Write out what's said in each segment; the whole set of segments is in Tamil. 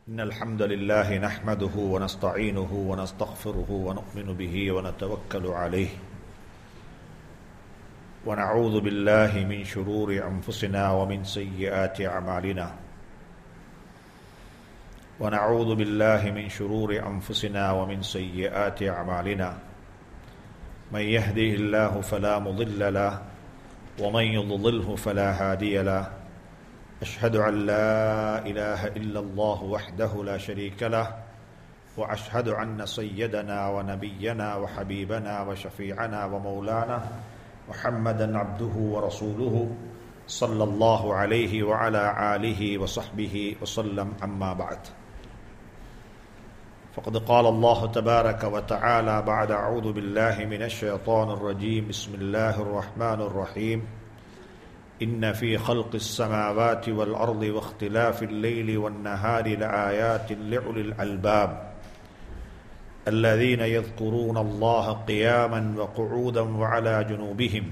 إن الحمد لله نحمده ونستعينه ونستغفره ونؤمن به ونتوكل عليه ونعوذ بالله من شرور أنفسنا ومن سيئات أعمالنا ونعوذ بالله من شرور أنفسنا ومن سيئات أعمالنا من يهده الله فلا مضل له ومن يضلله فلا هادي له أشهد أن لا إله إلا الله وحده لا شريك له وأشهد أن سيدنا ونبينا وحبيبنا وشفيعنا ومولانا محمدا عبده ورسوله صلى الله عليه وعلى آله وصحبه وسلم أما بعد فقد قال الله تبارك وتعالى بعد أعوذ بالله من الشيطان الرجيم بسم الله الرحمن الرحيم إن في خلق السماوات والأرض واختلاف الليل والنهار لآيات لأولي الألباب الذين يذكرون الله قياما وقعودا وعلى جنوبهم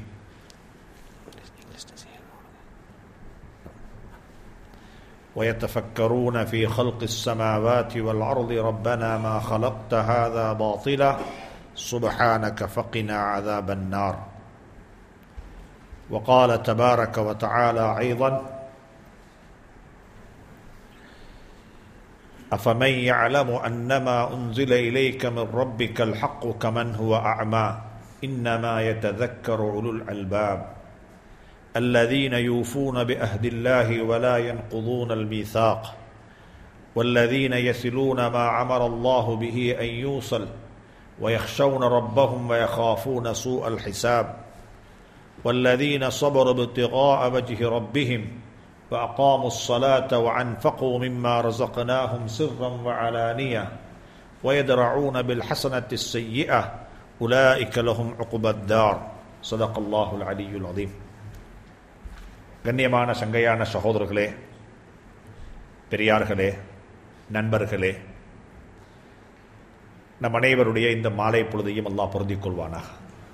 ويتفكرون في خلق السماوات والأرض ربنا ما خلقت هذا باطلا سبحانك فقنا عذاب النار وقال تبارك وتعالى أيضا أفمن يعلم أنما أنزل إليك من ربك الحق كمن هو أعمى إنما يتذكر أولو الألباب الذين يوفون بعهد الله ولا ينقضون الميثاق والذين يصلون ما أمر الله به أن يوصل ويخشون ربهم ويخافون سوء الحساب والذين صبروا ابتغاء وجه ربهم وأقاموا الصلاة وأنفقوا مما رزقناهم سرا وعلانية ويدرعون بالحسنة السيئة أولئك لهم عقبى الدار صدق الله العلي العظيم கண்ணியமான சங்கையான சகோதரர்களே பெரியார்களே நண்பர்களே நம் அனைவருடைய இந்த மாலை பொழுதையும் அல்லாஹ் பொருந்திக் கொள்வானாக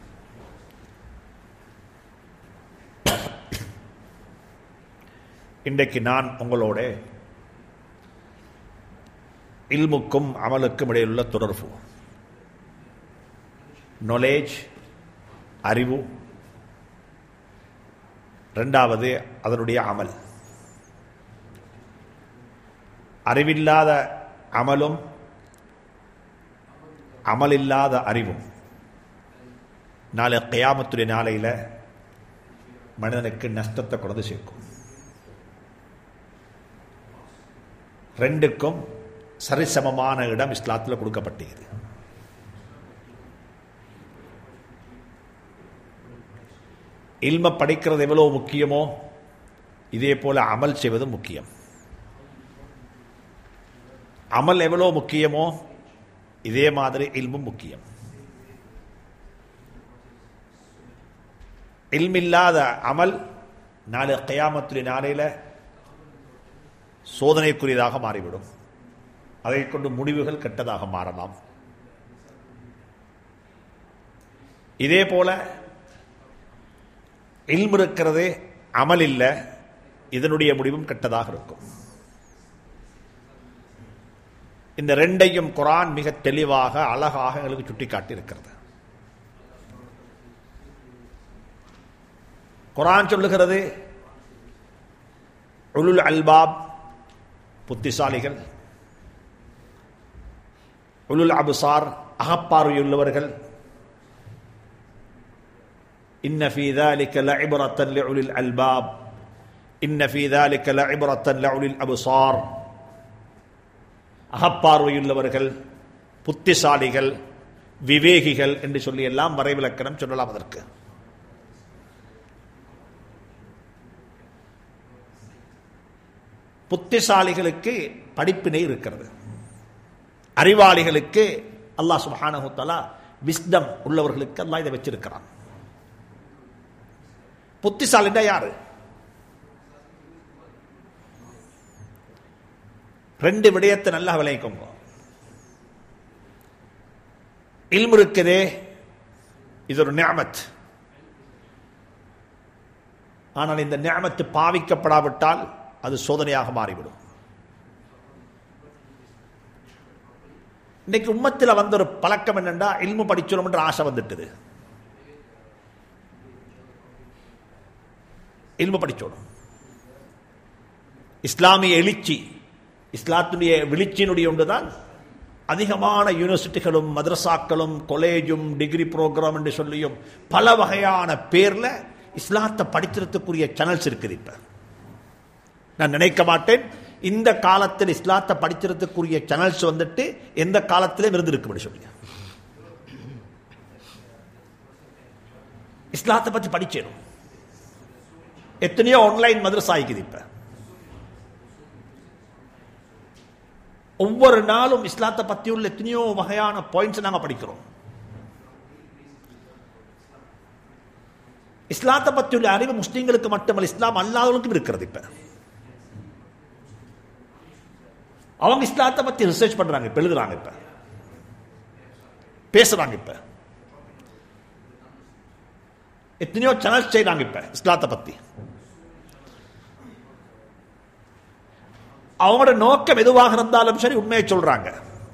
இன்றைக்கு நான் உங்களோட இல்முக்கும் அமலுக்கும் இடையிலுள்ள தொடர்பு நாலேஜ் அறிவு ரெண்டாவது அதனுடைய அமல் அறிவில்லாத அமலும் அமலில்லாத அறிவும் நாளை கையாமத்துடைய நாளையில் மனிதனுக்கு நஷ்டத்தை கொண்டு சேர்க்கும் ரெண்டுக்கும் சரிசமமான இடம் இஸ்லாத்தில் கொடுக்கப்பட்டது இல்ம படிக்கிறது எவ்வளவு முக்கியமோ இதே போல அமல் செய்வது முக்கியம் அமல் எவ்வளவு முக்கியமோ இதே மாதிரி இல்மும் முக்கியம் இல்மில்லாத அமல் நாளை கையாமத்துடைய நாளையில் சோதனைக்குரியதாக மாறிவிடும் அதை கொண்டு முடிவுகள் கெட்டதாக மாறலாம் இதே போல இல்மு இருக்கிறது அமல் இல்லை இதனுடைய முடிவும் கெட்டதாக இருக்கும் இந்த ரெண்டையும் குரான் மிக தெளிவாக அழகாக எங்களுக்கு சுட்டிக்காட்டி இருக்கிறது குரான் சொல்லுகிறது உலுல் அல்பாப் புத்திசாலிகள் உலுல் அபுசார் அகப்பார்வையுள்ளவர்கள் إن في ذلك لعبرة لأولي الألباب إن في ذلك لعبرة لأولي الأبصار அகப்பார்வையுள்ளவர்கள் புத்திசாலிகள் விவேகிகள் என்று சொல்லி எல்லாம் வரைவிலக்கணம் சொல்லலாம் அதற்கு புத்திசாலிகளுக்கு படிப்பினை இருக்கிறது அறிவாளிகளுக்கு அல்லாஹ் சுபானஹுத்தலா விஸ்டம் உள்ளவர்களுக்கு அல்லாஹ் இதை வச்சிருக்கிறான் புத்திசாலின்னா யாரு ரெண்டு விடயத்தை நல்லா விளைவிக்கோங்க இல்மு இருக்குதே இது ஒரு நியமத் ஆனால் இந்த நியமத்து பாவிக்கப்படாவிட்டால் அது சோதனையாக மாறிவிடும் இன்னைக்கு உம்மத்தில் வந்த ஒரு பழக்கம் என்னண்டா இல்மு படிச்சோம்ன்ற ஆசை வந்துட்டுது இல்மு படிச்சோணும் இஸ்லாமிய எழுச்சி இஸ்லாத்துடைய விழிச்சியினுடைய ஒன்றுதான் அதிகமான யூனிவர்சிட்டிகளும் மதரசாக்களும் காலேஜும் டிகிரி ப்ரோக்ராம் என்று சொல்லியும் பல வகையான பேர்ல இஸ்லாத்தை படிக்கிறதுக்குரிய சேனல்ஸ் இருக்குது இப்ப நான் நினைக்க மாட்டேன் இந்த காலத்தில் இஸ்லாத்தை படிக்கிறதுக்குரிய சேனல்ஸ் வந்துட்டு எந்த காலத்திலும் இருந்திருக்கு சொல்லி இஸ்லாத்தை பத்தி படிச்சேனும் எத்தனையோ ஆன்லைன் மதரசா ஆகிக்குது இப்ப ஒவ்வொரு நாளும் இஸ்லாத்தை பத்தி உள்ள எத்தனையோ வகையான பாயிண்ட்ஸ் நாங்க படிக்கிறோம் இஸ்லாத்தை பத்தி உள்ள அறிவு முஸ்லீம்களுக்கு மட்டுமல்ல இஸ்லாம் அல்லாதவர்களுக்கும் இருக்கிறது இப்ப அவங்க இஸ்லாத்தை பத்தி ரிசர்ச் பண்றாங்க இப்ப எழுதுறாங்க இப்ப பேசுறாங்க இப்ப எத்தனையோ சேனல்ஸ் செய்யறாங்க இப்ப இஸ்லாத்தை பத்தி அவங்களோட நோக்கம் எதுவாக இருந்தாலும் சரி உண்மையை சொல்றாங்க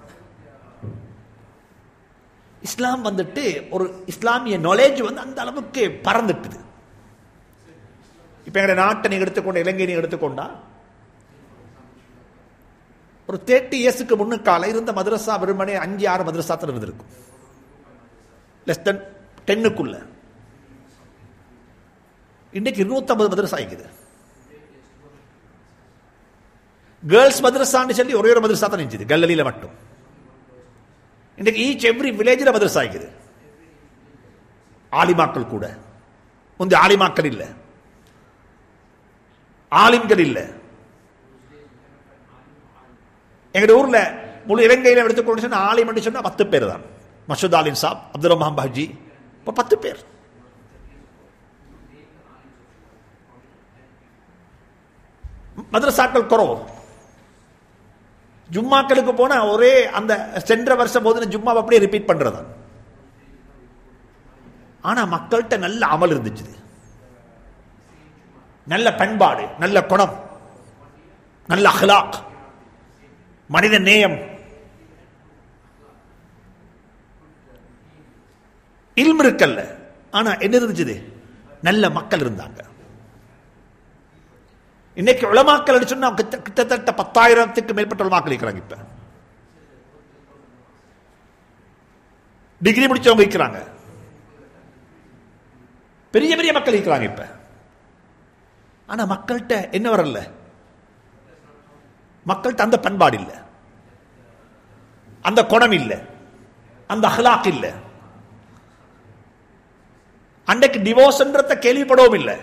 இஸ்லாம் வந்துட்டு ஒரு இஸ்லாமிய நாலேஜ் வந்து அந்த அளவுக்கு பறந்துட்டுது இப்ப எங்க நாட்டை நீங்க எடுத்துக்கொண்ட இலங்கை நீங்க எடுத்துக்கொண்டா ஒரு தேர்ட்டி இயர்ஸுக்கு முன்னுக்கால இருந்த மதரசா வெறுமனே அஞ்சு ஆறு மதரசா தான் இருந்திருக்கும் லெஸ் தென் டென்னுக்குள்ள இன்னைக்கு இருநூத்தம்பது மதரசா ஆகிக்குது கேர்ள்ஸ் மதரசான்னு சொல்லி ஒரே ஒரு மதரசா தான் இருந்துச்சு கல்லலியில மட்டும் இன்றைக்கு ஈச் எவ்ரி வில்லேஜில் மதரசா ஆகிக்குது ஆலிமாக்கள் கூட முந்தைய ஆலிமாக்கள் இல்லை ஆலிம்கள் இல்லை எங்க ஊர்ல முழு இலங்கையில் எடுத்துக்கொண்டு சொன்னா ஆலிம் சொன்னா பத்து பேர் தான் மசூத் ஆலிம் சாப் அப்துல் ரஹ்மான் பாஜி இப்போ பத்து பேர் மதரசாக்கள் குறவு ஜும்மாக்களுக்கு போனா ஒரே அந்த சென்ற வருஷம் போது ஜும்மா அப்படியே ரிப்பீட் பண்றது ஆனா மக்கள்கிட்ட நல்ல அமல் இருந்துச்சு நல்ல பண்பாடு நல்ல குணம் நல்ல அஹ்லாக் மனித நேயம் இல்மு இருக்கல்ல ஆனா என்ன இருந்துச்சு நல்ல மக்கள் இருந்தாங்க இன்னைக்கு உளமாக்கல் சொன்னா கிட்டத்தட்ட பத்தாயிரத்துக்கு மேற்பட்ட உளமாக்கல் இருக்கிறாங்க இப்ப டிகிரி முடிச்சவங்க இருக்கிறாங்க பெரிய பெரிய மக்கள் இருக்கிறாங்க இப்ப ஆனா மக்கள்கிட்ட என்ன வரல மக்கள்கிட்ட அந்த பண்பாடு இல்லை அந்த குணம் இல்லை அந்த அஹ்லாக் இல்லை அன்றைக்கு டிவோர்ஸ்ன்றத கேள்விப்படவும் இல்லை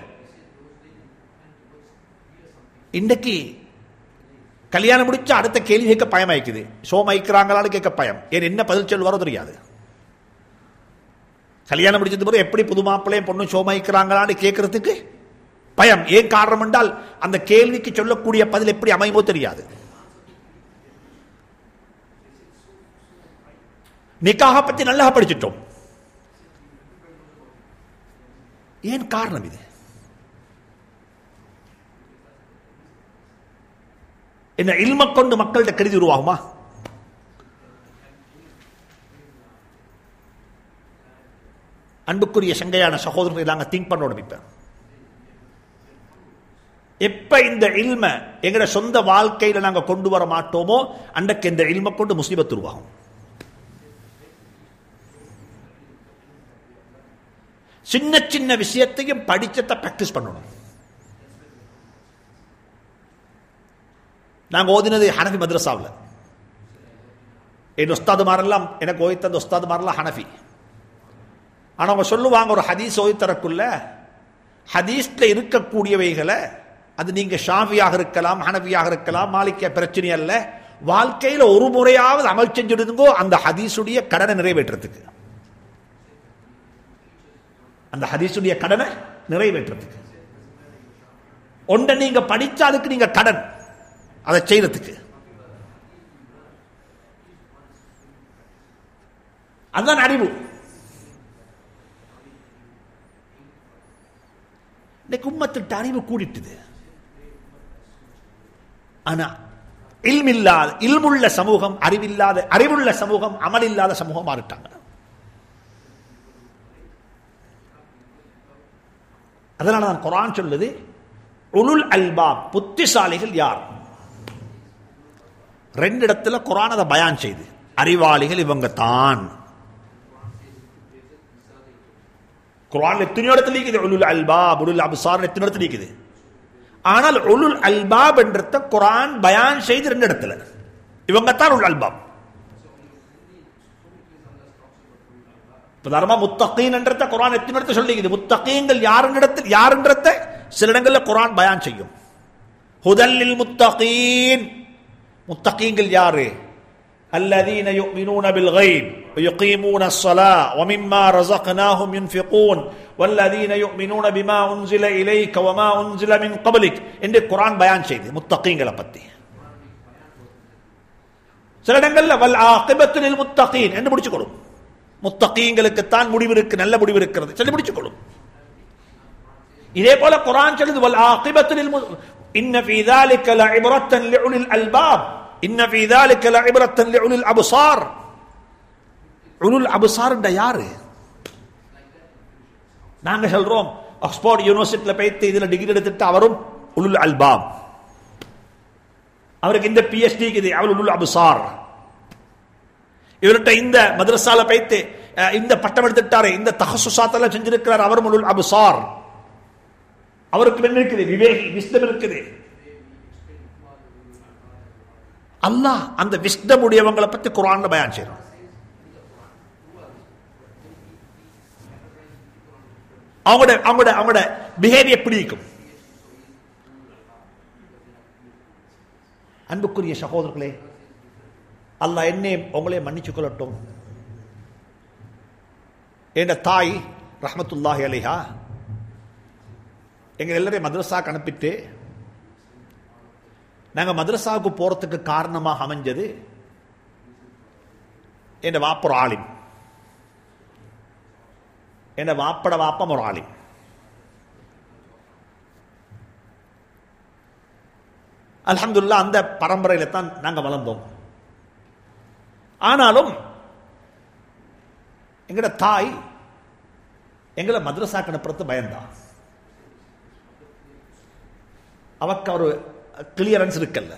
இன்றைக்கு கல்யாணம் முடிச்சா அடுத்த கேள்வி கேட்க பயம் ஆயிக்குது சோம் ஐக்கிறாங்களான்னு கேட்க பயம் ஏன் என்ன பதில் சொல்வாரோ தெரியாது கல்யாணம் முடிச்சது பிறகு எப்படி புது மாப்பிள்ளையும் பொண்ணு சோமாய்க்கிறாங்களான்னு கேட்கறதுக்கு பயம் ஏன் காரணம் என்றால் அந்த கேள்விக்கு சொல்லக்கூடிய பதில் எப்படி அமையுமோ தெரியாது நிக்காக பத்தி நல்லா படிச்சிட்டோம் ஏன் காரணம் இது என்ன இல்ம கொண்டு மக்கள்கிட்ட கருதி உருவாகுமா அன்புக்குரிய சங்கையான சகோதரர்களை நாங்க திங்க் பண்ணோம் இப்ப எப்ப இந்த இல்ம எங்கட சொந்த வாழ்க்கையில நாங்க கொண்டு வர மாட்டோமோ அன்றைக்கு இந்த இல்ம கொண்டு முஸ்லிபத் உருவாகும் சின்ன சின்ன விஷயத்தையும் படிச்சத்தை பிராக்டிஸ் பண்ணணும் நாங்க ஓதினது ஹனஃபி மദ്രസാவில் என் உஸ்தாதுமாரெல்லாம் எனக்கு ஓய்த்த அந்த உஸ்தாதுமாரெல்லாம் ஹனஃபி ஆனா அவங்க சொல்லுவாங்க ஒரு ஹதீஸ் ஓய்த்தரக்குள்ள ஹதீஸ்ல இருக்கக்கூடியவைகளை அது நீங்க ஷாஃபியாக இருக்கலாம் ஹனஃபியாக இருக்கலாம் மாலிக்க பிரச்சனை அல்ல வாழ்க்கையில ஒரு முறையாவது அமல் செஞ்சுடுங்கோ அந்த ஹதீஸுடைய கடனை நிறைவேற்றுறதுக்கு அந்த ஹதீஸுடைய கடனை நிறைவேற்றுறதுக்கு ஒன்றை நீங்க படிச்சா அதுக்கு நீங்க கடன் அதை செய்யறதுக்கு அதுதான் அறிவு இன்னைக்கு உம்மத்திட்ட அறிவு கூடிட்டுது ஆனா இல்மில்லாத இல்முள்ள சமூகம் அறிவில்லாத அறிவுள்ள சமூகம் அமலில்லாத சமூகம் மாறிட்டாங்க அதனால தான் குரான் சொல்லுது உலுல் அல்பாப் புத்திசாலிகள் யார் ரெண்டு இடத்துல குரான் அதை பயான் செய்து அறிவாளிகள் இவங்க தான் குரான் எத்தனையோ இடத்துல இருக்குது உலுல் அல்பாப் உலுல் அப்சார் எத்தனை இடத்துல இருக்குது ஆனால் உலுல் அல்பாப் என்றத குரான் பயான் செய்து ரெண்டு இடத்துல இவங்க தான் உல் அல்பாப் பிரதானமா முத்தகீன் என்றத குரான் எத்தனை இடத்துல சொல்லிக்குது முத்தகீங்கள் யாருன்னிடத்தில் யாருன்றத சில இடங்கள்ல குரான் பயான் செய்யும் ஹுதல்லில் முத்தகீன் முத்தகீங்கள் யாரு الذين يؤمنون بالغيب ويقيمون الصلاة ومما رزقناهم ينفقون والذين يؤمنون بما أنزل إليك وما أنزل من قبلك இந்த குரான் பயான் செய்து முத்தகீங்களை பத்தி சில இடங்கள்ல வல் ஆகிபத்துலில் முத்தகீன் என்று முடிச்சுக்கொள்ளும் முத்தகீங்களுக்கு தான் முடிவு இருக்கு நல்ல முடிவு இருக்கிறது சொல்லி முடிச்சுக்கொள்ளும் இதே போல குரான் சொல்லுது வல் ஆகிபத்துலில் இன்ன ஃபீ ذلك لعبرة لأولي الألباب இன்ன ஃபீ ذلك لعبرة لأولي الأبصار உலுல் அபுசார் யாரு நாங்க சொல்றோம் ஆக்ஸ்போர்ட் யூனிவர்சிட்டியில போயிட்டு இதுல டிகிரி எடுத்துட்டு அவரும் உலுல் அல்பாப் அவருக்கு இந்த பிஎச்டி இருக்குது அவர் உலுல் அபுசார் இவர்கிட்ட இந்த மதரசால போயிட்டு அஹ், இந்த பட்டம் எடுத்துட்டாரு இந்த தகசுசாத்தெல்லாம் செஞ்சிருக்கிறார் அவரும் உலுல் அபுசார் அவருக்கு என்ன இருக்குது விவேகி விஸ்டம் இருக்குது அல்லாஹ் அந்த விஸ்டம் உடையவங்களை பத்தி குரான்ல பயான் செய்யறோம் அவங்களோட அவங்களோட அவங்களோட பிஹேவியர் எப்படி இருக்கும் அன்புக்குரிய சகோதரர்களே அல்லாஹ் என்னே உங்களே மன்னிச்சு கொள்ளட்டும் என் தாய் ரஹமத்துல்லாஹி அலைஹா எங்க எல்லாரையும் மദ്രസാக்கு அனுப்பிட்டு நாங்க மദ്രസാவுக்கு போறதுக்கு காரணமாக அமைஞ்சது என் வாப்பர் ஆலிம் என் வாப்பட வாப்பம் ஒரு ஆலிம் அல்ஹம்துல்லா அந்த பரம்பரையில தான் நாங்க வளர்ந்தோம் ஆனாலும் எங்கட தாய் எங்களை மദ്രസാக்கு அனுப்புறது பயந்தா அவக்கு ஒரு கிளியரன்ஸ் இருக்கல்ல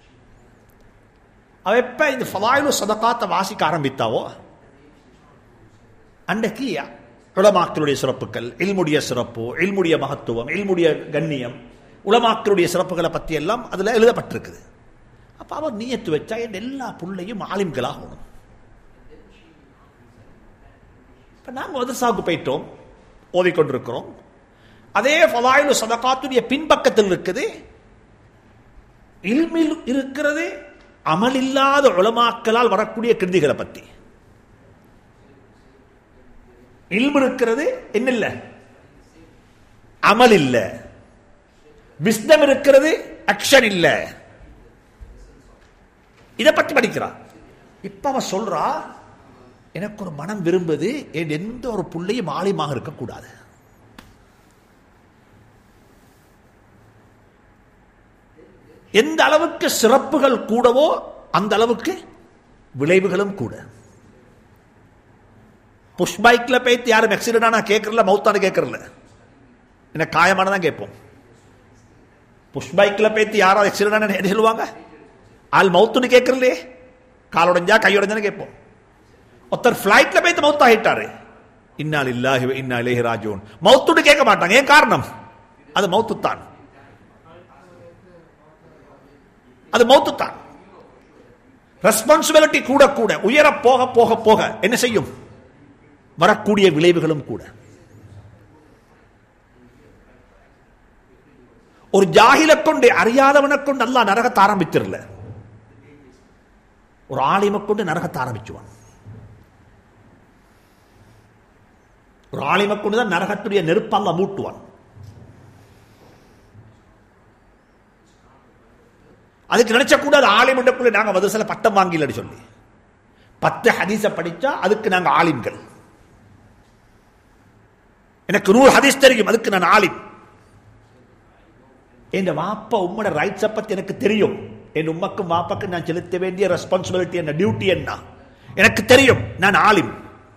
அவ எப்ப இந்த ஃபலாயிலு சதகாத்தை வாசிக்க ஆரம்பித்தாவோ அன்றைக்கு உலமாக்களுடைய சிறப்புகள் இல்முடைய சிறப்பு இல்முடைய மகத்துவம் இல்முடைய கண்ணியம் உலமாக்களுடைய சிறப்புகளை பற்றி எல்லாம் அதுல எழுதப்பட்டிருக்குது அப்ப அவர் நீயத்து வச்சா என் எல்லா புள்ளையும் ஆலிம்களாகணும் இப்ப நாங்க மதரசாவுக்கு போயிட்டோம் ஓதிக்கொண்டிருக்கிறோம் அதே ஃபலாயிலு சதகாத்துடைய பின்பக்கத்தில் இருக்குது இல்மில் இருக்கிறது அமல் இல்லாத உலமாக்களால் வரக்கூடிய கிருதிகளை பத்தி இல்மு இருக்கிறது என்ன இல்ல அமல் இல்ல விஸ்டம் இருக்கிறது அக்ஷன் இல்ல இத பத்தி படிக்கிறா இப்ப அவன் சொல்றா எனக்கு ஒரு மனம் விரும்புது என் எந்த ஒரு புள்ளையும் ஆலயமாக இருக்கக்கூடாது எந்த அளவுக்கு சிறப்புகள் கூடவோ அந்த அளவுக்கு விளைவுகளும் கூட புஷ் பைக்ல போயிட்டு யாரும் ஆக்சிடென்ட் ஆனா கேட்கறல மௌத்தான கேட்கறல என்ன காயமானதான் கேட்போம் புஷ் பைக்ல போயிட்டு யாராவது ஆக்சிடென்ட் ஆனா என்ன சொல்லுவாங்க ஆள் மௌத்துன்னு கேட்கறலையே கால் உடைஞ்சா கை உடைஞ்சான்னு கேட்போம் ஒருத்தர் பிளைட்ல போயிட்டு மௌத் ஆகிட்டாரு இன்னால் இல்லாஹி இன்னா இலேஹி ராஜூன் மௌத்துன்னு கேட்க மாட்டாங்க ஏன் காரணம் அது மௌத்து தான் அது மௌத்து தான் ரெஸ்பான்சிபிலிட்டி கூட கூட உயர போக போக போக என்ன செய்யும் வரக்கூடிய விளைவுகளும் கூட ஒரு ஜாகில கொண்டு அறியாதவனை கொண்டு அல்லா நரகத்தை ஆரம்பிச்சிடல ஒரு ஆலிமை கொண்டு நரகத்தை ஆரம்பிச்சுவான் ஒரு ஆலிமை கொண்டுதான் நரகத்துடைய நெருப்பல்ல மூட்டுவான் அதுக்கு நினைச்ச கூடாது ஆலிமண்டக்குள்ள நாங்க மதரசால பட்டம் வாங்கலன்னு சொல்லி பத்து ஹதீஸ படிச்சா அதுக்கு நாங்க ஆலிம்கள் எனக்கு நூறு ஹதீஸ் தெரியும் அதுக்கு நான் ஆலிம் என் வாப்பா உம்மோட ரைட்ஸை பத்தி எனக்கு தெரியும் என் உம்மக்கும் வாப்பாக்கு நான் செலுத்த வேண்டிய ரெஸ்பான்சிபிலிட்டி என்ன டியூட்டி என்ன எனக்கு தெரியும் நான் ஆலிம்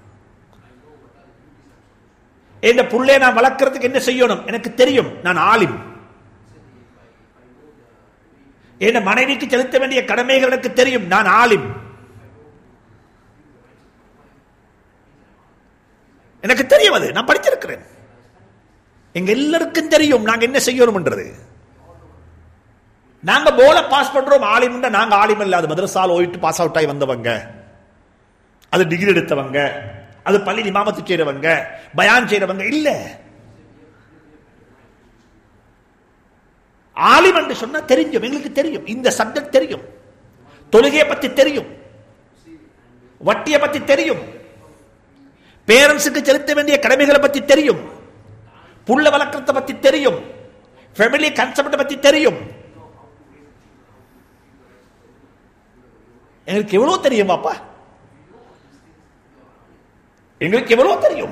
என் புள்ளை நான் வளர்க்கறதுக்கு என்ன செய்யணும் எனக்கு தெரியும் நான் ஆலிம் என் மனைவிக்கு செலுத்த வேண்டிய கடமைகள் எனக்கு தெரியும் நான் ஆலிம் எனக்கு தெரியும் அது நான் படிச்சிருக்கிறேன் எங்க எல்லாருக்கும் தெரியும் நாங்க என்ன செய்யணும்ன்றது நாங்க போல பாஸ் பண்றோம் ஆலிம் நாங்க ஆலிம் இல்லாத மதரசால் ஓயிட்டு பாஸ் அவுட் ஆகி வந்தவங்க அது டிகிரி எடுத்தவங்க அது பள்ளி நிமாமத்து செய்யறவங்க பயான் செய்யறவங்க இல்ல ஆலிம் என்று சொன்னா தெரியும் எங்களுக்கு தெரியும் இந்த சப்ஜெக்ட் தெரியும் தொழுகையை பத்தி தெரியும் வட்டியை பத்தி தெரியும் பேரண்ட்ஸுக்கு செலுத்த வேண்டிய கடமைகளை பத்தி தெரியும் புள்ள வழக்கத்தை பத்தி தெரியும் ஃபேமிலி கன்செப்ட் பத்தி தெரியும் எங்களுக்கு எவ்வளவு தெரியும் பாப்பா எங்களுக்கு எவ்வளவு தெரியும்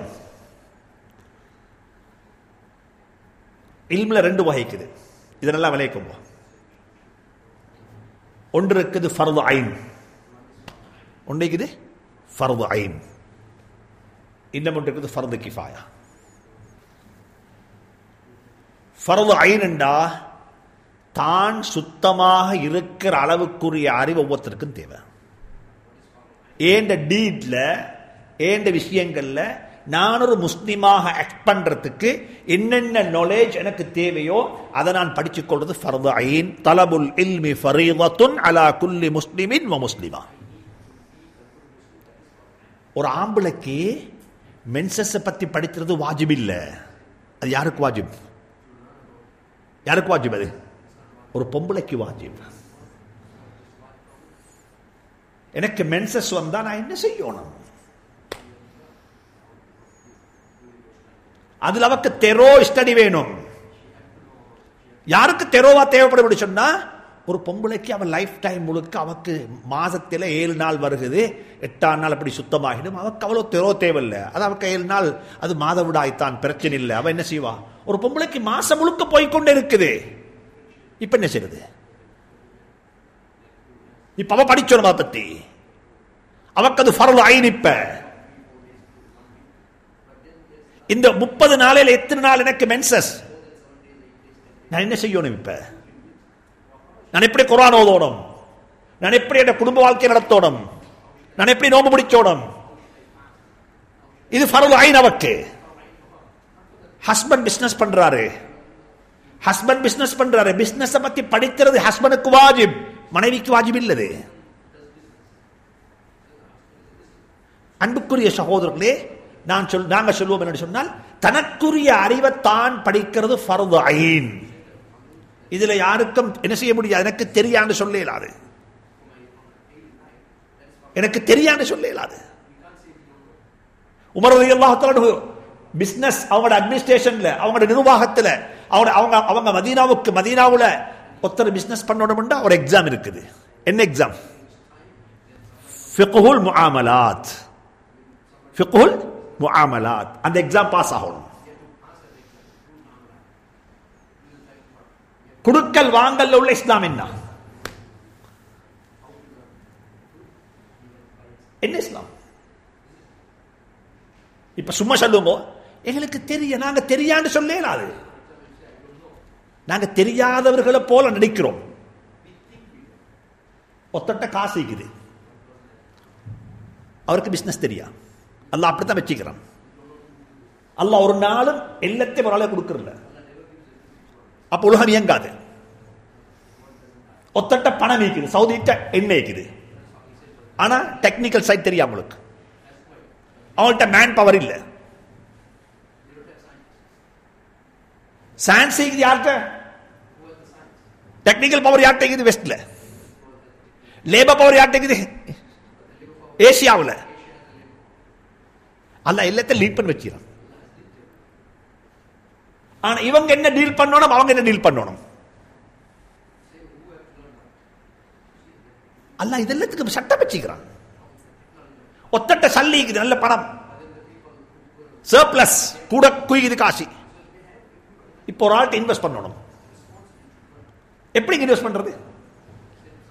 இல்மில் ரெண்டு வகைக்குது இதனெல்லாம் விளைவிக்கும் ஒன்று இருக்குது ஃபர்து ஐன் ஒன்று இருக்குது ஃபர்து ஐன் இன்னும் ஒன்று இருக்குது ஃபர்து கிஃபாயா ஃபர்து ஐன்ண்டா தான் சுத்தமாக இருக்கிற அளவுக்குரிய அறிவு ஒவ்வொருத்தருக்கும் தேவை ஏண்ட டீட்ல ஏண்ட விஷயங்கள்ல நான் ஒரு முஸ்லிமாக ஆக்ட் பண்றதுக்கு என்னென்ன நாலேஜ் எனக்கு தேவையோ அதை நான் படிச்சுக் கொள்றது ஃபர்து ஐன் தலபுல் இல்மி ஃபரீதத்துன் அலா குல்லி முஸ்லிமின் வ முஸ்லிமா ஒரு ஆம்பளைக்கு மென்சஸை பத்தி படிக்கிறது வாஜிப் இல்ல அது யாருக்கு வாஜிப் யாருக்கு வாஜிப் அது ஒரு பொம்பளைக்கு வாஜிப் எனக்கு மென்சஸ் வந்தா நான் என்ன செய்யணும் அதுல அவக்கு தெரோ ஸ்டடி வேணும் யாருக்கு தெரோவா தேவைப்படும் சொன்னா ஒரு பொம்பளைக்கு அவன் லைஃப் டைம் முழுக்க அவக்கு மாசத்துல ஏழு நாள் வருகுது எட்டாம் நாள் அப்படி சுத்தமாகிடும் அவக்கு அவ்வளோ தெரோ தேவையில்லை அது அவக்கு ஏழு நாள் அது மாதவிடாய்த்தான் பிரச்சனை இல்லை அவன் என்ன செய்வா ஒரு பொம்பளைக்கு மாசம் முழுக்க போய்கொண்டே இருக்குது இப்ப என்ன செய்யறது இப்ப அவ படிச்சோம் அதை பத்தி அவக்கு அது ஃபரல் ஐன் இப்ப இந்த முப்பது நாளையில் எத்தனை நாள் எனக்கு மென்சஸ் நான் என்ன செய்யணும் இப்ப நான் எப்படி குரான் ஓதோணும் நான் எப்படி என் குடும்ப வாழ்க்கை நடத்தோணும் நான் எப்படி நோம்பு முடிச்சோணும் இது ஃபரல் ஐன் அவக்கு ஹஸ்பண்ட் பிசினஸ் பண்றாரு ஹஸ்பண்ட் பிசினஸ் பண்றாரு பிசினஸ் பத்தி படிக்கிறது ஹஸ்பண்டுக்கு வாஜிப் மனைவிக்கு வாஜிப் இல்லது அன்புக்குரிய சகோதரர்களே நான் சொல் நாங்க சொல்லுவோம் என்ன சொன்னால் தனக்குரிய அறிவை தான் படிக்கிறது ஃபர்து ஐன் இதுல யாருக்கும் என்ன செய்ய முடியாது எனக்கு தெரியான்னு சொல்ல இயலாது எனக்கு தெரியான்னு சொல்ல இயலாது உமர் அல்லாஹத்தாலு பிசினஸ் அவங்களோட அட்மினிஸ்ட்ரேஷன்ல அவங்களோட நிர்வாகத்துல அவங்க அவங்க அவங்க மதீனாவுக்கு மதீனாவுல ஒருத்தர் பிசினஸ் பண்ணணும்னா ஒரு எக்ஸாம் இருக்குது என்ன எக்ஸாம் ஃபிக்ஹுல் முஆமலாத் ஃபிக்ஹுல் முஆமலாத் அந்த எக்ஸாம் பாஸ் ஆகணும் குடுக்கல் வாங்கல்ல உள்ள இஸ்லாம் என்ன என்ன இஸ்லாம் இப்ப சும்மா சொல்லுங்க எங்களுக்கு தெரிய நாங்க தெரியான்னு சொல்லலாது நாங்க தெரியாதவர்களை போல நடிக்கிறோம் ஒத்தட்ட காசு இருக்குது அவருக்கு பிசினஸ் தெரியா அல்ல அப்படித்தான் வச்சுக்கிறான் அல்ல ஒரு நாளும் எல்லாத்தையும் ஒரு ஆளை கொடுக்கறல அப்ப உலகம் இயங்காது ஒத்தட்ட பணம் இருக்குது சவுதிட்ட எண்ணெய் இருக்குது ஆனா டெக்னிக்கல் சைட் தெரியும் அவங்களுக்கு அவங்கள்ட்ட மேன் பவர் இல்ல சயின்ஸ் இருக்குது யார்கிட்ட டெக்னிக்கல் பவர் யார்கிட்ட இருக்குது வெஸ்ட்ல லேபர் பவர் யார்கிட்ட இருக்குது ஏசியாவில் அல்ல எல்லாத்தையும் லீட் பண்ணி வச்சிடும் ஆனா இவங்க என்ன டீல் பண்ணணும் அவங்க என்ன டீல் பண்ணணும் அல்ல இதெல்லாத்துக்கு சட்டம் வச்சுக்கிறான் ஒத்தட்ட சல்லி இருக்குது நல்ல பணம் சர்ப்ளஸ் கூட குயிக்குது காசி இப்போ ஒரு ஆள்கிட்ட இன்வெஸ்ட் பண்ணணும் எப்படி இன்வெஸ்ட் பண்றது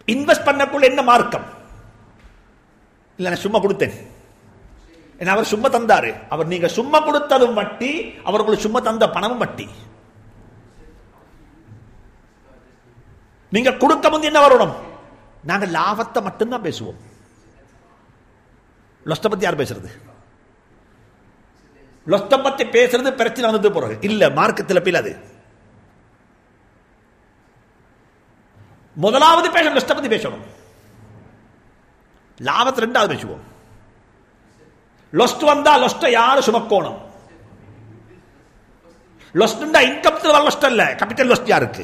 இன்வெஸ்ட் பண்ணக்குள்ள என்ன மார்க்கம் இல்ல நான் சும்மா கொடுத்தேன் ஏன்னா அவர் சும்மா தந்தாரு அவர் நீங்க சும்மா கொடுத்ததும் வட்டி அவர்களுக்கு சும்மா தந்த பணமும் வட்டி நீங்க கொடுக்க முந்தி என்ன வரணும் நாங்க லாபத்தை மட்டும்தான் பேசுவோம் லொஸ்ட பத்தி யார் பேசுறது லொஸ்ட பத்தி பேசுறது பிரச்சனை வந்தது போறது இல்ல மார்க்கத்தில் பில் அது முதலாவது பேசணும் லொஸ்ட பத்தி பேசணும் லாபத்தை ரெண்டாவது பேசுவோம் லொஸ்ட் வந்தா லொஸ்ட யாரு சுமக்கோணும் லொஸ்ட் இன்கம்ல வர லொஸ்ட் இல்ல கேபிட்டல் லொஸ்ட் யாருக்கு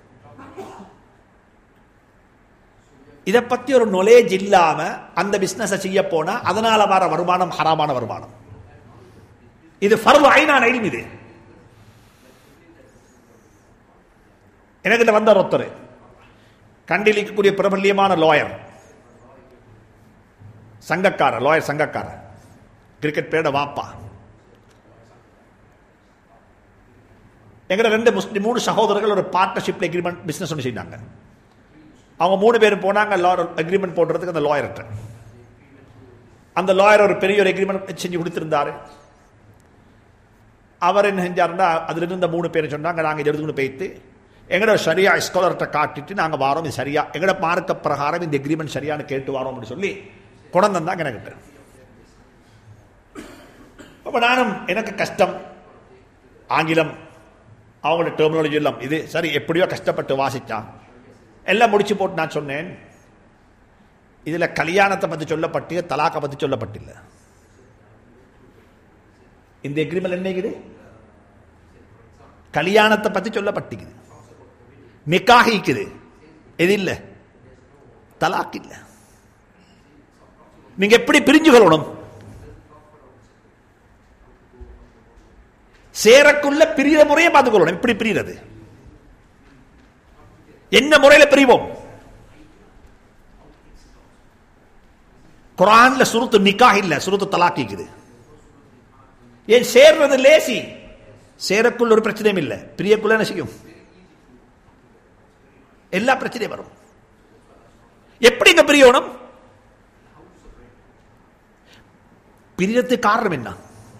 இதை பத்தி ஒரு நொலேஜ் இல்லாம அந்த பிசினஸ் செய்ய போனா அதனால வர வருமானம் ஹராமான வருமானம் இது ஃபர்வு ஐநான இல்மு இது எனக்கு இந்த வந்த ஒருத்தர் கண்டியில் இருக்கக்கூடிய பிரபல்யமான லாயர் சங்கக்காரர் லாயர் சங்கக்காரர் கிரிக்கெட் பிளேயர் வாப்பா எங்கட ரெண்டு முஸ்லிம் மூணு சகோதரர்கள் ஒரு பார்ட்னர்ஷிப் எக்ரிமெண்ட் பிசினஸ் ஒன்று செய்தாங்க அவங்க மூணு பேர் போனாங்க அக்ரிமெண்ட் போடுறதுக்கு அந்த லாயர்கிட்ட அந்த லாயர் ஒரு பெரிய ஒரு எக்ரிமெண்ட் செஞ்சு கொடுத்திருந்தாரு அவர் என்ன செஞ்சாருன்னா அதுல இருந்த மூணு பேர் சொன்னாங்க நாங்கள் இதை எடுத்துக்கொண்டு போயிட்டு எங்கட சரியா ஸ்காலர்கிட்ட காட்டிட்டு நாங்கள் வாரோம் இது சரியா எங்கட மார்க்க பிரகாரம் இந்த எக்ரிமெண்ட் சரியானு கேட்டு வாரோம் அப்படின்னு சொல்லி கொண்டு வந்தாங்க எனக்கிட்ட அப்போ நானும் எனக்கு கஷ்டம் ஆங்கிலம் அவங்களோட டெர்மினாலஜி எல்லாம் இது சரி எப்படியோ கஷ்டப்பட்டு வாசிச்சா எல்லாம் முடிச்சு போட்டு நான் சொன்னேன் இதுல கல்யாணத்தை பத்தி சொல்லப்பட்டு தலாக்கை பத்தி சொல்லப்பட்டில்ல இந்த எக்ரிமெண்ட் என்னைக்குது கல்யாணத்தை பத்தி சொல்லப்பட்டிக்குது நிக்காகிக்குது எது இல்ல தலாக் இல்ல நீங்க எப்படி பிரிஞ்சு கொள்ளணும் சேரக்குள்ள பிரிகிற முறையை பார்த்துக்கொள்ளணும் எப்படி பிரிகிறது என்ன முறையில பிரிவோம் குரான்ல சுருத்து நிக்காக இல்ல சுருத்து தலாக்கிக்குது ஏன் சேர்றது லேசி சேரக்குள்ள ஒரு பிரச்சனையும் இல்லை பிரியக்குள்ள என்ன செய்யும் எல்லா பிரச்சனையும் வரும் எப்படி இங்க பிரியணும் பிரியத்துக்கு காரணம் என்ன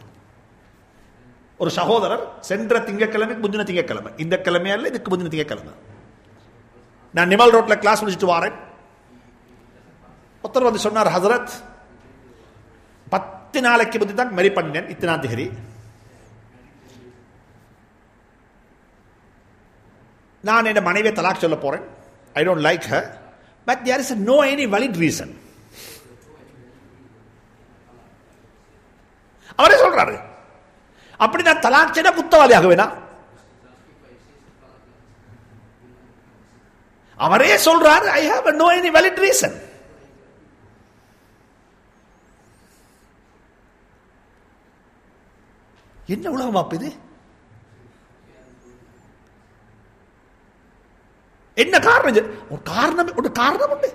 ஒரு சகோதரர் சென்ற திங்கக்கிழமைக்கு முந்தின திங்கக்கிழமை இந்த கிழமையா இல்ல இதுக்கு முந்தின திங்கக்கிழமை நான் நிமல் ரோட்ல கிளாஸ் முடிச்சுட்டு வரேன் ஒருத்தர் வந்து சொன்னார் ஹசரத் பத்து நாளைக்கு முந்தி தான் மெரி பண்ணினேன் இத்தனாம் தேதி நான் என் மனைவியை தலாக் சொல்ல போறேன் I don't like her but there is no any valid reason அவரே சொல்றாரு அப்படி நான் தலாக் செய்த குத்தவாளி ஆகுவேனா அவரே சொல்றாரு I have no any valid reason என்ன உலகம் அப்ப இது என்ன காரணம் இது? ஒரு காரணம் ஒரு காரணம் உண்டு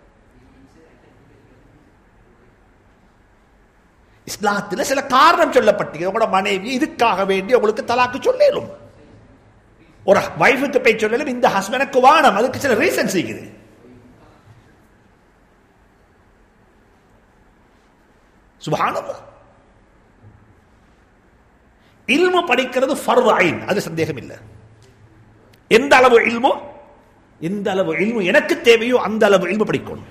இஸ்லாத்தில் சில காரணம் சொல்லப்பட்டு உங்களோட மனைவி இதுக்காக வேண்டி உங்களுக்கு தலாக்கு சொல்லிடும் ஒரு வைஃபுக்கு போய் சொல்லலும் இந்த ஹஸ்பண்டுக்கு வானம் அதுக்கு சில ரீசன்ஸ் இருக்குது சுபானம் இல்மு படிக்கிறது ஃபர்து ஐன் அது சந்தேகம் இல்லை எந்த அளவு இல்மோ எந்த அளவு இல்மு எனக்கு தேவையோ அந்த அளவு இல்மு படிக்கணும்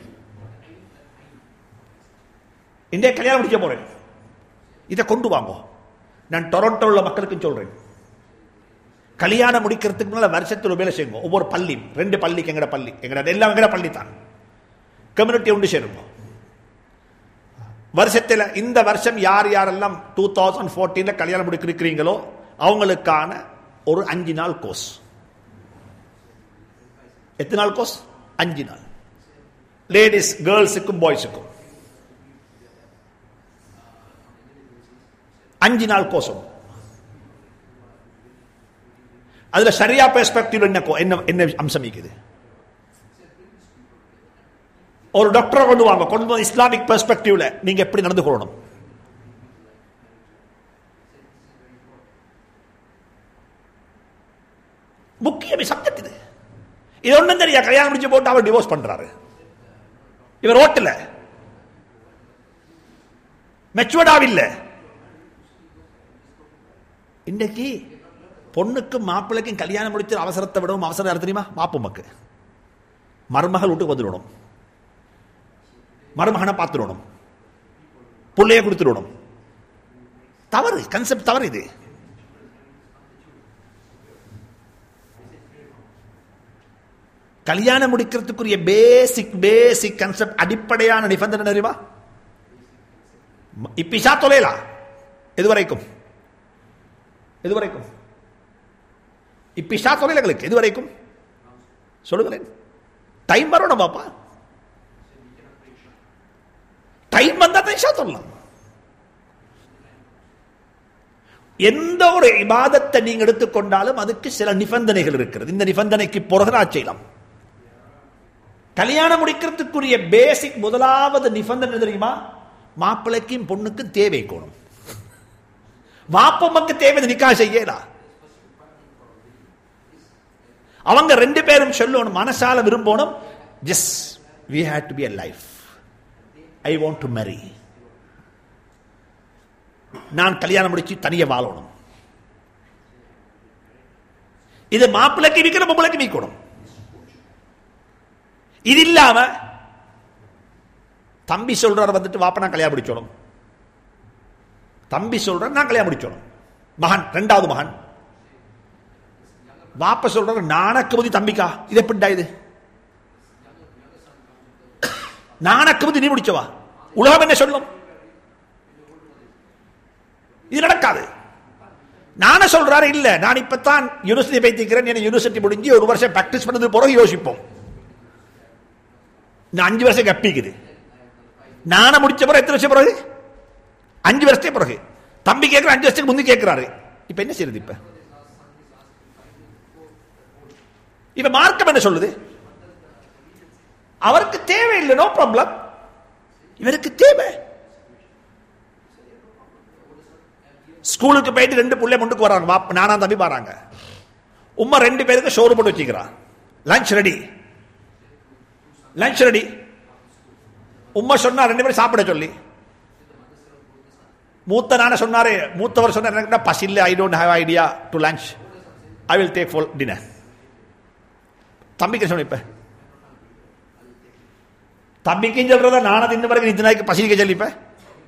இன்றைய கல்யாணம் முடிக்க போறேன் இதை கொண்டு வாங்க நான் டொரண்டோ உள்ள மக்களுக்கு சொல்றேன் கல்யாணம் முடிக்கிறதுக்கு முன்னால வருஷத்துல வேலை செய்யுங்க ஒவ்வொரு பள்ளி ரெண்டு பள்ளிக்கு எங்கட பள்ளி எங்கட எல்லாம் எங்கட பள்ளி தான் கம்யூனிட்டி ஒன்று சேருங்க வருஷத்தில் இந்த வருஷம் யார் யாரெல்லாம் டூ தௌசண்ட் ஃபோர்டீன்ல கல்யாணம் முடிக்கிறீங்களோ அவங்களுக்கான ஒரு அஞ்சு நாள் கோர்ஸ் எத்தனை நாள் கோர்ஸ் அஞ்சு நாள் லேடிஸ் கேர்ள்ஸுக்கும் பாய்ஸுக்கும் அஞ்சு நாள் கோர்ஸும் அதுல சரியா பெர்ஸ்பெக்டிவ் என்ன கோ- என்ன என்ன அம்சம் இருக்குது ஒரு டாக்டரை கொண்டு வாங்க கொண்டு வந்து இஸ்லாமிக் பெர்ஸ்பெக்டிவ்ல நீங்க எப்படி நடந்து கொள்ளணும் முக்கிய சப்ஜெக்ட் இது இது ஒண்ணும் தெரியா கல்யாணம் முடிச்சு போட்டு அவர் டிவோர்ஸ் பண்றாரு இவர் ஓட்டல மெச்சுவர்டாவில்ல இன்னைக்கு பொண்ணுக்கும் மாப்பிள்ளைக்கும் கல்யாணம் முடிச்சு அவசரத்தை விடவும் அவசரம் யார் தெரியுமா மாப்புமக்கு மருமகள் வீட்டுக்கு வந்துடணும் மருமகனை பார்த்துடணும் புள்ளைய கொடுத்துடணும் தவறு கன்செப்ட் தவறு இது கல்யாணம் முடிக்கிறதுக்குரிய பேசிக் பேசிக் கன்செப்ட் அடிப்படையான நிபந்தனை தெரியுமா இப்பிஷா தொலைலா எதுவரைக்கும் எதுவரைக்கும் இப்பிஷா தொலைலங்களுக்கு எதுவரைக்கும் சொல்லுங்களேன் டைம் வரணும் பாப்பா டைம் வந்தா தான் இஷா சொல்லலாம் எந்த ஒரு இபாதத்தை நீங்க எடுத்துக்கொண்டாலும் அதுக்கு சில நிபந்தனைகள் இருக்கிறது இந்த நிபந்தனைக்கு பிறகு நான் செய்யலாம் கல்யாணம் முடிக்கிறதுக்குரிய பேசிக் முதலாவது நிபந்தனை தெரியுமா மாப்பிள்ளைக்கும் பொண்ணுக்கும் தேவை கோணும் வாப்பம்மாக்கு தேவை நிக்கா செய்யலா அவங்க ரெண்டு பேரும் சொல்லணும் மனசால விரும்பணும் just we had to be a life I want to marry நான் கல்யாணம் முடிச்சு தனிய வாழணும் இது மாப்பிள்ளைக்கு விற்கிற பொம்பளைக்கு விற்கணும் இது இல்லாம தம்பி சொல்றாரு வந்துட்டு வாப்ப நான் கல்யாணம் முடிச்சோணும் தம்பி சொல்ற நான் கல்யாணம் முடிச்சோணும் மகன் ரெண்டாவது மகன் வாப்ப சொல்றாரு நானக்கு புதி தம்பிக்கா இது எப்படிடா இது நானக்கு புதி நீ முடிச்சவா உலகம் என்ன சொல்லும் இது நடக்காது நானே சொல்றாரு இல்ல நான் இப்பதான் யூனிவர்சிட்டி பைத்திக்கிறேன் என்ன யூனிவர்சிட்டி முடிஞ்சு ஒரு வருஷம் பிராக்டிஸ் பண்ணது பிறகு யோசிப்போம் இந்த அஞ்சு வருஷம் கப்பிக்குது நானே முடிச்ச பிறகு எத்தனை வருஷம் பிறகு அஞ்சு வருஷத்துக்கு பிறகு தம்பி கேட்கிற அஞ்சு வருஷத்துக்கு முந்தி கேட்கிறாரு இப்ப என்ன செய்யுது இப்ப இப்ப மார்க்கம் என்ன சொல்லுது அவருக்கு தேவையில்லை நோ ப்ராப்ளம் இவருக்கு தேவை ஸ்கூலுக்கு போயிட்டு ரெண்டு பிள்ளை முன்னுக்கு வராங்க பாப்ப நானா தம்பி வராங்க உம்மா ரெண்டு பேருக்கு சோறு போட்டு வச்சுக்கிறான் லஞ்ச் ரெடி லஞ்ச் ரெடி உம்மா சொன்னா ரெண்டு பேரும் சாப்பிட சொல்லி மூத்த நான சொன்னாரு மூத்தவர் சொன்னார் எனக்கு பசி இல்லை I don't have idea to lunch I will take for dinner தம்பிக்கு சொன்ன இப்ப தம்பிக்கும் சொல்றத நானே தின்ன பிறகு நித்து நாய்க்கு பசிக்க சொல்லி இப்ப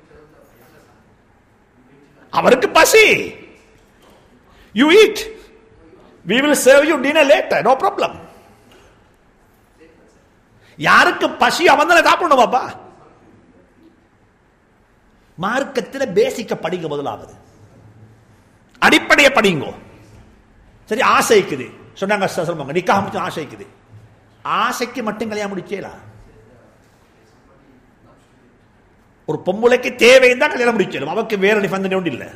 அவருக்கு பசி you eat we will serve you dinner later no problem யாருக்கு பசி அவன் தானே சாப்பிடணும் பாப்பா மார்க்கத்தில் பேசிக்க படிங்க முதலாவது அடிப்படையை படிங்கோ சரி ஆசைக்குது சொன்னாங்க சொல்லுவாங்க நிக்காக முடிச்சு ஆசைக்குது ஆசைக்கு மட்டும் கல்யாணம் முடிச்சேலா ஒரு பொம்பளைக்கு தேவைன்னு தான் கல்யாணம் முடிச்சிடும் அவக்கு வேற நிபந்தனை ஒன்றும் இல்லை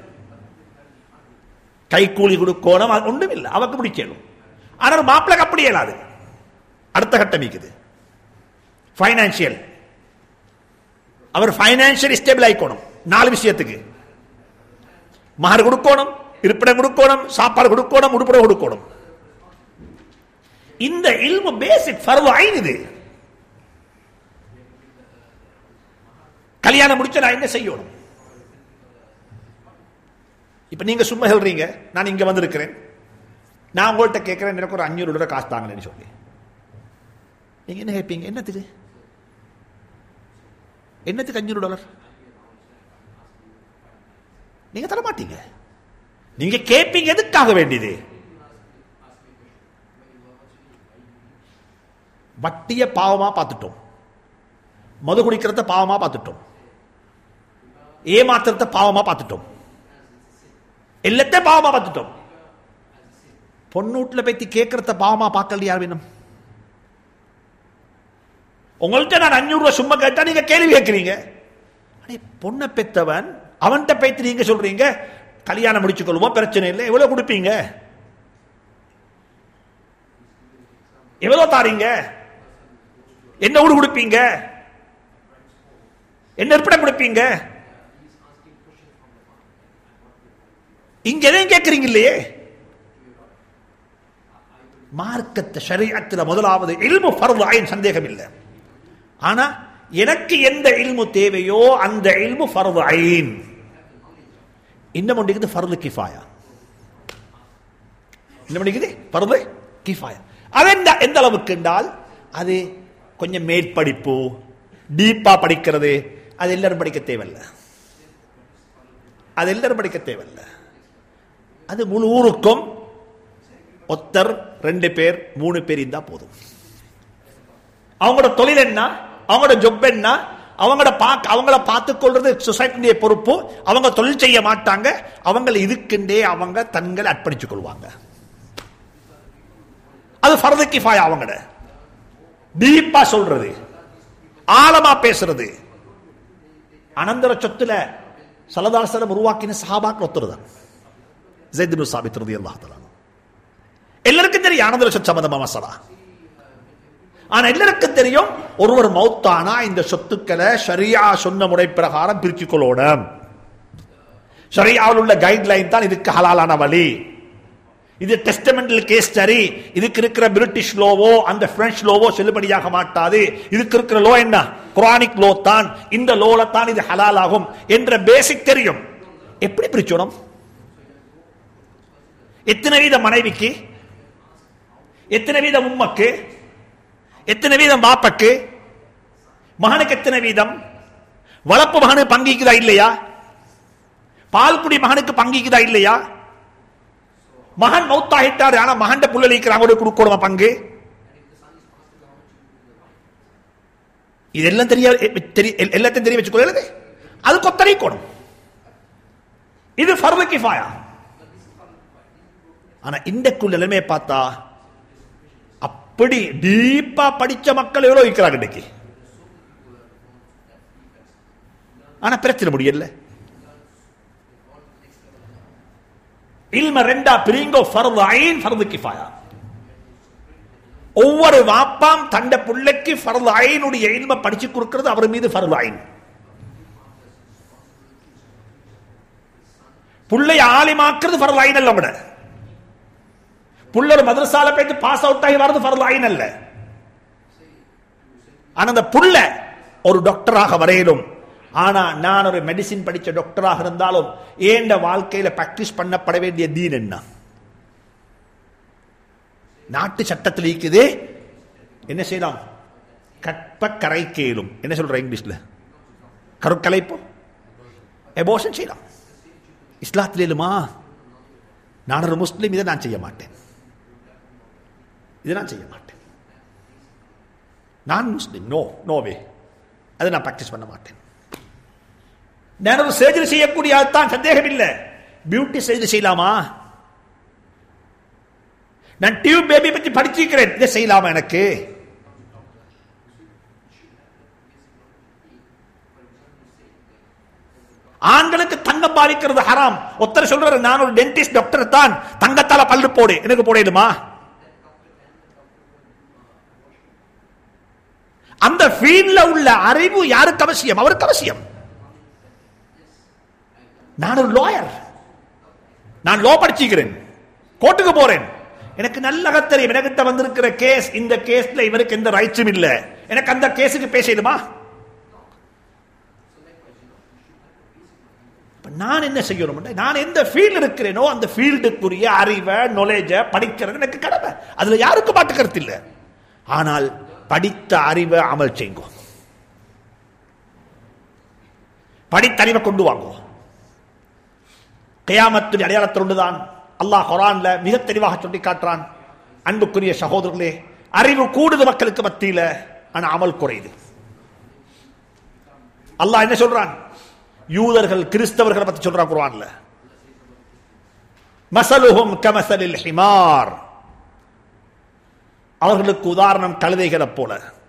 கை கூலி கொடுக்கணும் அது ஒன்றும் இல்லை அவக்கு முடிச்சிடும் ஆனால் மாப்பிள்ளைக்கு அப்படி இயலாது அடுத்த கட்டம் இருக்குது ஃபைனான்சியல் அவர் ஃபைனான்சியல் ஸ்டேபிள் ஆயிக்கணும் நாலு விஷயத்துக்கு மகர் கொடுக்கணும் இருப்பிடம் கொடுக்கணும் சாப்பாடு கொடுக்கணும் உடுப்பிடம் கொடுக்கணும் இந்த இல்மு பேசிக் ஃபர்வு ஐன் இது கல்யாணம் முடிச்ச நான் என்ன செய்யணும் இப்ப நீங்க சும்மா சொல்றீங்க நான் இங்க வந்திருக்கிறேன் நான் உங்கள்கிட்ட கேட்கிறேன் எனக்கு ஒரு அஞ்சூறு ரூபாய் காசு தாங்களேன்னு சொல்லி நீங்க என்ன கேட்பீங்க என்னத்துக்கு என்னத்துக்கு அஞ்சூறு டாலர் நீங்க தர மாட்டீங்க நீங்க கேட்பீங்க எதுக்காக வேண்டியது வட்டிய பாவமா பார்த்துட்டோம் மது குடிக்கிறத பாவமா பார்த்துட்டோம் ஏமாத்துறத பாவமா பார்த்துட்டோம் எல்லாத்தையும் பாவமா பார்த்துட்டோம் பொண்ணூட்டில் பத்தி கேட்கறத பாவமா பார்க்கல யார் வேணும் உங்கள்கிட்ட நான் அஞ்சூறு ரூபாய் சும்மா கேட்டா நீங்க கேள்வி கேட்கிறீங்க அடே பொண்ணை பெத்தவன் அவன்கிட்ட பேத்து நீங்க சொல்றீங்க கல்யாணம் முடிச்சு கொள்வோம் பிரச்சனை இல்லை எவ்வளவு கொடுப்பீங்க எவ்வளவு தாரீங்க என்ன ஊடு கொடுப்பீங்க என்ன இருப்பிடம் கொடுப்பீங்க இங்க எதையும் கேட்கறீங்க இல்லையே மார்க்கத்தை ஷரியத்தில் முதலாவது இல்மு ஃபர்து ஆயின் சந்தேகம் இல்லை ஆனா எனக்கு எந்த இல்மு தேவையோ அந்த இல்மு ஃபர்து ஐன் இன்னும் ஒன்றுக்குது ஃபர்து கிஃபாயா என்ன பண்ணிக்குது ஃபர்து கிஃபாயா அது எந்த எந்த அளவுக்கு என்றால் அது கொஞ்சம் மேற்படிப்பு டீப்பா படிக்கிறது அது எல்லாரும் படிக்க தேவையில்லை அது எல்லாரும் படிக்க தேவையில்லை அது முழு ஊருக்கும் ஒத்தர் ரெண்டு பேர் மூணு பேர் இருந்தா போதும் அவங்களோட தொழில் என்ன அவங்களோட ஜொப் என்ன அவங்கள பார்க்க அவங்கள பார்த்துக் கொள்றது சொசைட்டியுடைய பொறுப்பு அவங்க தொழில் செய்ய மாட்டாங்க அவங்கள இதுக்குண்டே அவங்க தங்களை அர்ப்பணிச்சுக் கொள்வாங்க அது ஃபர்து கிஃபாயா அவங்கள டீப்பா சொல்றது ஆழமா பேசுறது அனந்தர சொத்துல சலதாசலம் உருவாக்கின சஹாபாக்கள் ஒத்துருதான் ஜெய்திபு சாபித் ரதி அல்லாஹ் எல்லாருக்கும் தெரியும் அனந்தர சொத்து சம்பந்தமா மசலா ஆனா எல்லாருக்கும் தெரியும் ஒருவர் மௌத்தானா இந்த சொத்துக்களை ஷரியா சொன்ன முறை பிரகாரம் பிரிச்சு கொள்ளணும் ஷரியாவில் உள்ள கைட்லைன் தான் இதுக்கு ஹலாலான வழி இது டெஸ்டமெண்டல் கேஸ் சரி இதுக்கு இருக்கிற பிரிட்டிஷ் லோவோ அந்த பிரெஞ்சு லோவோ செல்லுபடியாக மாட்டாது இதுக்கு இருக்கிற லோ என்ன குரானிக் லோ தான் இந்த லோல தான் இது ஹலால் ஆகும் என்ற பேசிக் தெரியும் எப்படி பிரிச்சோணும் எத்தனை வீத மனைவிக்கு எத்தனை வீதம் உம்மக்கு எத்தனை வீதம் பாப்பக்கு மகனுக்கு எத்தனை வீதம் வளர்ப்பு மகனுக்கு பங்கிக்குதா இல்லையா பால்குடி மகனுக்கு பங்கிக்குதா இல்லையா மகன் மௌத்தாகிட்டாரு ஆனா மகன் புள்ளலிக்கிறாங்க கொடுக்கணுமா பங்கு இதெல்லாம் தெரிய தெரிய எல்லாத்தையும் தெரிய வச்சுக்கொள்ளது அது கொத்தரிக்கணும் இது ஃபர்து கிஃபாயா ஆனா இன்றைக்குள்ள நிலைமையை பார்த்தா அப்படி டீப்பா படிச்ச மக்கள் எவ்வளவு இருக்கிறாங்க இன்னைக்கு ஆனா பிரச்சனை முடியல இல்ம ரெண்டா பிரிங்கோ ஃபர்து ஐன் ஃபர்து கிஃபாயா ஒவ்வொரு வாப்பாம் தண்ட பிள்ளைக்கு ஃபர்து ஐனுடைய இல்ம படிச்சு கொடுக்கிறது அவர் மீது ஃபர்து ஐன் புள்ளை ஆலிமாக்குறது ஃபர்து ஐன் அல்ல விட புள்ள ஒரு மதரசால போயிட்டு பாஸ் அவுட் ஆகி வர்றது ஃபர்து ஐன் அல்ல ஆனா அந்த புள்ள ஒரு டாக்டராக வரையிலும் ஆனா நான் ஒரு மெடிசின் படிச்ச டாக்டராக இருந்தாலும் ஏண்ட வாழ்க்கையில பிராக்டிஸ் பண்ணப்பட வேண்டிய தீன் என்ன நாட்டு சட்டத்தில் இருக்குது என்ன செய்யலாம் கற்ப கரை கேளும் என்ன சொல்ற இங்கிலீஷ்ல கருக்கலைப்போ எபோஷன் செய்யலாம் இஸ்லாத்தில் இல்லுமா நான் ஒரு முஸ்லீம் இதை நான் செய்ய மாட்டேன் இதை நான் செய்ய மாட்டேன் நான் முஸ்லீம் நோ நோவே அதை நான் பிராக்டிஸ் பண்ண மாட்டேன் நான் ஒரு சர்ஜரி செய்யக்கூடிய தான் சந்தேகம் இல்லை பியூட்டி சர்ஜரி செய்யலாமா நான் டியூப் பேபி பற்றி படிச்சிருக்கிறேன் இதை செய்யலாமா எனக்கு ஆண்களுக்கு தங்கம் பாதிக்கிறது ஹராம் ஒருத்தர் சொல்றாரு நான் ஒரு டென்டிஸ்ட் டாக்டர் தான் தங்கத்தால பல்லு போடு எனக்கு போடணுமா அந்த ஃபீல்ட்ல உள்ள அறிவு யாருக்கு அவசியம் அவருக்கு அவசியம் நான் ஒரு லாயர் நான் லோ படிச்சுக்கிறேன் கோர்ட்டுக்கு போறேன் எனக்கு நல்ல தெரியும் எனக்கிட்ட வந்திருக்கிற கேஸ் இந்த கேஸ்ல இவருக்கு எந்த ரைட்ஸும் இல்ல எனக்கு அந்த கேஸுக்கு பேசணுமா நான் என்ன செய்யணும் நான் எந்த ஃபீல்டு இருக்கிறேனோ அந்த ஃபீல்டுக்குரிய அறிவை நாலேஜ படிக்கிறது எனக்கு கடமை அதுல யாருக்கும் மாட்டு கருத்து இல்லை ஆனால் படித்த அறிவை அமல் செய்யுங்க படித்த அறிவை கொண்டு வாங்குவோம் கயாமத்தின் அடையாளத்தொண்டுதான் அல்லாஹ் குரான்ல மிக தெளிவாக சொல்லி காட்டுறான் அன்புக்குரிய சகோதரர்களே அறிவு கூடுது மக்களுக்கு மத்தியில ஆனா அமல் குறையுது அல்லாஹ் என்ன சொல்றான் யூதர்கள் கிறிஸ்தவர்களை பத்தி சொல்றான் குரான்ல மசலுஹும் கமசலில் ஹிமார் அவர்களுக்கு உதாரணம் கழுதைகளை போல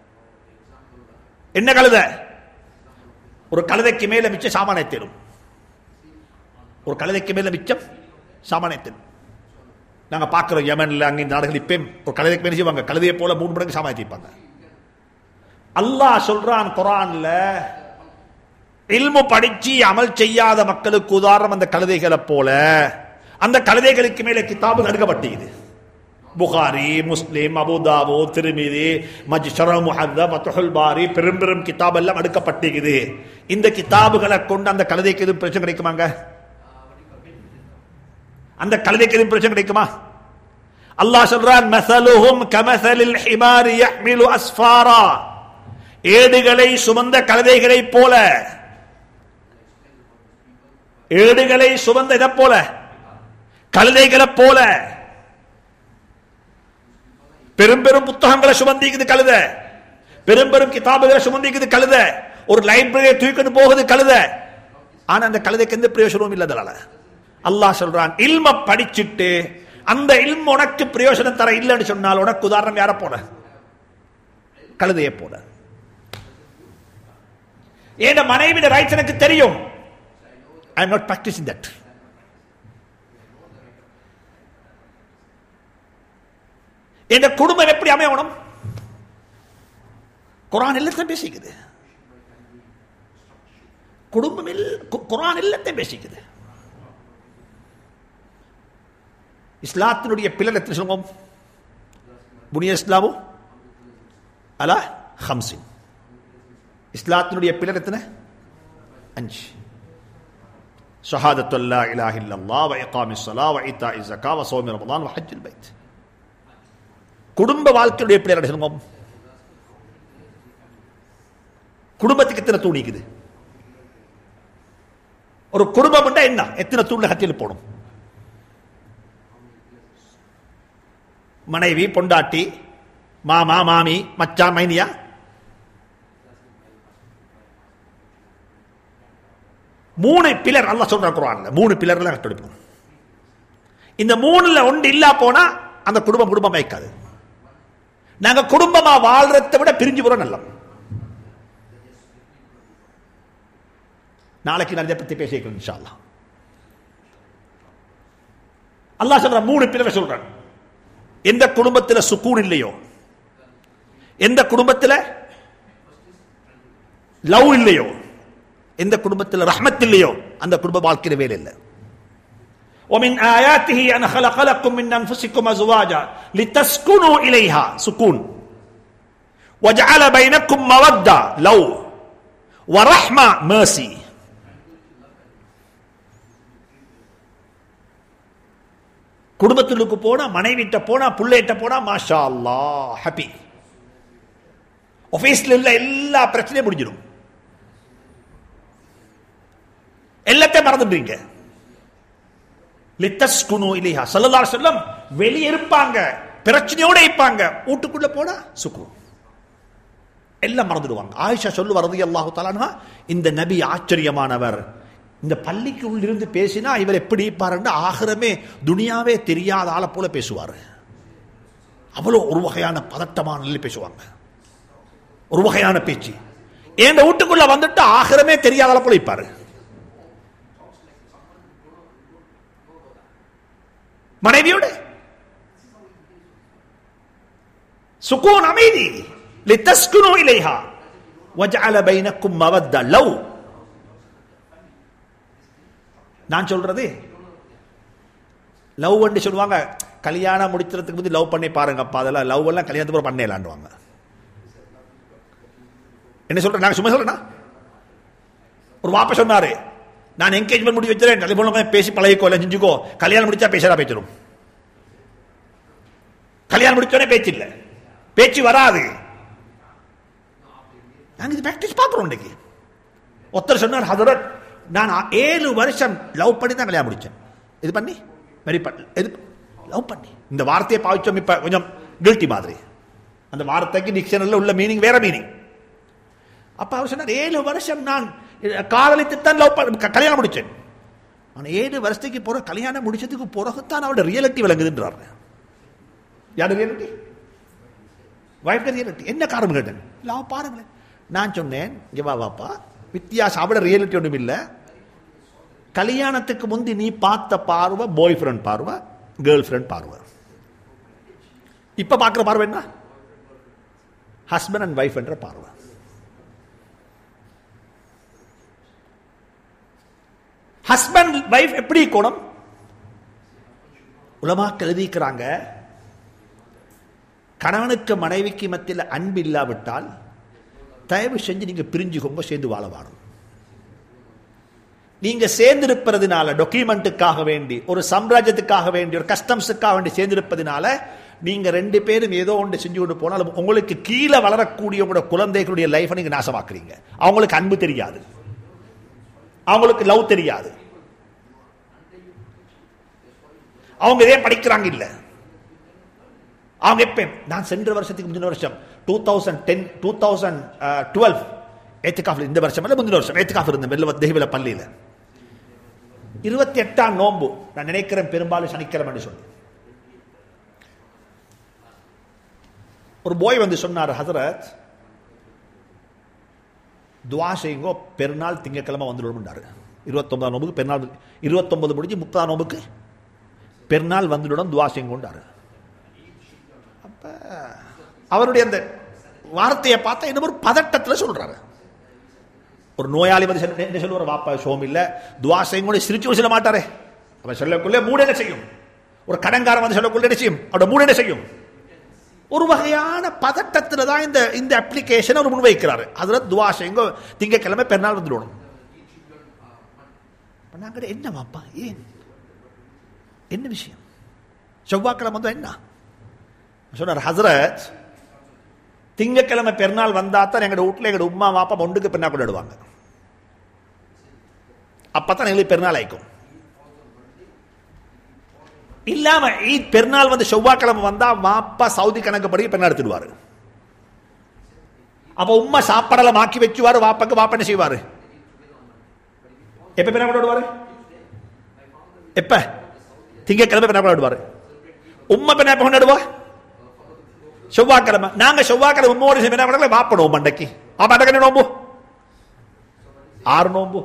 என்ன கழுத ஒரு கழுதைக்கு மேல மிச்ச சாமானை தேடும் ஒரு கழுதைக்கு மேல மிச்சம் சாமானியத்தின் நாங்க பார்க்கிறோம் யமன்ல அங்க இந்த நாடுகள் இப்பயும் ஒரு கழுதைக்கு மேல செய்வாங்க கழுதையை போல மூணு மடங்கு சாமானியம் தீப்பாங்க அல்லாஹ் சொல்றான் குரான்ல இல்மு படிச்சு அமல் செய்யாத மக்களுக்கு உதாரணம் அந்த கழுதைகளை போல அந்த கழுதைகளுக்கு மேல கிதாபு நடுக்கப்பட்டது புகாரி முஸ்லிம் அபுதாபு திருமிதி மஜ்ஷர முஹத்த பத்துல் பாரி பெரும் பெரும் கிதாப் எல்லாம் அடுக்கப்பட்டிருக்குது இந்த கிதாபுகளை கொண்டு அந்த கழுதைக்கு எதுவும் பிரச்சனை கிடைக்குமாங்க அந்த கழுதைக்கு எதுவும் பிரச்சனை கிடைக்குமா அல்லாஹ் சொல்றான் மசலுஹும் கமசலில் ஹிமாரி யஹ்மிலு அஸ்ஃபாரா ஏடுகளை சுமந்த கழுதைகளை போல ஏடுகளை சுமந்த இதை போல கழுதைகளை போல பெரும் பெரும் புத்தகங்களை சுமந்திக்குது கழுத பெரும் பெரும் கிதாபுகளை சுமந்திக்குது கழுத ஒரு லைப்ரரியை தூக்கிட்டு போகுது கழுத ஆனா அந்த கழுதைக்கு எந்த பிரயோஜனமும் இல்லை அதனால அல்லாஹ் சொல்றான் இல்ம படிச்சுட்டு அந்த இல்ம உனக்கு பிரயோஜனம் தர இல்லைன்னு சொன்னால் உனக்கு உதாரணம் யார போல கழுதையை போல என் மனைவிட ரைட்ஸ் எனக்கு தெரியும் I am not practicing that என் குடும்பம் எப்படி அமையணும் குரான் எல்லாத்தையும் பேசிக்குது குடும்பம் இல்ல- கு- குரான் எல்லாத்தையும் பேசிக்குது இஸ்லாத்தினுடைய பிள்ளை எத்தனை சொல்லுவோம் புனிய இஸ்லாமோ அலா ஹம்சின் இஸ்லாத்தினுடைய பிள்ளை எத்தனை அஞ்சு ஷஹாதத்து அல்லா இலாஹ இல்லல்லாஹ் வ இகாமிஸ் ஸலா வ ஈத்தாஇஸ் ஸக்கா வ ஸௌமி ரமதான் வ ஹஜ்ஜுல் பைத் குடும்ப வாழ்க்கையுடைய பிள்ளைகள் சொல்லுவோம் குடும்பத்துக்கு எத்தனை தூணிக்குது ஒரு குடும்பம் என்ன எத்தனை தூண்ல கட்டியில் போடும் மனைவி பொண்டாட்டி மாமா மாமி மச்சான் மைனியா மூணு பிலர் அல்லாஹ் சொல்ற குர்ஆன்ல மூணு பிலர்ல கட்டெடுப்போம் இந்த மூணுல ஒன்று இல்லா போனா அந்த குடும்பம் குடும்பம் வைக்காது நாங்க குடும்பமா வாழ்றதை விட பிரிஞ்சு போறோம் நல்லம் நாளைக்கு நான் இதை பத்தி பேசிக்கிறேன் இன்ஷா அல்லாஹ் அல்லாஹ் சொல்ற மூணு பிறவை சொல்றான் எந்த குடும்பத்துல சுக்கூன் இல்லையோ எந்த குடும்பத்துல லவ் இல்லையோ எந்த குடும்பத்தில் ரஹ்மத் இல்லையோ அந்த குடும்ப வாழ்க்கையில வேலை இல்லை ومن آياته أن خلق لكم من أنفسكم أزواجا لتسكنوا إليها سكون وجعل بينكم مودة لو ورحمة mercy குடும்பத்திலுக்கு போனா மனைவிட்ட போனா பிள்ளைகிட்ட போனா மாஷா அல்லா ஹாப்பி ஆபீஸ்ல உள்ள எல்லா பிரச்சனையும் முடிஞ்சிடும் எல்லாத்தையும் மறந்துடுறீங்க லித்தஸ்குனு இலிஹா ஸல்லல்லாஹு அலைஹி வஸல்லம் வெளிய இருப்பாங்க பிரச்சனையோட இருப்பாங்க வீட்டுக்குள்ள போனா சுக்கு எல்லாம் மறந்துடுவாங்க ஆயிஷா சொல்லு வரது அல்லாஹு தஆலா இந்த நபி ஆச்சரியமானவர் இந்த பள்ளிக்கு உள்ளிருந்து பேசினா இவர் எப்படி இருப்பாருன்னு ஆகிரமே துனியாவே தெரியாத ஆளை போல பேசுவார் அவ்வளோ ஒரு வகையான பதட்டமான நிலையில் பேசுவாங்க ஒரு வகையான பேச்சு என் வீட்டுக்குள்ள வந்துட்டு ஆகிரமே தெரியாத ஆளை போல இருப்பாரு மனைவியோடு சுக்கூன் அமைதி லித்தஸ்குனு இலைஹா வஜஅல பைனக்கும் மவத்த லவ் நான் சொல்றது லவ் பண்ணி சொல்லுவாங்க கல்யாணம் முடிக்கிறதுக்கு முந்தி லவ் பண்ணி பாருங்கப்பா அதெல்லாம் லவ் எல்லாம் கல்யாணத்துக்கு அப்புறம் பண்ணலான்டுவாங்க என்ன சொல்றேன் நான் சும்மா சொல்றேன்னா ஒரு வாப்ப சொன்னாரு நான் என்கேஜ்மெண்ட் முடி வச்சிருக்கேன் டெலிஃபோன் பேசி பழகிக்கோ இல்லை செஞ்சுக்கோ கல்யாணம் முடிச்சா பேசுறா பேச்சிடும் கல்யாணம் முடிச்சோடனே பேச்சு இல்லை பேச்சு வராது நாங்க இது பிராக்டிஸ் பார்க்குறோம் இன்னைக்கு ஒருத்தர் சொன்னார் ஹதரத் நான் ஏழு வருஷம் லவ் பண்ணி தான் கல்யாணம் முடிச்சேன் இது பண்ணி வெரி இது லவ் பண்ணி இந்த வார்த்தையை பாவிச்சோம் இப்ப கொஞ்சம் கில்ட்டி மாதிரி அந்த வார்த்தைக்கு டிக்ஷனரியில் உள்ள மீனிங் வேற மீனிங் அப்ப அவர் சொன்னார் ஏழு வருஷம் நான் காதலித்து தான் லவ் கல்யாணம் முடிச்சேன் ஆனால் ஏழு வருஷத்துக்கு போற கல்யாணம் முடிச்சதுக்கு பிறகுத்தான் அவரோட ரியாலிட்டி விளங்குதுன்றார் யாரு ரியாலிட்டி வைஃப் ரியாலிட்டி என்ன காரணம் கேட்டேன் இல்லை அவன் பாருங்களேன் நான் சொன்னேன் இங்க வா வாப்பா வித்தியாசம் அவட ரியாலிட்டி ஒன்றும் இல்லை கல்யாணத்துக்கு முந்தி நீ பார்த்த பார்வை பாய் ஃப்ரெண்ட் பார்வை கேர்ள் ஃப்ரெண்ட் பார்வை இப்ப பார்க்குற பார்வை என்ன ஹஸ்பண்ட் அண்ட் ஒய்ஃப் என்ற பார்வை ஹஸ்பண்ட் வைஃப் எப்படி கோணம் உலமாக்கள் எழுதிக்கிறாங்க கணவனுக்கு மனைவிக்கு மத்தியில் அன்பு இல்லாவிட்டால் தயவு செஞ்சு நீங்க பிரிஞ்சுக்கோங்க சேர்ந்து வாழ வாழும் நீங்க சேர்ந்திருப்பதுனால டாக்குமெண்ட்டுக்காக வேண்டி ஒரு சாம்ராஜ்யத்துக்காக வேண்டி ஒரு கஸ்டம்ஸுக்காக வேண்டி சேர்ந்திருப்பதுனால நீங்க ரெண்டு பேரும் ஏதோ ஒன்று செஞ்சு கொண்டு போனாலும் உங்களுக்கு கீழே வளரக்கூடிய உங்களோட குழந்தைகளுடைய லைஃபை நீங்க நாசமாக்குறீங்க அவங்களுக்கு அன்பு தெரியாது அவங்களுக்கு லவ் தெரியாது அவங்க இதே படிக்கிறாங்க இல்ல அவங்க எப்ப நான் சென்ற வருஷத்துக்கு முந்தின வருஷம் two thousand ten two thousand twelve ஏத்துக்காஃபில் இந்த வருஷம் இல்ல முந்தின வருஷம் ஏத்துக்காஃப் இருந்தேன் வெள்ள தெய்வில பள்ளியில் இருபத்தி எட்டாம் நோன்பு நான் நினைக்கிறேன் பெரும்பாலும் சனிக்கிழமை சொல்லி ஒரு போய் வந்து சொன்னார் ஹசரத் துவா செய்யுங்கோ பெருநாள் திங்கக்கிழமை வந்துடும்னாரு இருபத்தொன்பதாம் நோம்புக்கு பெருநாள் இருபத்தொன்பது முடிஞ்சு முப்பதாம் நோம்புக்கு பெருநாள் வந்துடும் துவா செய்யுங்கோண்டாரு அப்ப அவருடைய அந்த வார்த்தையை பார்த்தா இன்னும் ஒரு பதட்டத்தில் சொல்றாரு ஒரு நோயாளி வந்து சொல்ல- என்ன சொல்லுவார் வாப்பா சோம் இல்ல துவா செய்யுங்க சிரிச்சு சொல்ல மாட்டாரே அவன் சொல்லக்குள்ளே மூட என்ன செய்யும் ஒரு கடங்காரன் வந்து சொல்லக்குள்ள என்ன செய்யும் அவரோட மூட என்ன செய்யும் ஒரு வகையான பதட்டத்தில் தான் இந்த இந்த அப்ளிகேஷன் அவர் முன்வைக்கிறாரு அதுல துவா செய்யுங்க திங்கக்கிழமை பெருநாள் வந்துடணும் அப்ப நாங்க என்ன வாப்பா ஏன் என்ன விஷயம் செவ்வாய்க்கிழமை வந்தா என்ன சொன்னார் ஹசரத் திங்கக்கிழமை பெருநாள் வந்தா தான் எங்களோட வீட்டில் எங்களோட உமா வாப்பா ஒன்றுக்கு பெருநாள் கொண்டாடுவாங்க அப்பதான் எங்களுக்கு பெருநாள் ஆயிக்கும் இல்லாம ஈத் பெருநாள் வந்து செவ்வாய்க்கிழமை வந்தா வாப்பா சவுதி கணக்குப்படி பெருநாள் எடுத்துடுவாரு அப்ப உம்மா சாப்பாடெல்லாம் மாக்கி வச்சுவாரு வாப்பாக்கு வாப்பா என்ன செய்வாரு எப்ப பெருநாள் கொண்டாடுவாரு எப்ப திங்கக்கிழமை பெருநாள் கொண்டாடுவாரு உம்மா பெருநாள் எப்ப கொண்டாடுவா செவ்வாய்க்கிழமை நாங்க செவ்வாய்க்கிழமை உம்மோடு சேர்ந்து என்ன பண்ணல வாப்பணும் மண்டைக்கு ஆ மண்டைக்கு நோம்பு ஆறு நோம்பு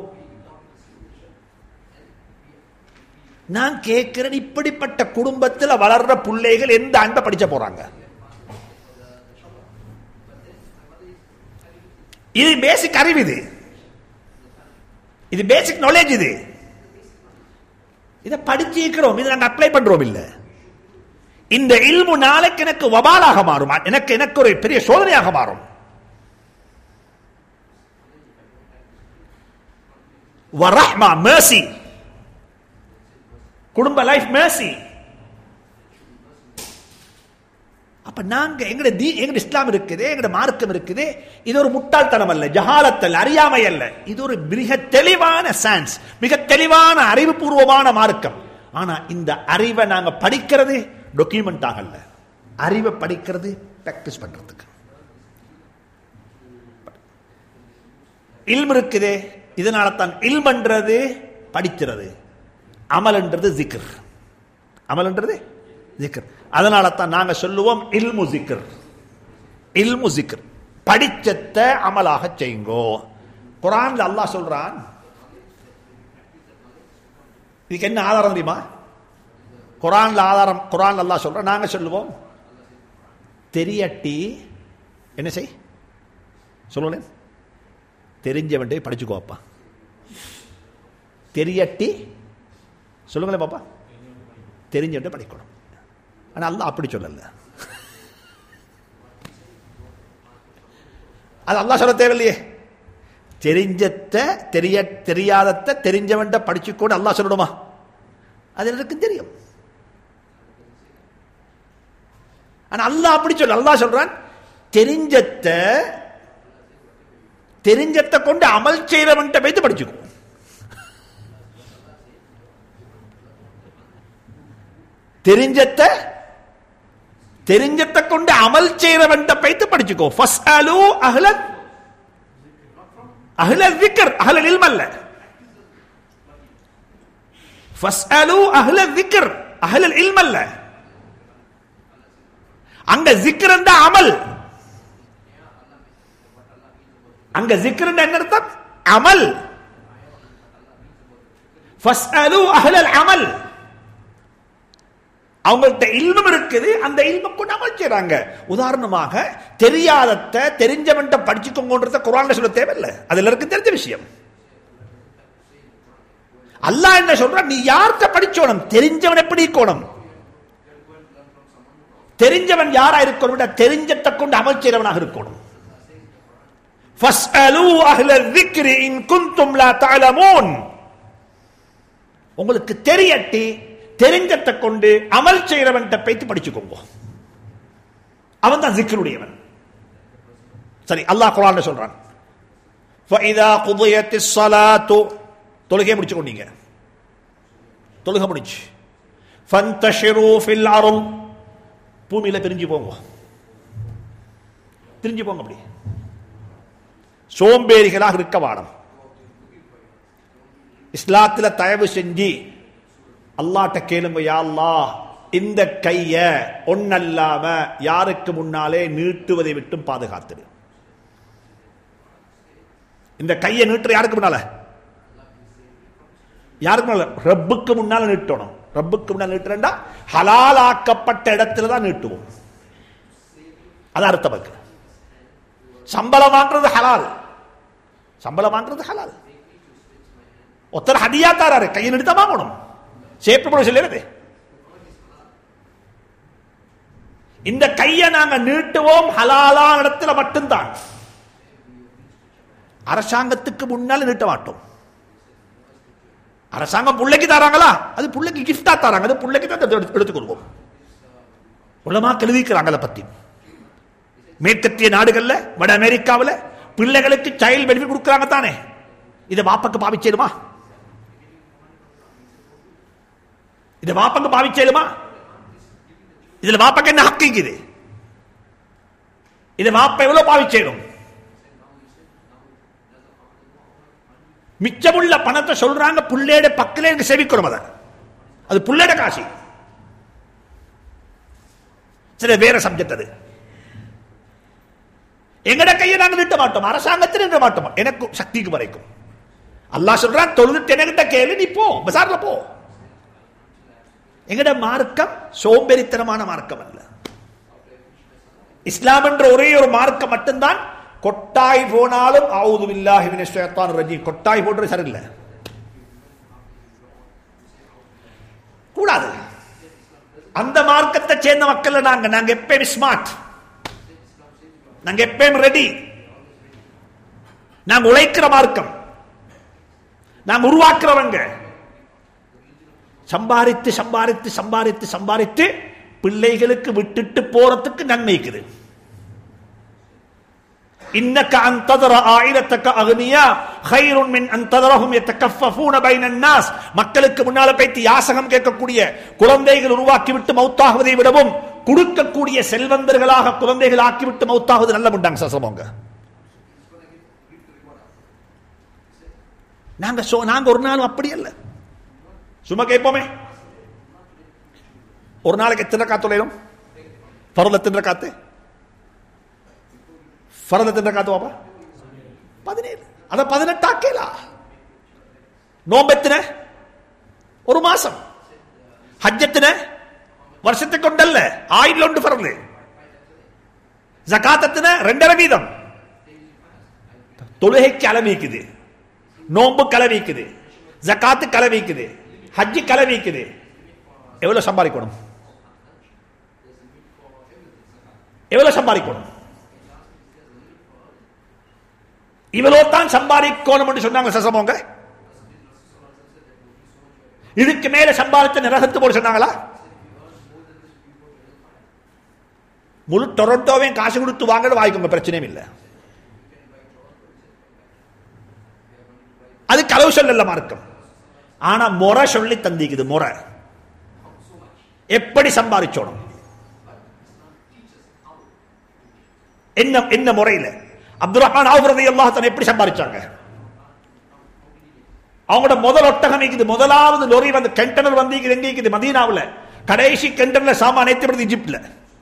நான் கேட்கிறேன் இப்படிப்பட்ட குடும்பத்தில் வளர்ற பிள்ளைகள் எந்த அன்பை படிச்ச போறாங்க இது பேசிக் அறிவு இது இது பேசிக் நாலேஜ் இது இதை படிச்சிருக்கிறோம் இதை நாங்க அப்ளை பண்றோம் இல்ல இந்த இல்மு நாளைக்கு எனக்கு வபாலாக மாறும் எனக்கு எனக்கு ஒரு பெரிய சோதனையாக மாறும் வரஹ்மா mercy குடும்ப லைஃப் மேசி அப்ப நாங்க எங்கட தீ எங்கட இஸ்லாம் இருக்குது எங்கட மார்க்கம் இருக்குது இது ஒரு முட்டாள்தனம் அல்ல ஜஹாலத் அல்ல அறியாமை அல்ல இது ஒரு மிக தெளிவான சயின்ஸ் மிக தெளிவான அறிவுபூர்வமான மார்க்கம் ஆனா இந்த அறிவை நாங்க படிக்கிறது டாக்குமெண்ட் ஆகல அறிவை படிக்கிறது பிராக்டிஸ் பண்றதுக்கு இல்ம் இருக்குது இதனால தான் இல்மன்றது படிக்கிறது அமல்ன்றது ஜிக்ர் அமல்ன்றது ஜிக்ர் அதனால தான் நாங்க சொல்லுவோம் இல்மு ஜிக்ர் இல்மு ஜிக்ர் படிச்சத்தை அமலாக செய்யுங்கோ குரான்ல அல்லாஹ் சொல்றான் இதுக்கு என்ன ஆதாரம் தெரியுமா குரான்ல ஆதாரம் குரான் அல்லாஹ் சொல்றான் நாங்க சொல்லுவோம் தெரியட்டி என்ன செய் சொல்லுங்களேன் தெரிஞ்சவன்டே படிச்சுக்கோப்பா தெரியட்டி சொல்லுங்களேன் பாப்பா தெரிஞ்சுட்டு படிக்கணும் ஆனா அல்லாஹ் அப்படி சொல்லல அது அல்லாஹ் சொல்ல தேவையில்லையே தெரிஞ்சத்த தெரிய தெரியாதத்த தெரிஞ்சவன்ட்ட படிச்சுக்கோன்னு அல்லாஹ் சொல்லணுமா அது எனக்கும் தெரியும் ஆனா அல்லாஹ் அப்படி சொல்ல அல்லாஹ் சொல்றான் தெரிஞ்சத்த தெரிஞ்சத்தை கொண்டு அமல் செய்யறவன்ட்ட வைத்து படிச்சுக்கோ தெரிஞ்சத்த தெரிஞ்சத்தை கொண்டு அமல் செய்யறவன்ட்ட பைத்து படிச்சுக்கோ ஃபஸ்அலு அஹ்லத் அஹ்ல விக்கர் அஹ்ல இல்ம் அல்ல ஃபஸ்அலு அஹ்ல விக்கர் அஹ்ல இல்ம் அல்ல அங்க ஜிக்ர் என்ற அமல் அங்க ஜிக்ர் என்ன அர்த்தம் அமல் ஃபஸ்அலு அஹ்லல் அமல் அவங்கள்ட்ட இல்மம் இருக்குது அந்த இல்மம் கொண்டு அமல் செய்றாங்க உதாரணமாக தெரியாதத தெரிஞ்சவன்ட்ட படிச்சுக்கோங்கன்றத குரான்ல சொல்ல தேவையில்லை அதுல இருக்கு தெரிஞ்ச விஷயம் அல்லாஹ் என்ன சொல்ற நீ யார்கிட்ட படிச்சோணும் தெரிஞ்சவன் எப்படி இருக்கணும் தெரிஞ்சவன் யாரா இருக்கணும் விட தெரிஞ்சத்தை கொண்டு அமல் செய்றவனாக இருக்கணும் فَاسْأَلُوا أَهْلَ الذِّكْرِ إِن كُنتُمْ لَا تَعْلَمُونَ உங்களுக்கு தெரியட்டி தெரிஞ்சத்தை கொண்டு அமல் செய்யறவன்கிட்ட பேத்து படிச்சுக்கோங்க அவன் தான் ஜிக்ருடையவன் சரி அல்லாஹ் குரான் சொல்றான் فَإِذَا قُضِيَتِ الصَّلَاةُ தொழுகை முடிச்சு கொண்டீங்க தொழுகை முடிச்சு فَانْتَشِرُوا فِي الْأَرْضِ பூமியில பிரிஞ்சு போங்க பிரிஞ்சு போங்க அப்படி சோம்பேறிகளாக இருக்க வாடம் இஸ்லாத்துல தயவு செஞ்சு அல்லாட்ட கேளுங்க யா அல்லாஹ் இந்த கைய ஒன்னல்லாம யாருக்கு முன்னாலே நீட்டுவதை விட்டும் பாதுகாத்துடு இந்த கையை நீட்டுற யாருக்கு முன்னால யாருக்கு முன்னால ரப்புக்கு முன்னால நீட்டணும் ரப்புக்கு முன்னால நீட்டுறா ஹலால் ஆக்கப்பட்ட இடத்துல தான் நீட்டுவோம் அது அர்த்தம் இருக்கு சம்பளம் வாங்குறது ஹலால் சம்பளம் வாங்குறது ஹலால் ஒருத்தர் ஹதியா தாராரு கையை நிறுத்த வாங்கணும் சேப்பு போட சொல்லிடுது இந்த கையை நாங்க நீட்டுவோம் ஹலாலான இடத்துல மட்டும்தான் அரசாங்கத்துக்கு முன்னால நீட்ட மாட்டோம் அரசாங்கம் பிள்ளைக்கு தராங்களா அது பிள்ளைக்கு கிஃப்டா தராங்க அது பிள்ளைக்கு தான் எடுத்து- எடுத்துக்கொள்வோம் உலமா கழுவிக்கிறாங்க அதை பத்தி மேற்கத்திய நாடுகள்ல வட அமெரிக்காவில் பிள்ளைகளுக்கு சைல்டு பெனிஃபிட் கொடுக்குறாங்க தானே இதை வாப்பக்கு பாவிச்சேருமா இதை வாப்பக்கு பாவிச்சேருமா இதுல வாப்பக்கு என்ன ஹக்கு இருக்குது இதை வாப்ப எவ்வளவு பாவிச்சேரும் மிச்சமுள்ள பணத்தை சொல்றாங்க புள்ளேட பக்கலே எனக்கு செவிக்கிறோம் அதை அது புள்ளேட காசி சில வேற சப்ஜெக்ட் அது எங்கட கையை நாங்க நீட்ட மாட்டோம் அரசாங்கத்தில் நிறுத்த மாட்டோம் எனக்கு சக்திக்கு வரைக்கும் அல்லாஹ் சொல்றான் தொழுது என்கிட்ட கேளு நீ போ பசார்ல போ எங்கட மார்க்கம் சோம்பேறித்தனமான மார்க்கம் அல்ல இஸ்லாம் என்ற ஒரே ஒரு மார்க்கம் மட்டும்தான் கொட்டாய் போனாலும் ஆவுது பில்லாஹி மினஷ் ஷைத்தானிர் ரஜீம் கொட்டாய் போன்றது சரியில்லை கூடாது அந்த மார்க்கத்தை சேர்ந்த மக்கள் நாங்க நாங்க எப்பயும் ஸ்மார்ட் நாங்க எப்பயும் ரெடி நாங்க உழைக்கிற மார்க்கம் நாங்க உருவாக்குறவங்க சம்பாரித்து சம்பாரித்து சம்பாரித்து சம்பாரித்து பிள்ளைகளுக்கு விட்டுட்டு போறதுக்கு நன்மைக்குது இன்னக்க அந்ததர ஆயிரத்தக்க அகனியா ஹைருன் மின் அந்ததரஹும் யத்தகஃபஃபூன பைனன் நாஸ் மக்களுக்கு முன்னால போய்த்து யாசகம் கேட்கக்கூடிய குழந்தைகள் உருவாக்கி விட்டு மௌத்தாகுவதை விடவும் கொடுக்கக்கூடிய செல்வந்தர்களாக குழந்தைகள் ஆக்கிவிட்டு மௌத்தாகுவது நல்ல முண்டாங்க சசமோங்க நாங்க சோ நாங்க ஒரு நாளும் அப்படி அல்ல சும்மா கேட்போமே ஒரு நாளைக்கு எத்தனை காத்து தொலைடும் பரவல் எத்தனை காத்து பரவல் எத்தனை காத்து வாப்பா பதினேழு அத பதினெட்டாக்கேலா நோம்பெத்தின ஒரு மாசம் ஹஜ்ஜத்தின வருஷத்துக்கு கொண்டல்ல ஆயிரம் ஒன்று பரவல் ஜகாத்தத்தின ரெண்டரை வீதம் தொழுகைக்கு அளவிக்குது நோம்பு கலவிக்குது ஜக்காத்து கலவிக்குது ஹஜ்ஜி கலவிக்குது எவ்வளவு சம்பாதிக்கணும் எவ்வளவு சம்பாதிக்கணும் இவ்வளவு தான் சம்பாதிக்கணும் என்று சொன்னாங்க சசமோங்க இதுக்கு மேல சம்பாதித்த நிரகத்து போட சொன்னாங்களா முழு டொரண்டோவையும் காசு கொடுத்து வாங்க வாங்கிக்கோங்க பிரச்சனையும் இல்லை அது களவு சொல்லல மார்க்கம் ஆனா முறை சொல்லி தந்திக்குது முறை எப்படி சம்பாதிச்சோணும் என்ன என்ன முறையில அப்துல் ரஹ்மான் ஆவுரதை அல்லாஹ் எப்படி சம்பாதிச்சாங்க அவங்களோட முதல் ஒட்டகம் இருக்குது முதலாவது லொரி வந்து கண்டனர் வந்து எங்க இருக்குது மதீனாவுல கடைசி கண்டனர்ல சாமான் ஏற்றப்படுது இஜிப்ட்ல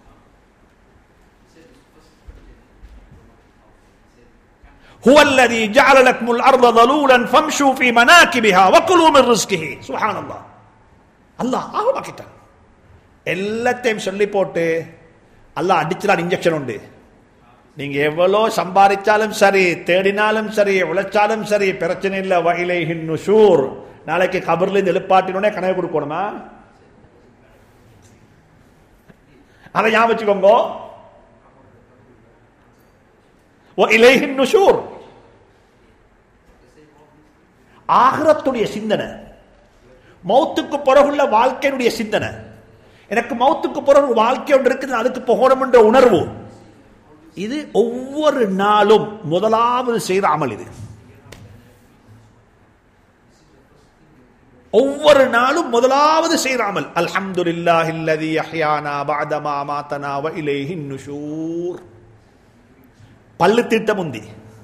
هو الذي جعل لكم الارض ذلولا فامشوا في مناكبها وكلوا من رزقه سبحان الله அல்லாஹ் ஆகமாக்கிட்டான் எல்லாத்தையும் சொல்லி போட்டு அல்லாஹ் அடிச்சுதான் இன்ஜெக்ஷன் உண்டு நீங்க எவ்வளோ சம்பாதிச்சாலும் சரி தேடினாலும் சரி உழைச்சாலும் சரி பிரச்சனை இல்லை வகையிலே நுஷூர் நாளைக்கு கபர்ல இருந்து எழுப்பாட்டினோடனே கனவு கொடுக்கணுமா அதை ஞாபகம் வச்சுக்கோங்க இலைஹின் நுஷூர் ஆகிரத்துடைய சிந்தனை மௌத்துக்கு பிறகுள்ள வாழ்க்கையினுடைய சிந்தனை எனக்கு மௌத்துக்கு பிறகு வாழ்க்கை ஒன்று இருக்குது அதுக்கு போகணும் என்ற உணர்வு இது ஒவ்வொரு நாளும் முதலாவது செய்த அமல் இது ஒவ்வொரு நாளும் முதலாவது செய்கிற அமல் அல்ஹம்துலில்லாஹி அல்லதி அஹ்யானா பஅத மா மாதனா வ இலைஹி நுஷூர் பல்லு தீட்ட முந்தி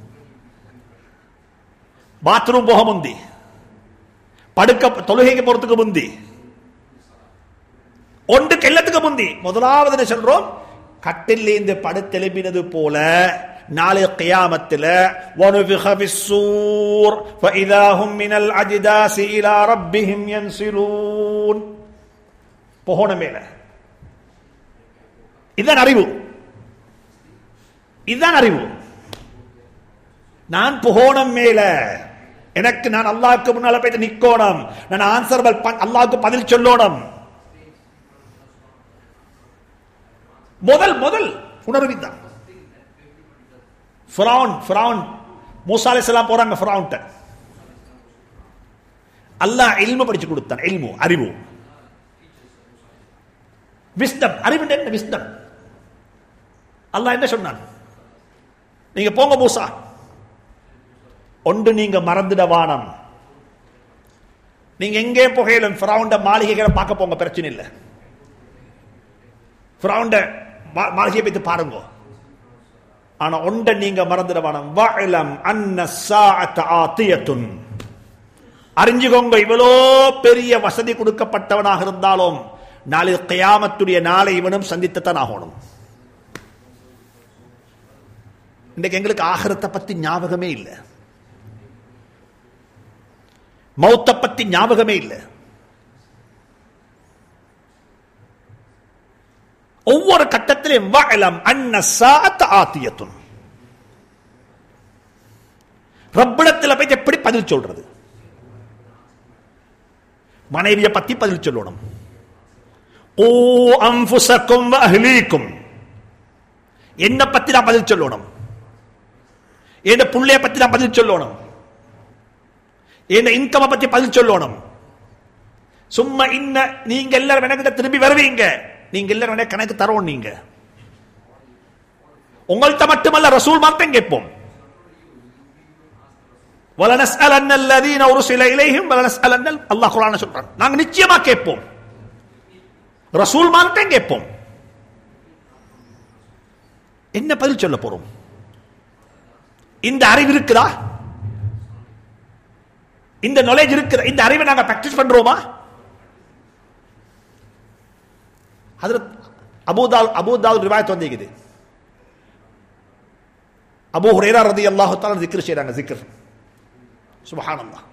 பாத்ரூம் போக முந்தி படுக்க தொழுகைக்கு போறதுக்கு முந்தி ஒன்றுக்கு எல்லாத்துக்கு முந்தி முதலாவது என்ன சொல்றோம் கட்டில் இருந்து படுத்தெலும்பினது போல நாளை கியாமத்தில் وَنُفِخَ فِي الصُّورِ فَإِذَا هُمْ مِنَ الْأَجْدَاثِ إِلَى رَبِّهِمْ يَنْسِلُونَ போகணும் மேல இதுதான் அறிவு இதுதான் அறிவு நான் புகோணம் மேல எனக்கு நான் அல்லாஹ்க்கு முன்னால போயிட்டு நிக்கோணும் நான் ஆன்சர் அல்லாஹ்க்கு பதில் சொல்லணும் முதல் முதல் உணர்வு தான் ஃபிரௌன் ஃபிரௌன் மூசா அலைஹிஸ்ஸலாம் போறாங்க ஃபிரௌன்ட்ட அல்லாஹ் இல்மு படிச்சு கொடுத்தான் இல்மு அறிவு விஸ்டம் அறிவு என்ன விஸ்டம் அல்லாஹ் என்ன சொன்னான் நீங்க போங்க மூசா ஒன்று நீங்க மறந்துட வானம் நீங்க எங்கே புகையிலும் ஃபிரௌண்ட மாளிகைகளை பார்க்க போங்க பிரச்சனை இல்லை ஃபிரௌண்ட மாளிகையை பத்தி பாருங்க ஆனா ஒன்றை நீங்க மறந்துட வானம் வஅலம் அன்ன ஸாஅத ஆத்தியத்துன் அறிஞ்சுக்கோங்க இவ்வளோ பெரிய வசதி கொடுக்கப்பட்டவனாக இருந்தாலும் நாளை கியாமத்துடைய நாளை இவனும் சந்தித்துத்தான் ஆகணும் இன்றைக்கு எங்களுக்கு ஆகரத்தை பத்தி ஞாபகமே இல்லை மௌத்த பத்தி ஞாபகமே இல்லை ஒவ்வொரு கட்டத்திலும் வஅலம் அன்ன ஸாஅத ஆத்தியத்துன் ரப்பிடத்தில் போய் எப்படி பதில் சொல்றது மனைவியை பத்தி பதில் சொல்லணும் ஓ அம்புசக்கும் அஹ்லீக்கும் என்ன பத்தி நான் பதில் சொல்லணும் என் புள்ளைய பத்தி நான் பதில் சொல்லணும் என் இன்கமை பத்தி பதில் சொல்லணும் சும்மா இன்ன நீங்க எல்லாரும் எனக்கு திரும்பி வருவீங்க நீங்க எல்லாரும் எனக்கு கணக்கு தரோம் நீங்க உங்கள்கிட்ட மட்டுமல்ல ரசூல் மாத்தம் கேட்போம் وَلَنَسْأَلَنَّ الَّذِينَ أُرْسِلَ إِلَيْهِمْ وَلَنَسْأَلَنَّ அல்லாஹ் குர்ஆன்ல சொல்றான் நாங்க நிச்சயமா கேட்போம் ரசூல் மாத்தம் கேட்போம் என்ன பதில் சொல்ல போறோம் இந்த அறிவு இருக்குதா இந்த நாலேஜ் இருக்குதா இந்த அறிவை நாங்க பிராக்டிஸ் பண்றோமா ஹஜரத் அபூதால் அபூதால் ரிவாயத் வந்திருக்குது அபூ ஹுரைரா ரலியல்லாஹு தஆலா zikr செய்றாங்க zikr சுபஹானல்லாஹ்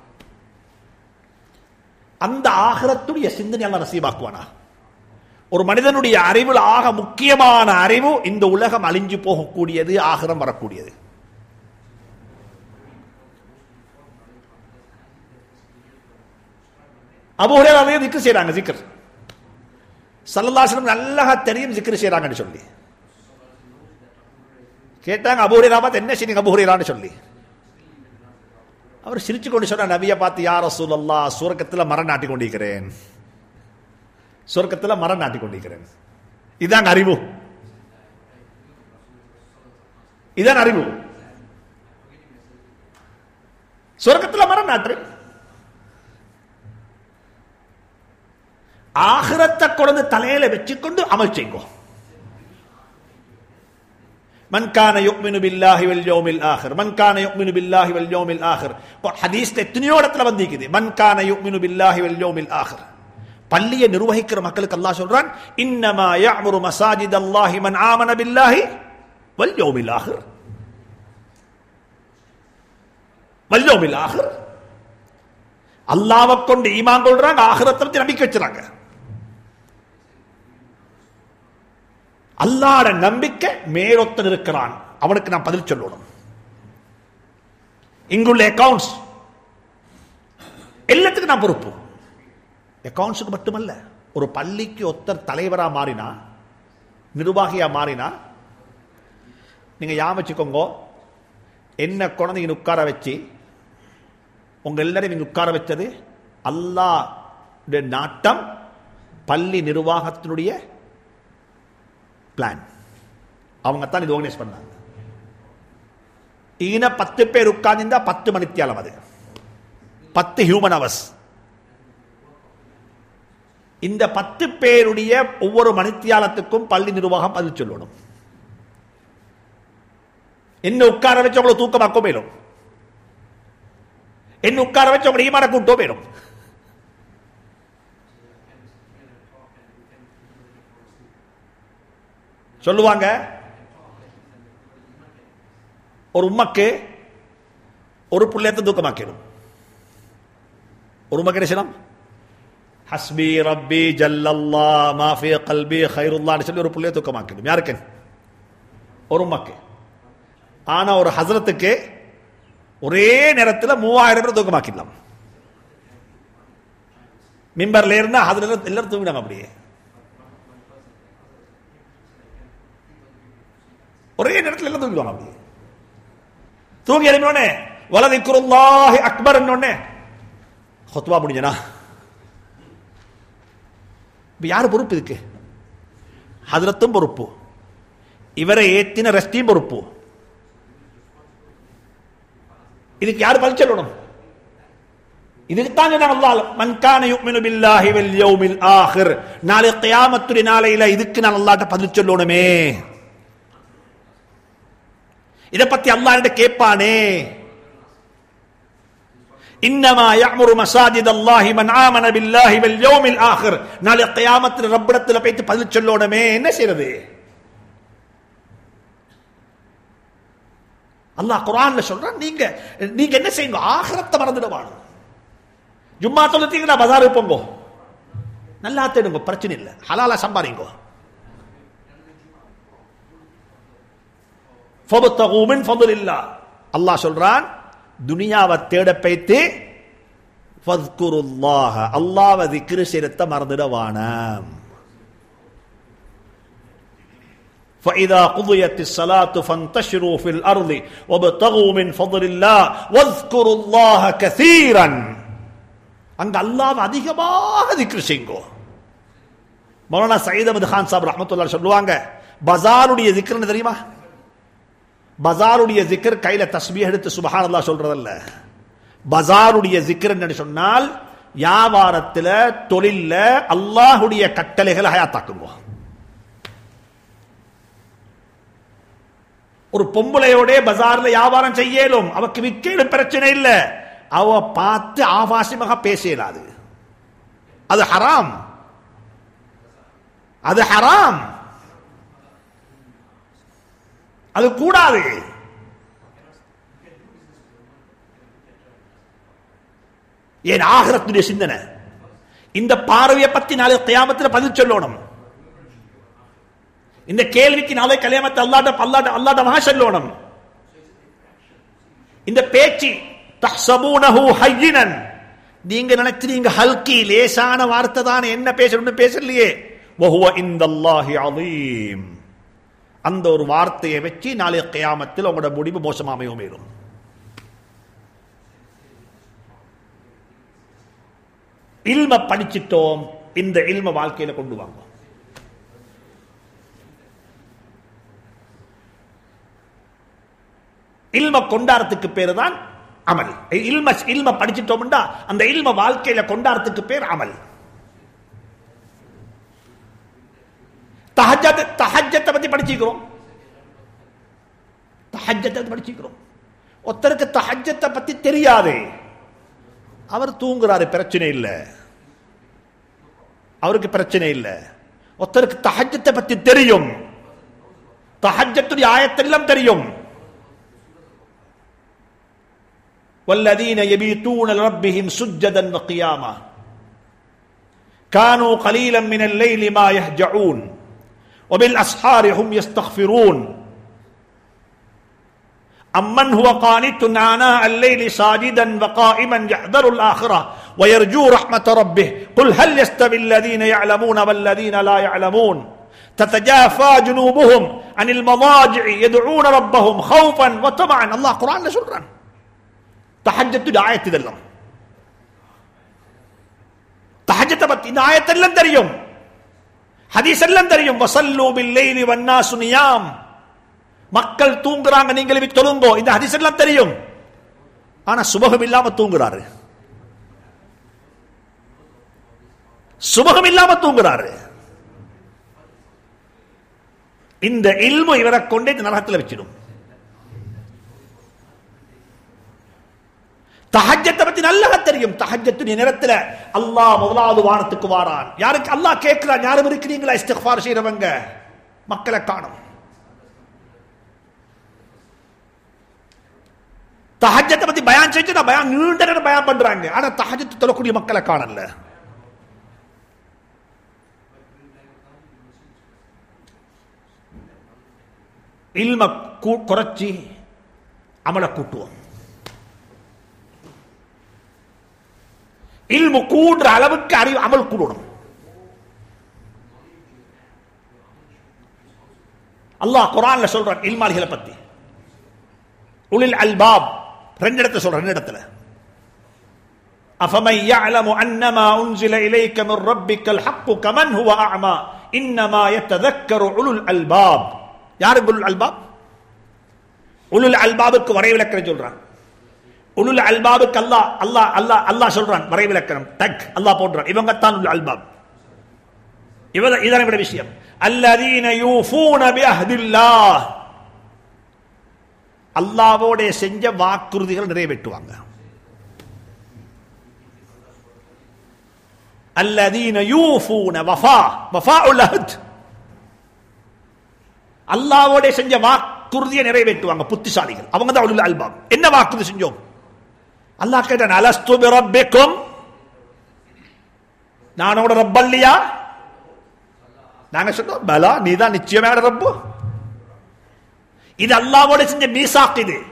அந்த ஆகிரத்துடைய சிந்தனை அல்லாஹ் நசீபாக்குவானா ஒரு மனிதனுடைய அறிவில் ஆக முக்கியமான அறிவு இந்த உலகம் அழிஞ்சு போகக்கூடியது ஆகிரம் வரக்கூடியது அபுஹுரேராவே திக்ர் செய்றாங்க திக்ர் சல்லல்லாஹு நல்லா தெரியும் திக்ர் செய்றாங்கன்னு சொல்லி கேட்டாங்க அபுஹுரேரா பார்த்து என்ன செய்றீங்க அபுஹுரேரான்னு சொல்லி அவர் சிரிச்சு கொண்டு சொன்னார் நபியை பார்த்து யார் ரசூலல்லா சுரக்கத்தில் மரம் நாட்டி கொண்டிருக்கிறேன் சொர்க்கத்தில் மரம் நாட்டி கொண்டிருக்கிறேன் இதாங்க அறிவு இதான் அறிவு சொர்க்கத்தில் மரம் நாட்டு ஆகிரத்தை கொண்டு தலையில வச்சுக்கொண்டு அமல் செய்யுங்க من كان يؤمن بالله واليوم الاخر من كان يؤمن بالله واليوم الاخر ஹதீஸ்ல எத்தனையோ இடத்துல வந்திருக்குது من كان يؤمن بالله واليوم الاخر பள்ளியை நிர்வகிக்கிற மக்களுக்கு அல்லாஹ் சொல்றான் இன்னமா يعمر مساجد الله من آمن بالله واليوم الاخر واليوم الاخر அல்லாஹ்வை கொண்டு ஈமான் கொள்றாங்க ஆகிரத்தை பத்தி நம்பிக்கை வச்சுறாங்க அல்லாட நம்பிக்கை மேலொத்தன் இருக்கிறான் அவனுக்கு நான் பதில் சொல்லணும் இங்குள்ள அக்கவுண்ட்ஸ் எல்லாத்துக்கும் நான் பொறுப்பு அக்கவுண்ட்ஸுக்கு மட்டுமல்ல ஒரு பள்ளிக்கு ஒத்தர் தலைவரா மாறினா நிர்வாகியா மாறினா நீங்க ஞாபகம் வச்சுக்கோங்க என்ன குழந்தை இங்க உட்கார வச்சு உங்க எல்லாரையும் இங்க உட்கார வச்சது அல்லாஹ் நாட்டம் பள்ளி நிர்வாகத்தினுடைய பிளான் அவங்க தான் இது ஆர்கனைஸ் பண்ணாங்க ஈன பத்து பேர் உட்கார்ந்திருந்தா பத்து மணித்தியாலம் அது பத்து ஹியூமன் அவர்ஸ் இந்த பத்து பேருடைய ஒவ்வொரு மணித்தியாலத்துக்கும் பள்ளி நிர்வாகம் பதில் சொல்லணும் என்ன உட்கார வச்சு உங்களை தூக்கமாக்கோ மேலும் என்ன உட்கார வச்சு உங்களை ஈமான கூட்டோ மேலும் சொல்லுவாங்க ஒரு உம்மக்கு ஒரு புள்ளையத்தை தூக்கமாக்கிடும் ஒரு உம்மக்கு என்ன செய்யணும் ஹஸ்பி ரப்பி ஜல்லல்லா மாஃபி கல்பி ஹைருல்லான்னு சொல்லி ஒரு புள்ளைய தூக்கமாக்கிடும் யாருக்கு ஒரு உம்மக்கு ஆனா ஒரு ஹசரத்துக்கு ஒரே நேரத்தில் மூவாயிரம் பேர் தூக்கமாக்கிடலாம் மிம்பர்ல இருந்தா அதுல எல்லாரும் தூங்கினாங்க அப்படியே ஒரே நேரத்தில் எல்லாம் தூங்கிடுவாங்க அப்படியே தூங்கி எழுப்பினோடனே வலதி குருல்லாஹி அக்பர் உடனே ஹொத்வா முடிஞ்சனா இப்ப யாரு பொறுப்பு இதுக்கு ஹதரத்தும் பொறுப்பு இவரை ஏத்தின ரெஸ்டியும் பொறுப்பு இதுக்கு யார் பதில் சொல்லணும் இதுக்கு தான் சொன்னாங்க அல்லாஹ் மன் கான யுமினு பில்லாஹி வல் யௌமில் ஆகிர் நாளை கியாமத்துடைய நாளையில இதுக்கு நான் அல்லாஹ்ட்ட பதில் சொல்லணுமே இத பத்தி அல்லாஹ்ட்ட கேட்பானே இன்னமா يأمر مساجد الله من آمن بالله واليوم الآخر நாளை கியாமத்தில் ரப்பிடத்துல போயிட்டு பதில் சொல்லணுமே என்ன செய்யறது அல்லாஹ் குரான்ல சொல்றான் நீங்க நீங்க என்ன செய்யுங்க ஆகிரத்தை மறந்துடுவாங்க ஜும்மா தொழுத்தீங்கன்னா பஜாருக்கு போங்க நல்லா தேடுங்க பிரச்சனை இல்லை ஹலாலா சம்பாதிங்க ஃபபத்தகூமின் ஃபதுலில்லா அல்லாஹ் சொல்றான் துனியாவை தேட பைத்து ஃபத்குருல்லாஹ அல்லாஹ்வை திக்ரு செய்யறத மறந்துடவானாம் فإذا قضيت الصلاة فانتشروا في الأرض وابتغوا من فضل الله واذكروا الله كثيرا அங்க அல்லாஹ் அதிகமாக திக்ரு செய்யுங்கோ மௌலானா சயீத் அஹமது கான் சாப் ரஹமத்துல்லா சொல்லுவாங்க பஜாருடைய திக்ருன்னு தெரியுமா பஜாருடைய ஜிக்கர் கையில தஸ்பீஹ் எடுத்து சுபஹான் அல்லாஹ் சொல்றதல்ல பஜாருடைய ஜிக்கர் என்று சொன்னால் வியாபாரத்துல தொழில்ல அல்லாஹுடைய கட்டளைகளை ஹயாத்தாக்குங்க ஒரு பொம்பளையோட பஜார்ல வியாபாரம் செய்யலும் அவக்கு விற்கலும் பிரச்சனை இல்லை அவ பார்த்து ஆபாசமாக பேசலாது அது ஹராம் அது ஹராம் அது கூடாது ஏன் ஆகரத்துடைய சிந்தனை இந்த பார்வையை பத்தி நாளை கயாமத்தில் பதில் சொல்லணும் இந்த கேள்விக்கு நாளை கல்யாணத்தை அல்லாட்ட அல்லாட்ட அல்லாட்ட மகா சொல்லணும் இந்த பேச்சு தஹ்சபூனஹு ஹய்யினன் நீங்க நினைக்கிறீங்க ஹல்கி லேசான வார்த்தை தான் என்ன பேசணும்னு பேசலையே வஹுவ இந்தல்லாஹி அதீம் அந்த ஒரு வார்த்தையை வச்சு நாளைய கயாமத்தில் உங்களோட முடிவு மோசமாமையோ மேலும் இல்ம படிச்சிட்டோம் இந்த இல்ம வாழ்க்கையில கொண்டு வாங்க இல்ம கொண்டாடத்துக்கு பேரு தான் அமல் இல்ம இல்ம படிச்சிட்டோம்டா அந்த இல்ம வாழ்க்கையில கொண்டாடத்துக்கு பேர் அமல் தஹஜத் தஹஜத்தை பத்தி படிச்சுக்கிறோம் தஹஜத்தை படிச்சுக்கிறோம் ஒருத்தருக்கு தஹஜத்தை பத்தி தெரியாது அவர் தூங்குறாரு பிரச்சனை இல்லை அவருக்கு பிரச்சனை இல்லை ஒருத்தருக்கு தஹஜத்தை பத்தி தெரியும் தஹஜத்துடைய ஆயத்தெல்லாம் தெரியும் والذين يبيتون لربهم سجدا وقياما كانوا قليلا من الليل ما يهجعون وبالأسحار هم يستغفرون أمن هو قانت آناء الليل ساجدا وقائما يحذر الآخرة ويرجو رحمة ربه قل هل يستوي الذين يعلمون والذين لا يعلمون تتجافى جنوبهم عن المضاجع يدعون ربهم خوفا وطمعا الله قرآن சொல்றான் தஹஜ்ஜத்துடைய ஆயத்து இதெல்லாம் தஹஜ்ஜத்தை பத்தி இந்த ஆயத்தெல்லாம் தெரியும் ஹதீஸ் எல்லாம் தெரியும் வசல்லு பில்லைலி வன்னாசு நியாம் மக்கள் தூங்குறாங்க நீங்கள் போய் தொழுங்கோ இந்த ஹதீஸ் எல்லாம் தெரியும் ஆனா சுபகம் இல்லாம தூங்குறாரு சுபகம் இல்லாம தூங்குறாரு இந்த இல்மு இவரை கொண்டே இந்த நரகத்தில் வச்சிடும் தஹஜத்தை பத்தி நல்லா தெரியும் தஹஜத்துடைய நேரத்தில் அல்லாஹ் முதலாவது வானத்துக்கு வாரான் யாருக்கு அல்லாஹ் கேட்கிறான் யாரும் இருக்கிறீங்களா இஸ்திஃபார் செய்யறவங்க மக்களை காணும் தஹஜத்தை பத்தி பயான் செஞ்சு நான் பயான் நீண்ட நேரம் பயான் பண்றாங்க ஆனா தஹஜத்து தொழக்கூடிய மக்களை காணல இல்ம கூ- குறைச்சி அமல கூட்டுவோம் இல்மு கூடுற அளவுக்கு அறிவு அமல் கூடணும் அல்லாஹ் குரான்ல சொல்றான் இல்மாலிகளை பத்தி உளில் அல்பாப் ரெண்டு இடத்துல சொல்ற ரெண்டு இடத்துல أفمن يعلم أنما أنزل إليك من ربك الحق كمن هو أعمى إنما يتذكر أولو الألباب யாருக்கு உலுல் அல்பாப் உலுல் அல்பாபுக்கு வரை விளக்கம் சொல்றான் உலுல் அல்பாபுக்கு அல்லாஹ் அல்லாஹ் அல்லாஹ் அல்லாஹ் சொல்றான் வரை விளக்கம் டக் அல்லாஹ் போடுறான் இவங்க தான் உல் அல்பாப் இவத இதான் இவட விஷயம் அல்லதீன யூஃபூன பிஅஹ்தில்லாஹ் அல்லாஹ்வோட செஞ்ச வாக்குறுதிகள் நிறைவேற்றுவாங்க அல்லதீன யூஃபூன வஃபா வஃபாஉல் அஹ்த் அல்லாவோட செஞ்ச வாக்குறுதியை நிறைவேற்றுவாங்க புத்திசாலிகள் அவங்க தான் உள்ள அல்பாம் என்ன வாக்குறுதி செஞ்சோம் அல்லாஹ் கேட்டான் அலஸ்து பிரப்பிக்கும் நானோட ரப்பல்லையா நாங்க சொன்னோம் பலா நீதான் நிச்சயமான ரப்பு இது அல்லாவோட செஞ்ச மீசாக் இது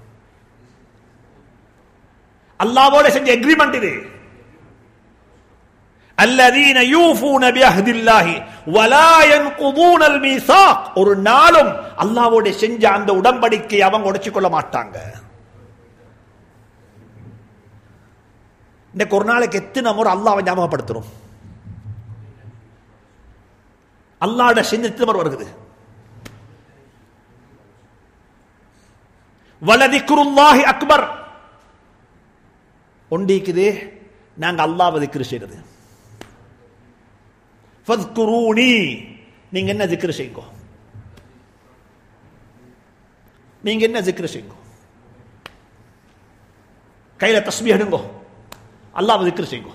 அல்லாவோட செஞ்ச எக்ரிமெண்ட் இது الذين يوفون بعهد الله ولا ينقضون الميثاق ஒரு நாளும் அல்லாஹ்வோட செஞ்ச அந்த உடன்படிக்கை அவங்க உடைச்சு கொள்ள மாட்டாங்க இந்த ஒரு நாளைக்கு எத்தனை முறை அல்லாஹ்வை ஞாபகப்படுத்துறோம் அல்லாஹ்ட செஞ்ச எத்தனை முறை வருகிறது வலதிக்குருல்லாஹி அக்பர் ஒண்டிக்குது நாங்க அல்லாஹ்வை திக்ரு செய்யறது ஃபத்குரூனி நீங்க என்ன ஜிக்ரு செய்யுங்க நீங்க என்ன ஜிக்ரு செய்யுங்க கையில தஸ்பீஹ் எடுங்க அல்லாஹ் ஜிக்ரு செய்யுங்க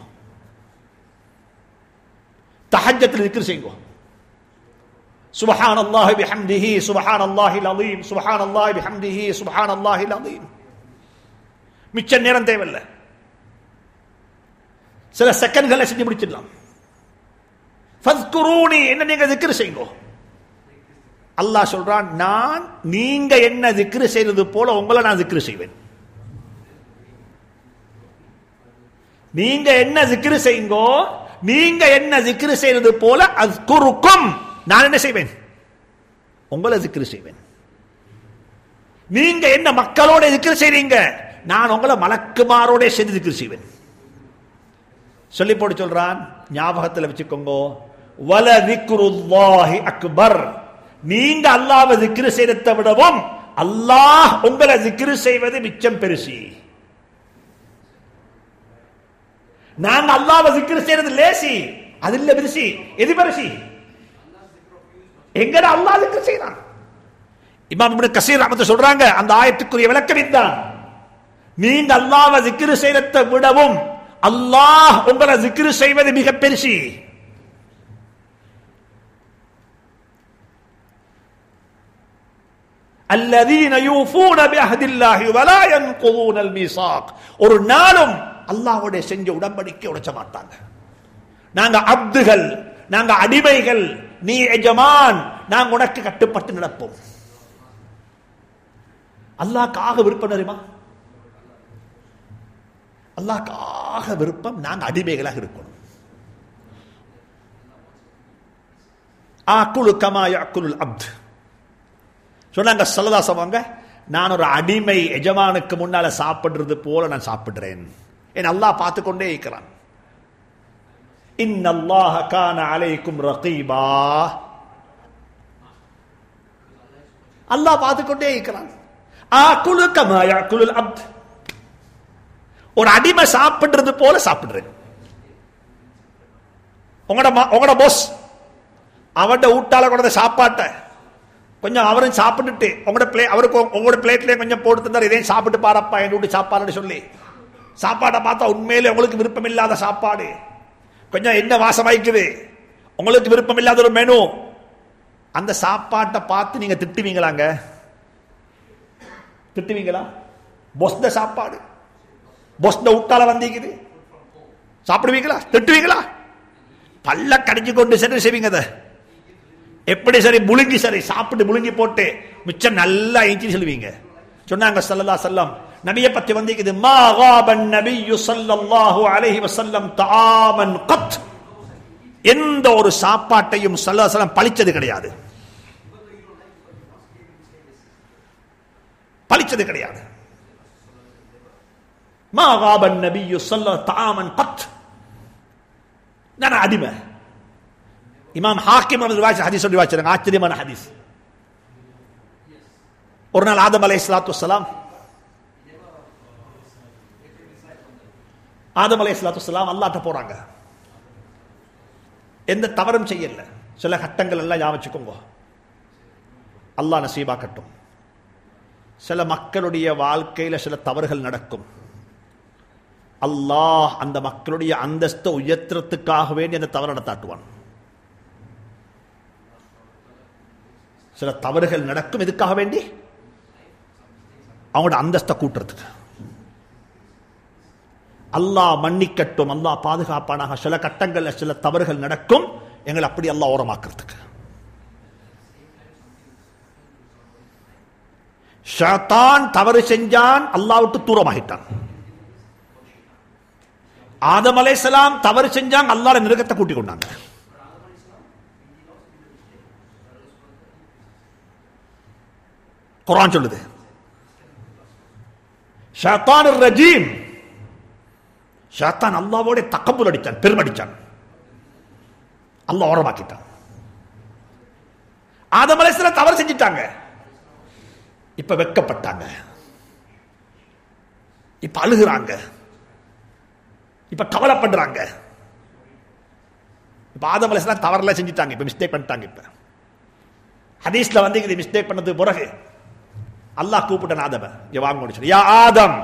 தஹஜ்ஜத்தில் ஜிக்ரு செய்யுங்க سبحان الله بحمده سبحان الله العظيم سبحان الله بحمده سبحان الله العظيم மிச்ச நேரம் தேவையில்லை சில செகண்ட்களை செஞ்சு முடிச்சிடலாம் ஃபத்குரூனி என்ன நீங்க திக்ரு செய்யுங்க அல்லாஹ் சொல்றான் நான் நீங்க என்ன திக்ரு செய்யறது போல உங்களை நான் திக்ரு செய்வேன் நீங்க என்ன திக்ரு செய்யுங்கோ நீங்க என்ன திக்ரு செய்யறது போல அஸ்குருக்கும் நான் என்ன செய்வேன் உங்களை திக்ரு செய்வேன் நீங்க என்ன மக்களோட திக்ரு செய்றீங்க நான் உங்களை மலக்குமாரோட சேர்ந்து திக்ரு செய்வேன் சொல்லி போட்டு சொல்றான் ஞாபகத்தில் வச்சுக்கோங்க வல திக்ருல்லாஹி அக்பர் நீங்க அல்லாஹ்வை திக்ரு செய்யறதை விடவும் அல்லாஹ் உங்களை திக்ரு செய்வது மிச்சம் பெருசி நாங்க அல்லாஹ்வை திக்ரு செய்யறது லேசி அது இல்ல பெருசி எது பெருசி எங்கட அல்லாஹ் திக்ரு செய்யறான் இமாம் இப்னு கசீர் ரஹ்மத்து சொல்றாங்க அந்த ஆயத்துக்குரிய விளக்கம் இதுதான் நீங்க அல்லாஹ்வை திக்ரு செய்யறதை விடவும் அல்லாஹ் உங்களை ஜிக்ரு செய்வது மிக பெருசி الذين يوفون بعهد الله ولا ينقضون الميثاق ஒரு நாளும் அல்லாஹ்வுடைய செஞ்ச உடன்படிக்கை உடைச்ச மாட்டாங்க நாங்க அப்துகள் நாங்க அடிமைகள் நீ எஜமான் நாங்க உனக்கு கட்டுப்பட்டு நடப்போம் அல்லாஹ்க்காக விருப்பம் தெரியுமா அல்லாஹ்க்காக விருப்பம் நாங்க அடிமைகளாக இருக்கணும் ஆக்குலு கமா யாக்குலுல் அப்த் சொன்னாங்க சொல்லதாசவாங்க நான் ஒரு அடிமை எஜமானுக்கு முன்னால சாப்பிடுறது போல நான் சாப்பிடுறேன் என் அல்லாஹ் பார்த்து கொண்டே இருக்கிறான் இன்னல்லாஹ கான அலைக்கும் ரகீபா அல்லாஹ் பார்த்து கொண்டே இருக்கிறான் ஆக்குலு கமா யாக்குலுல் அப்த் ஒரு அடிமை சாப்பிடுறது போல சாப்பிடுறேன் உங்களோட உங்களோட போஸ் அவட ஊட்டால கொண்ட சாப்பாட்டை கொஞ்சம் அவரும் சாப்பிட்டுட்டு உங்களோட பிளே அவருக்கு உங்களோட பிளேட்லயே கொஞ்சம் போட்டு தந்தார் இதையும் சாப்பிட்டு பாரப்பா என் வீட்டு சாப்பாடுன்னு சொல்லி சாப்பாடை பார்த்தா உண்மையிலே உங்களுக்கு விருப்பம் இல்லாத சாப்பாடு கொஞ்சம் என்ன வாசமாய்க்குது உங்களுக்கு விருப்பம் இல்லாத ஒரு மெனு அந்த சாப்பாட்டை பார்த்து நீங்க திட்டுவீங்களாங்க திட்டுவீங்களா பொஸ்த சாப்பாடு பொஸ்த உட்டால வந்திக்குது சாப்பிடுவீங்களா திட்டுவீங்களா பல்ல கடிஞ்சு கொண்டு சரி செய்வீங்க அதை எப்படி சரி முழுங்கி சரி சாப்பிட்டு முழுங்கி போட்டு மிச்சம் நல்லா இஞ்சி சொல்லுவீங்க சொன்னாங்க சல்லல்லா சல்லம் நபியை பத்தி வந்திக்குது மா காபன் நபியு ஸல்லல்லாஹு அலைஹி வஸல்லம் தஆமன் கத் எந்த ஒரு சாப்பாட்டையும் சல்லல்லாஹு அலைஹி வஸல்லம் பழிச்சது கிடையாது பழிச்சது கிடையாது மா காபன் நபியு ஸல்லல்லாஹு தஆமன் கத் நான் அடிமை இமாம் ஹாக்கிம் அவர்கள் வாய்ச்ச ஹதீஸ் சொல்லி வாய்ச்சாங்க ஆச்சரியமான ஹதீஸ் ஒரு நாள் ஆதம் அலை சலாத்து வலாம் ஆதம் அலை சலாத்து வலாம் அல்லாட்ட போறாங்க எந்த தவறும் செய்யல சில கட்டங்கள் எல்லாம் ஞாபகம் வச்சுக்கோங்க அல்லாஹ் நசீபாக்கட்டும் சில மக்களுடைய வாழ்க்கையில சில தவறுகள் நடக்கும் அல்லாஹ் அந்த மக்களுடைய அந்தஸ்தை உயர்த்துறதுக்காக வேண்டி அந்த தவறு நடத்தாட்டுவான் சில தவறுகள் நடக்கும் எதுக்காக வேண்டி அவங்களோட அந்தஸ்தை கூட்டுறதுக்கு அல்லாஹ் மன்னிக்கட்டும் அல்லாஹ் பாதுகாப்பானாக சில கட்டங்கள்ல சில தவறுகள் நடக்கும் எங்களை அப்படி அல்லாஹ் ஓரமாக்குறதுக்கு ஷாத்தான் தவறு செஞ்சான் அல்லாஹ் விட்டு தூரமாகிட்டான் ஆதம் அலைசலாம் தவறு செஞ்சாங்க அல்லாட மிருகத்தை கூட்டிக் கொண்டாங்க குரான் சொல்லுது ஷாத்தான் ரஜீம் ஷாத்தான் அல்லாவோட தக்கம்புல் அடிச்சான் பெருமடிச்சான் அல்லாஹ் ஓரமாக்கிட்டான் ஆதம் அலைசலாம் தவறு செஞ்சிட்டாங்க இப்ப வெக்கப்பட்டாங்க இப்ப அழுகுறாங்க இப்ப கவலைப்படுறாங்க இப்ப ஆதம் அலைசலாம் தவறெல்லாம் செஞ்சுட்டாங்க இப்ப மிஸ்டேக் பண்ணிட்டாங்க இப்ப ஹதீஸ்ல வந்து இது மிஸ்டேக் பண்ணது பிறகு அல்லாஹ் கூப்பிட்டான் ஆதம இங்க வாங்க சொல்லி யா ஆதம்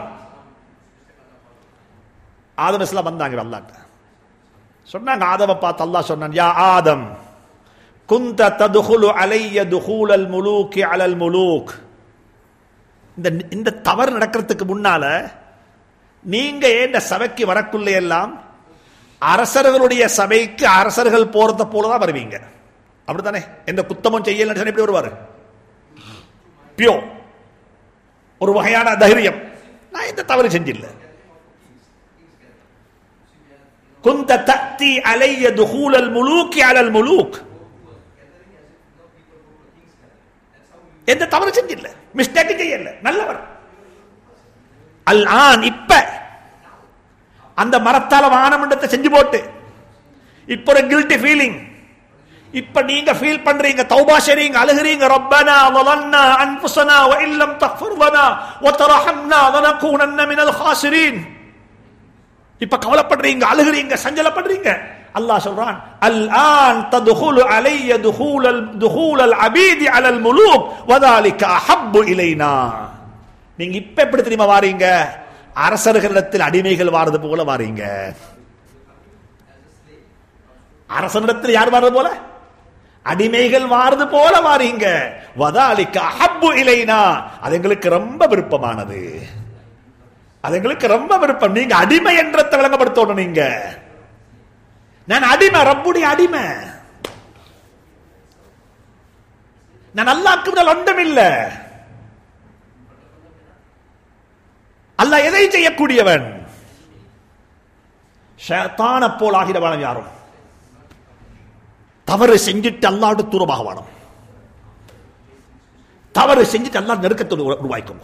ஆதம் இஸ்லாம் வந்தாங்க அல்லாட்ட சொன்னாங்க ஆதம பார்த்து அல்லாஹ் சொன்னான் யா ஆதம் குந்த ததுகுலு அலைய துஹூலல் முலூக்கி அலல் முலூக் இந்த இந்த தவறு நடக்கிறதுக்கு முன்னால நீங்க ஏன் சபைக்கு வரக்குள்ள எல்லாம் அரசர்களுடைய சபைக்கு அரசர்கள் போறத போலதான் வருவீங்க அப்படித்தானே எந்த குத்தமும் செய்யலன்னு எப்படி வருவாரு பியோ ஒரு வகையான தைரியம் நான் இந்த தவறு செஞ்சில்ல குந்த தத்தி அலைய துஹூலல் முலூக்கி அலல் முலூக் எந்த தவறு செஞ்சில்ல மிஸ்டேக் செய்யல நல்லவர் அல் ஆன் இப்ப அந்த மரத்தால வானமண்டத்தை செஞ்சு போட்டு இப்ப ஒரு கில்ட்டி ஃபீலிங் இப்ப நீங்க ஃபீல் பண்றீங்க தௌபா செய்றீங்க அழுகிறீங்க ரப்பனா வலன்னா அன்ஃபுஸனா வ இல்லம் தக்ஃபிர் லனா வ தர்ஹம்னா லனகூனன்ன மினல் ஹாசிரீன் இப்ப கவலைப்படுறீங்க அழுகிறீங்க சஞ்சலப்படுறீங்க அல்லாஹ் சொல்றான் அல் ஆன் ததுகுலு அலைய துஹூலல் துஹூலல் அபீதி அலல் முலூக் வதாலிக அஹப்பு இலைனா நீங்க இப்ப எப்படி தெரியுமா வாரீங்க அரசர்களிடத்தில் அடிமைகள் வாரது போல வாரீங்க அரசனிடத்தில் யார் வாரது போல அடிமைகள் வாரது போல வாரீங்க வதாலிக்க அஹப்பு இலைனா அது எங்களுக்கு ரொம்ப விருப்பமானது அது எங்களுக்கு ரொம்ப விருப்பம் நீங்க அடிமை என்றத்தை விளங்கப்படுத்தணும் நீங்க நான் அடிமை ரப்புடைய அடிமை நான் அல்லாக்கு முதல் ஒன்றும் இல்லை அல்லாஹ் எதை செய்யக்கூடியவன் ஷைத்தான போல் ஆகிறவன் யாரும் தவறு செஞ்சுட்டு அல்லாடு தூரமாக வாடும் தவறு செஞ்சுட்டு அல்லா நெருக்கத்தை உரு- உருவாக்குங்க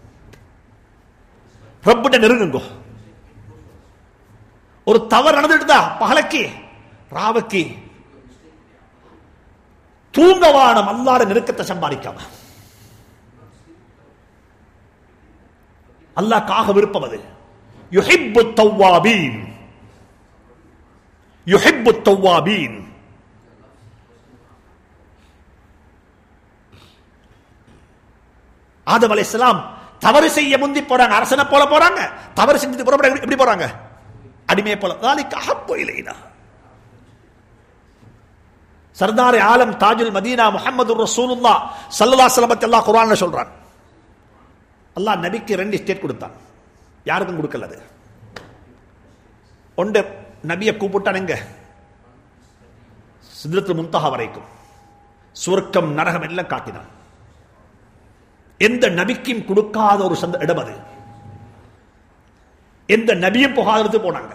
ரப்பிட்ட நெருங்குங்க ஒரு தவறு நடந்துட்டுதா பகலைக்கு ராவுக்கு தூங்கவானம் அல்லாட நெருக்கத்தை சம்பாதிக்காம அல்லாஹ்க்காக விருப்பம் அது யுஹிப்பு தவ்வாபீன் யுஹிப்பு தவ்வாபீன் ஆதம் அலைஹிஸ்ஸலாம் தவறு செய்ய முந்தி போறாங்க அரசனை போல போறாங்க தவறு செஞ்சது புறப்பட எப்படி- எப்படி போறாங்க அடிமையை போல தாலிக்கு அஹப்பு இலைனா சர்தார் ஆலம் தாஜுல் மதீனா முஹம்மது ரசூலுல்லா சல்லல்லாஹு அலைஹி வஸல்லம் அல்லாஹ் குர்ஆன்ல சொல்றான் அல்லாஹ் நபிக்கு ரெண்டு ஸ்டேட் கொடுத்தான் யாருக்கும் கொடுக்கல அது ஒன்று நபியை கூப்பிட்டான் எங்க சிதறத்து முன்தஹா வரைக்கும் சுவர்க்கம் நரகம் எல்லாம் காட்டினான் எந்த நபிக்கும் கொடுக்காத ஒரு சந்த இடம் அது எந்த நபியும் போகாதது போனாங்க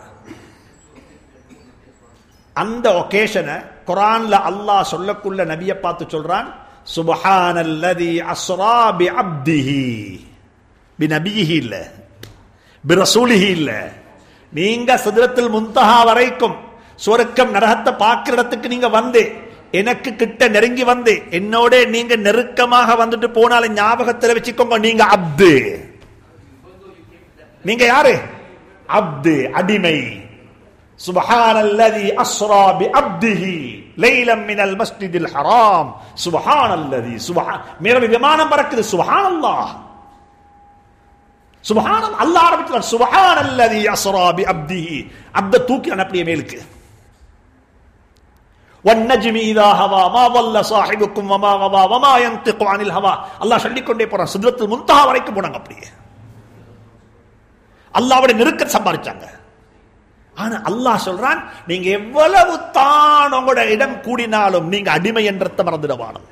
அந்த ஒகேஷனை குரான்ல அல்லாஹ் சொல்லக்குள்ள நபியை பார்த்து சொல்றான் சுபஹானல்லதி அஸ்ரா பி அப்திஹி பி நபிஹி இல்ல பி ரசூலிஹி இல்ல நீங்க சிதறத்தில் முன்தஹா வரைக்கும் சுவர்க்கம் நரகத்தை பார்க்கிற இடத்துக்கு நீங்க வந்து எனக்கு கிட்ட நெருங்கி வந்து என்னோட நீங்க நெருக்கமாக வந்துட்டு போனாலும் ஞாபகத்தில் வச்சுக்கோங்க நீங்க அப்து நீங்க யாரு அப்து அடிமை سبحان الذي أسرى بعبده ليلا من المسجد الحرام سبحان الذي سبحان मेरा விமானம் பறக்குது சுபஹான் அல்லாஹ் சுபஹான் அல்லாஹ் ஆரம்பிச்சார் சுபஹான் அல்லதி அஸ்ரா பி அப்திஹி அப்த தூக்கி அனுப்பிய மேலுக்கு والنجم إذا هوى ما ضل صاحبكم وما غوى وما ينطق عن الهوى அல்லாஹ் சொல்லிக் கொண்டே போறான் சிதறத்தில் முன்தஹா வரைக்கும் போனாங்க அப்படியே அல்லாஹ்வுடைய நெருக்க சம்பாதிச்சாங்க ஆனா அல்லாஹ் சொல்றான் நீங்க எவ்வளவு தான் உங்களோட இடம் கூடினாலும் நீங்க அடிமை என்றத்தை மறந்துடவானும்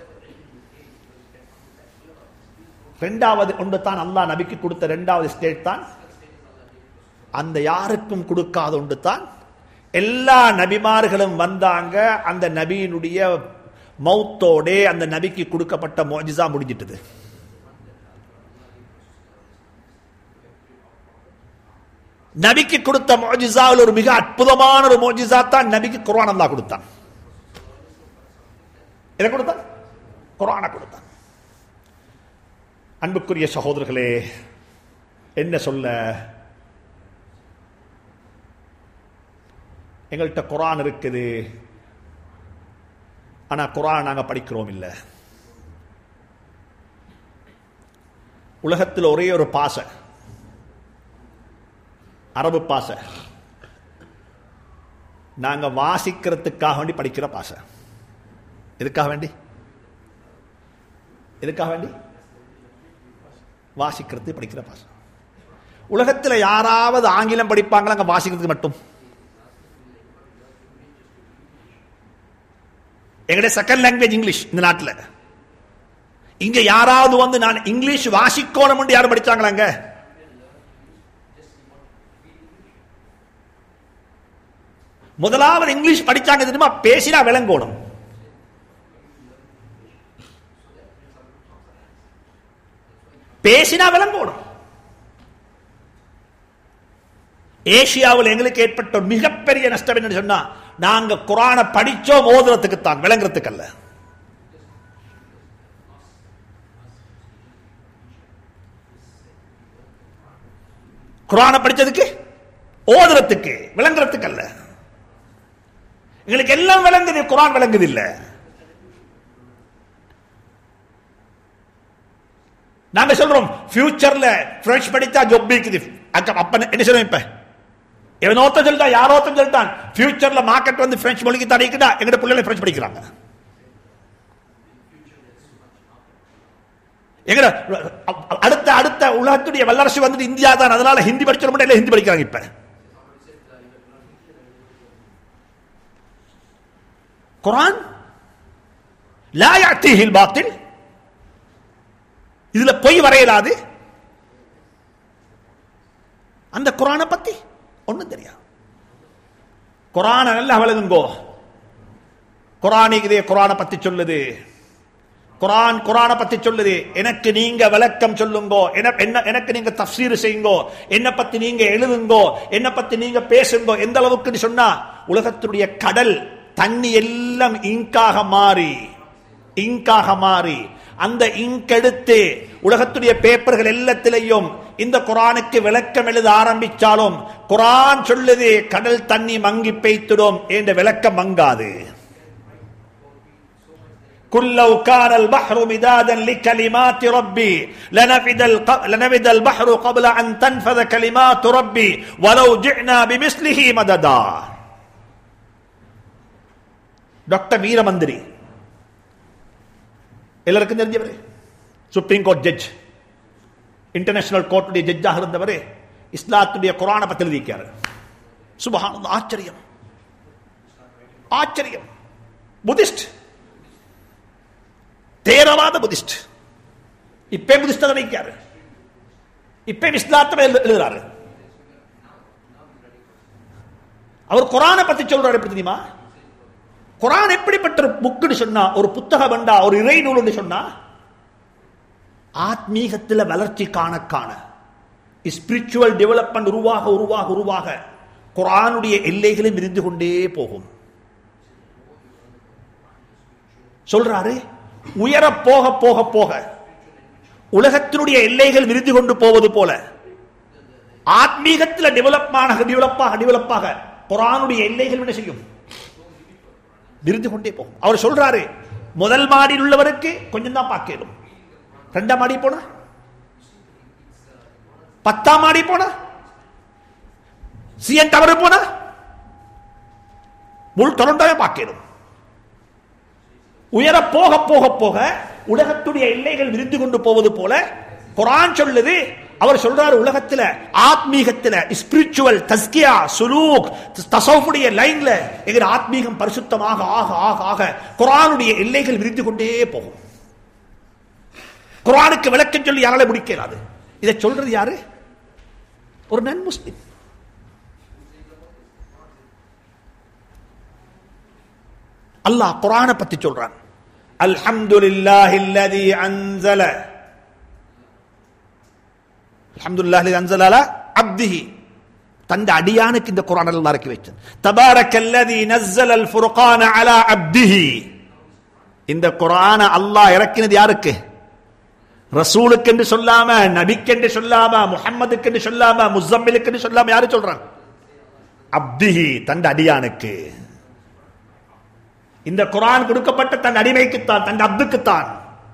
ரெண்டாவது ஒன்று தான் அல்லாஹ் நபிக்கு கொடுத்த ரெண்டாவது ஸ்டேட் தான் அந்த யாருக்கும் கொடுக்காத ஒன்று தான் எல்லா நபிமார்களும் வந்தாங்க அந்த நபியினுடைய மௌத்தோடே அந்த நபிக்கு கொடுக்கப்பட்ட மோஜிசா முடிஞ்சிட்டது நபிக்கு கொடுத்த மோஜிசாவில் ஒரு மிக அற்புதமான ஒரு மோஜிசா தான் நபிக்கு குர்ஆன் அல்லாஹ் கொடுத்தான் எதை கொடுத்தான் குர்ஆனை கொடுத்தான் அன்புக்குரிய சகோதரர்களே என்ன சொல்ல எங்கள்கிட்ட குர்ஆன் இருக்குது ஆனா குர்ஆன் நாங்க படிக்கிறோம் இல்ல உலகத்தில் ஒரே ஒரு பாசை அரபு பாசை நாங்க வாசிக்கிறதுக்காக வேண்டி படிக்கிற பாசை எதுக்காக வேண்டி எதுக்காக வேண்டி வாசிக்கிறது படிக்கிற பாசை உலகத்தில் யாராவது ஆங்கிலம் படிப்பாங்களா அங்க வாசிக்கிறதுக்கு மட்டும் எங்களுடைய செகண்ட் லாங்குவேஜ் இங்கிலீஷ் இந்த நாட்டில் இங்க யாராவது வந்து நான் இங்கிலீஷ் வாசிக்கணும் யாரும் படிச்சாங்களாங்க முதலாவது இங்கிலீஷ் படிச்சாங்க தெரியுமா பேசினா விளங்கோடும் பேசினா விளங்கோடும் ஏசியாவில் எங்களுக்கு ஏற்பட்ட ஒரு மிகப்பெரிய நஷ்டம் என்ன சொன்னா நாங்க குரானை படிச்சோம் ஓதுறதுக்கு தான் விளங்குறதுக்கு அல்ல குரானை படிச்சதுக்கு ஓதுறதுக்கு விளங்குறதுக்கு அல்ல எங்களுக்கு எல்லாம் விளங்குது குரான் விளங்குது இல்ல நாங்க சொல்றோம் ஃபியூச்சர்ல பிரெஞ்ச் படித்தா ஜொப் இருக்குது அக்க- அப்ப என்ன சொல்லுவோம் இப்ப எவனோத்த சொல்லிட்டான் யாரோத்தம் சொல்லிட்டான் ஃபியூச்சர்ல மார்க்கெட் வந்து பிரெஞ்சு மொழிக்கு தடைக்குதா எங்கட பிள்ளைகளை பிரெஞ்சு படிக்கிறாங்க எங்கட அடுத்த அடுத்த உலகத்துடைய வல்லரசு வந்துட்டு இந்தியா தான் அதனால ஹிந்தி படிச்ச மட்டும் இல்ல ஹிந்தி படிக்கிறாங்க இப்ப குரான் லா யாத்திஹில் பாத்தில் இதுல பொய் வரையலாது அந்த குரானை பத்தி ஒண்ணும் தெரியாது குரானை நல்லா விளங்குங்கோ குரானிக்கு இதே குரானை பத்தி சொல்லுது குரான் குரானை பத்தி சொல்லுது எனக்கு நீங்க விளக்கம் சொல்லுங்கோ என- என்ன எனக்கு நீங்க தஃசீர் செய்யுங்கோ என்ன பத்தி நீங்க எழுதுங்கோ என்ன பத்தி நீங்க பேசுங்கோ எந்த அளவுக்கு சொன்னா உலகத்துடைய கடல் தண்ணி எல்லாம் இங்காக மாறி இங்காக மாறி அந்த இங்க் எடுத்து உலகத்துடைய பேப்பர்கள் எல்லாத்திலையும் இந்த குரானுக்கு விளக்கம் எழுத ஆரம்பிச்சாலும் குரான் சொல்லுது கடல் தண்ணி மங்கி பெய்த்திடும் என்ற விளக்கம் மங்காது قل لو كان البحر مدادا لكلمات ربي لنفد الق... لنفد البحر قبل ان تنفذ كلمات ربي ولو جئنا بمثله مددا டாக்டர் வீரமந்திரி எல்லாருக்கும் தெரிஞ்சவர் சுப்ரீம் கோர்ட் ஜட்ஜ் இன்டர்நேஷனல் கோர்ட்டுடைய ஜட்ஜாக இருந்தவர் இஸ்லாத்துடைய குரானை பத்தி எழுதியிருக்காரு சுபஹான் ஆச்சரியம் ஆச்சரியம் புத்திஸ்ட் தேரவாத புத்திஸ்ட் இப்பே புத்திஸ்ட நினைக்காரு இப்பே இஸ்லாத்தை எழுது- எழுதுறாரு அவர் குரானை பத்தி சொல்றாரு எப்படி தெரியுமா குரான் எப்படிப்பட்ட ஒரு புக்குன்னு சொன்னா ஒரு புத்தக வண்டா ஒரு இறை நூல்னு சொன்னா ஆத்மீகத்தில் வளர்ச்சி காண காண ஸ்பிரிச்சுவல் டெவலப்மெண்ட் உருவாக உருவாக உருவாக குரானுடைய எல்லைகளும் விரிந்து கொண்டே போகும் சொல்றாரு உயர போக போக போக உலகத்தினுடைய எல்லைகள் விரிந்து கொண்டு போவது போல ஆத்மீகத்தில் டெவலப்பாக டெவலப்பாக டெவலப்பாக குரானுடைய எல்லைகள் என்ன செய்யும் விரிந்து கொண்டே போகும் அவர் சொல்றாரு முதல் மாடியில் உள்ளவருக்கு கொஞ்சம் தான் பார்க்கலும் ரெண்டாம் மாடி போனா பத்தாம் மாடி போனா சிஎன் டவர் போனா முள் தொடர்ந்தாவே பார்க்கணும் உயர போக போக போக உலகத்துடைய எல்லைகள் விரிந்து கொண்டு போவது போல குரான் சொல்லுது அவர் சொல்றாரு உலகத்துல ஆத்மீகத்துல ஸ்பிரிச்சுவல் தஸ்கியா சுலூக் தசவுடைய லைன்ல எங்க ஆத்மீகம் பரிசுத்தமாக ஆக ஆக ஆக குரானுடைய எல்லைகள் விரிந்து கொண்டே போகும் குரானுக்கு விளக்கம் சொல்லி யாரால முடிக்கலாது இதை சொல்றது யாரு ஒரு நன் முஸ்லிம் அல்லாஹ் குரானை பத்தி சொல்றான் அல்ஹம்துலில்லாஹி அல்லதி அன்ஸல அல்ஹம்துலில்லாஹி அல்லதி அன்ஸல அலா அப்திஹி தந்த அடியானுக்கு இந்த குரான் அல்லாஹ் இறக்கி வச்சான் தபாரக்கல்லதி நஸ்ஸல அல் ஃபுர்கான அலா அப்திஹி இந்த குரான அல்லாஹ் இறக்கினது யாருக்கு ரசூலுக்கு என்று சொல்லாம நபிக்கு என்று சொல்லாம முஹம்மதுக்கு என்று சொல்லாம முசம்மிலுக்கு என்று சொல்லாம யாரு சொல்றான் அப்திஹி தந்த அடியானுக்கு இந்த குரான் கொடுக்கப்பட்ட தன் அடிமைக்குத்தான் தன் அப்துக்குத்தான்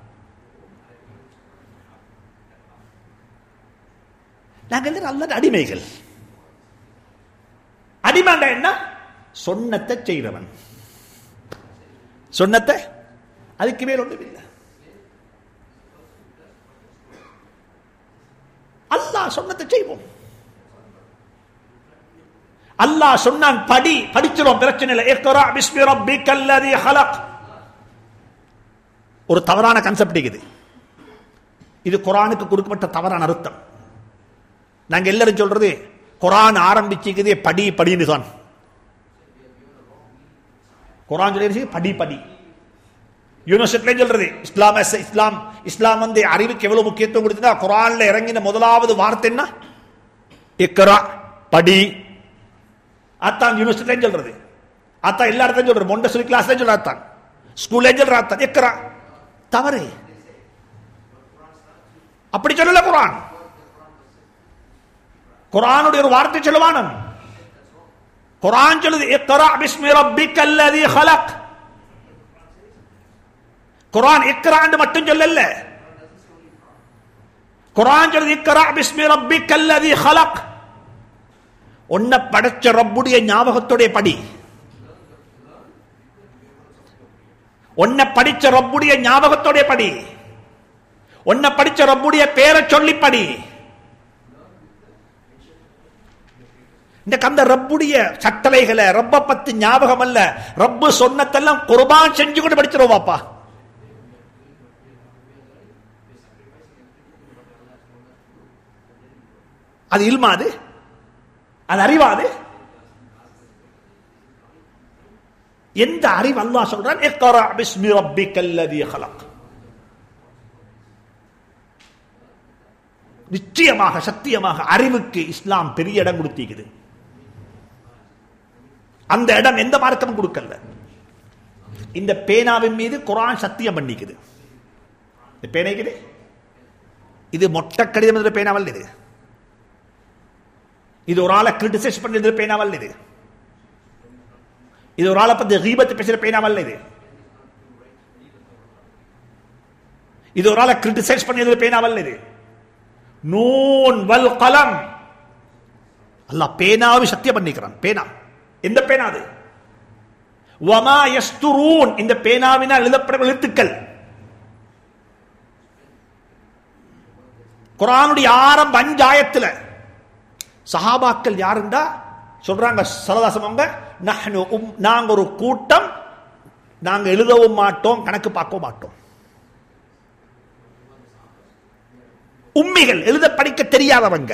நாங்கள் எல்லாரும் அல்லது அடிமைகள் அடிமைண்டா என்ன சொன்னத்தை செய்கிறவன் சொன்னத்தை அதுக்கு மேல் ஒன்றும் இல்லை அல்லாஹ் சொன்னதை செய்வோம் அல்லாஹ் சொன்னான் படி படிச்சிரும் பிரச்சனை இல்லை இக்ரா பிஸ்மி ரப்பிக்கல் லதி ஹலக் ஒரு தவறான கன்செப்ட் இது இது குரானுக்கு கொடுக்கப்பட்ட தவறான அர்த்தம் நாங்க எல்லாரும் சொல்றது குரான் ஆரம்பிச்சுக்குதே படி படின்னு தான் குரான் சொல்லி படி படி யூனிவர்சிட்டிலையும் சொல்றது இஸ்லாம் as a- இஸ்லாம் இஸ்லாம் வந்து அறிவுக்கு எவ்வளவு முக்கியத்துவம் கொடுத்தா குரான்ல இறங்கின முதலாவது வார்த்தை என்ன இக்ரா படி அத்தான் யூனிவர்சிட்டிலையும் சொல்றது அத்தான் எல்லா இடத்தையும் சொல்றது மொண்டசரி கிளாஸ்ல சொல்ற அத்தான் ஸ்கூல்ல சொல்ற அத்தான் இக்ரா தவறு அப்படி சொல்லல குரான் குரானுடைய ஒரு வார்த்தை சொல்லுவானம் குரான் சொல்லுது இக்ரா பிஸ்மி ரப்பிக்கல் லதி ஹலக் குரான் இக்ரான்னு மட்டும் சொல்லல குரான் சொல்லுது இக்ரா பிஸ்மி ரப்பிக்கல் லதி ஹலக் உன்னை படைச்ச ரப்புடைய ஞாபகத்துடைய படி உன்னை படிச்ச ரப்புடைய ஞாபகத்தோடைய படி உன்னை படிச்ச ரப்புடைய பேரை சொல்லி படி இந்த அந்த ரப்புடைய சட்டளைகளை ரப்ப பத்தி ஞாபகம் அல்ல ரப்பு சொன்னதெல்லாம் குர்பான் செஞ்சு கொண்டு படிச்சிருவோம் பாப்பா அது இல்மாது அது அறிவாது எந்த அறிவு அல்லாஹ் சொல்றான் இக்ரா பிஸ்மி ரப்பிக்கல்லதி خلق நிச்சயமாக சத்தியமாக அறிவுக்கு இஸ்லாம் பெரிய இடம் கொடுத்திருக்குது அந்த இடம் எந்த மார்க்கமும் கொடுக்கல இந்த பேனாவின் மீது குரான் சத்தியம் பண்ணிக்குது இந்த பேனைக்குது இது மொட்டை கடிதம் என்ற பேனாவல் இது இது ஒரு ஆளை கிரிட்டிசைஸ் பண்ணது பேனாவல் இது இது ஒரு ஆளை பத்தி ரீபத்து பேசுற பேனாவல் இது இது ஒரு ஆளை கிரிட்டிசைஸ் பண்ணது பேனாவல் இது நூன் வல் கலம் அல்லாஹ் பேனாவை சத்தியம் பண்ணிக்கிறான் பேனா எந்த பேனா அது வமா யஸ்துரூன் இந்த பேனாவினால் எழுதப்படும் எழுத்துக்கள் குரானுடைய ஆரம்ப அஞ்சாயத்துல சஹாபாக்கள் யாருண்டா சொல்றாங்க சரதாசம் அவங்க நஹ்னு உம் நாங்க ஒரு கூட்டம் நாங்க எழுதவும் மாட்டோம் கணக்கு பார்க்கவும் மாட்டோம் உண்மைகள் எழுத படிக்க தெரியாதவங்க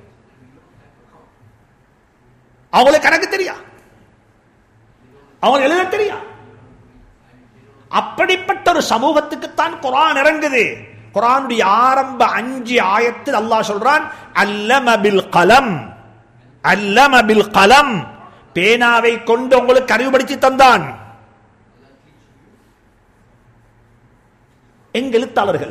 அவங்களுக்கு கணக்கு தெரியா அவங்க எழுத தெரியா அப்படிப்பட்ட ஒரு சமூகத்துக்குத்தான் குரான் இறங்குது குரானுடைய ஆரம்ப அஞ்சு ஆயத்தில் அல்லாஹ் சொல்றான் அல்லம பில் கலம் அல்லம பில் கலம் பேனாவை கொண்டு உங்களுக்கு அறிவுபடுத்தி தந்தான் எங்க எழுத்தாளர்கள்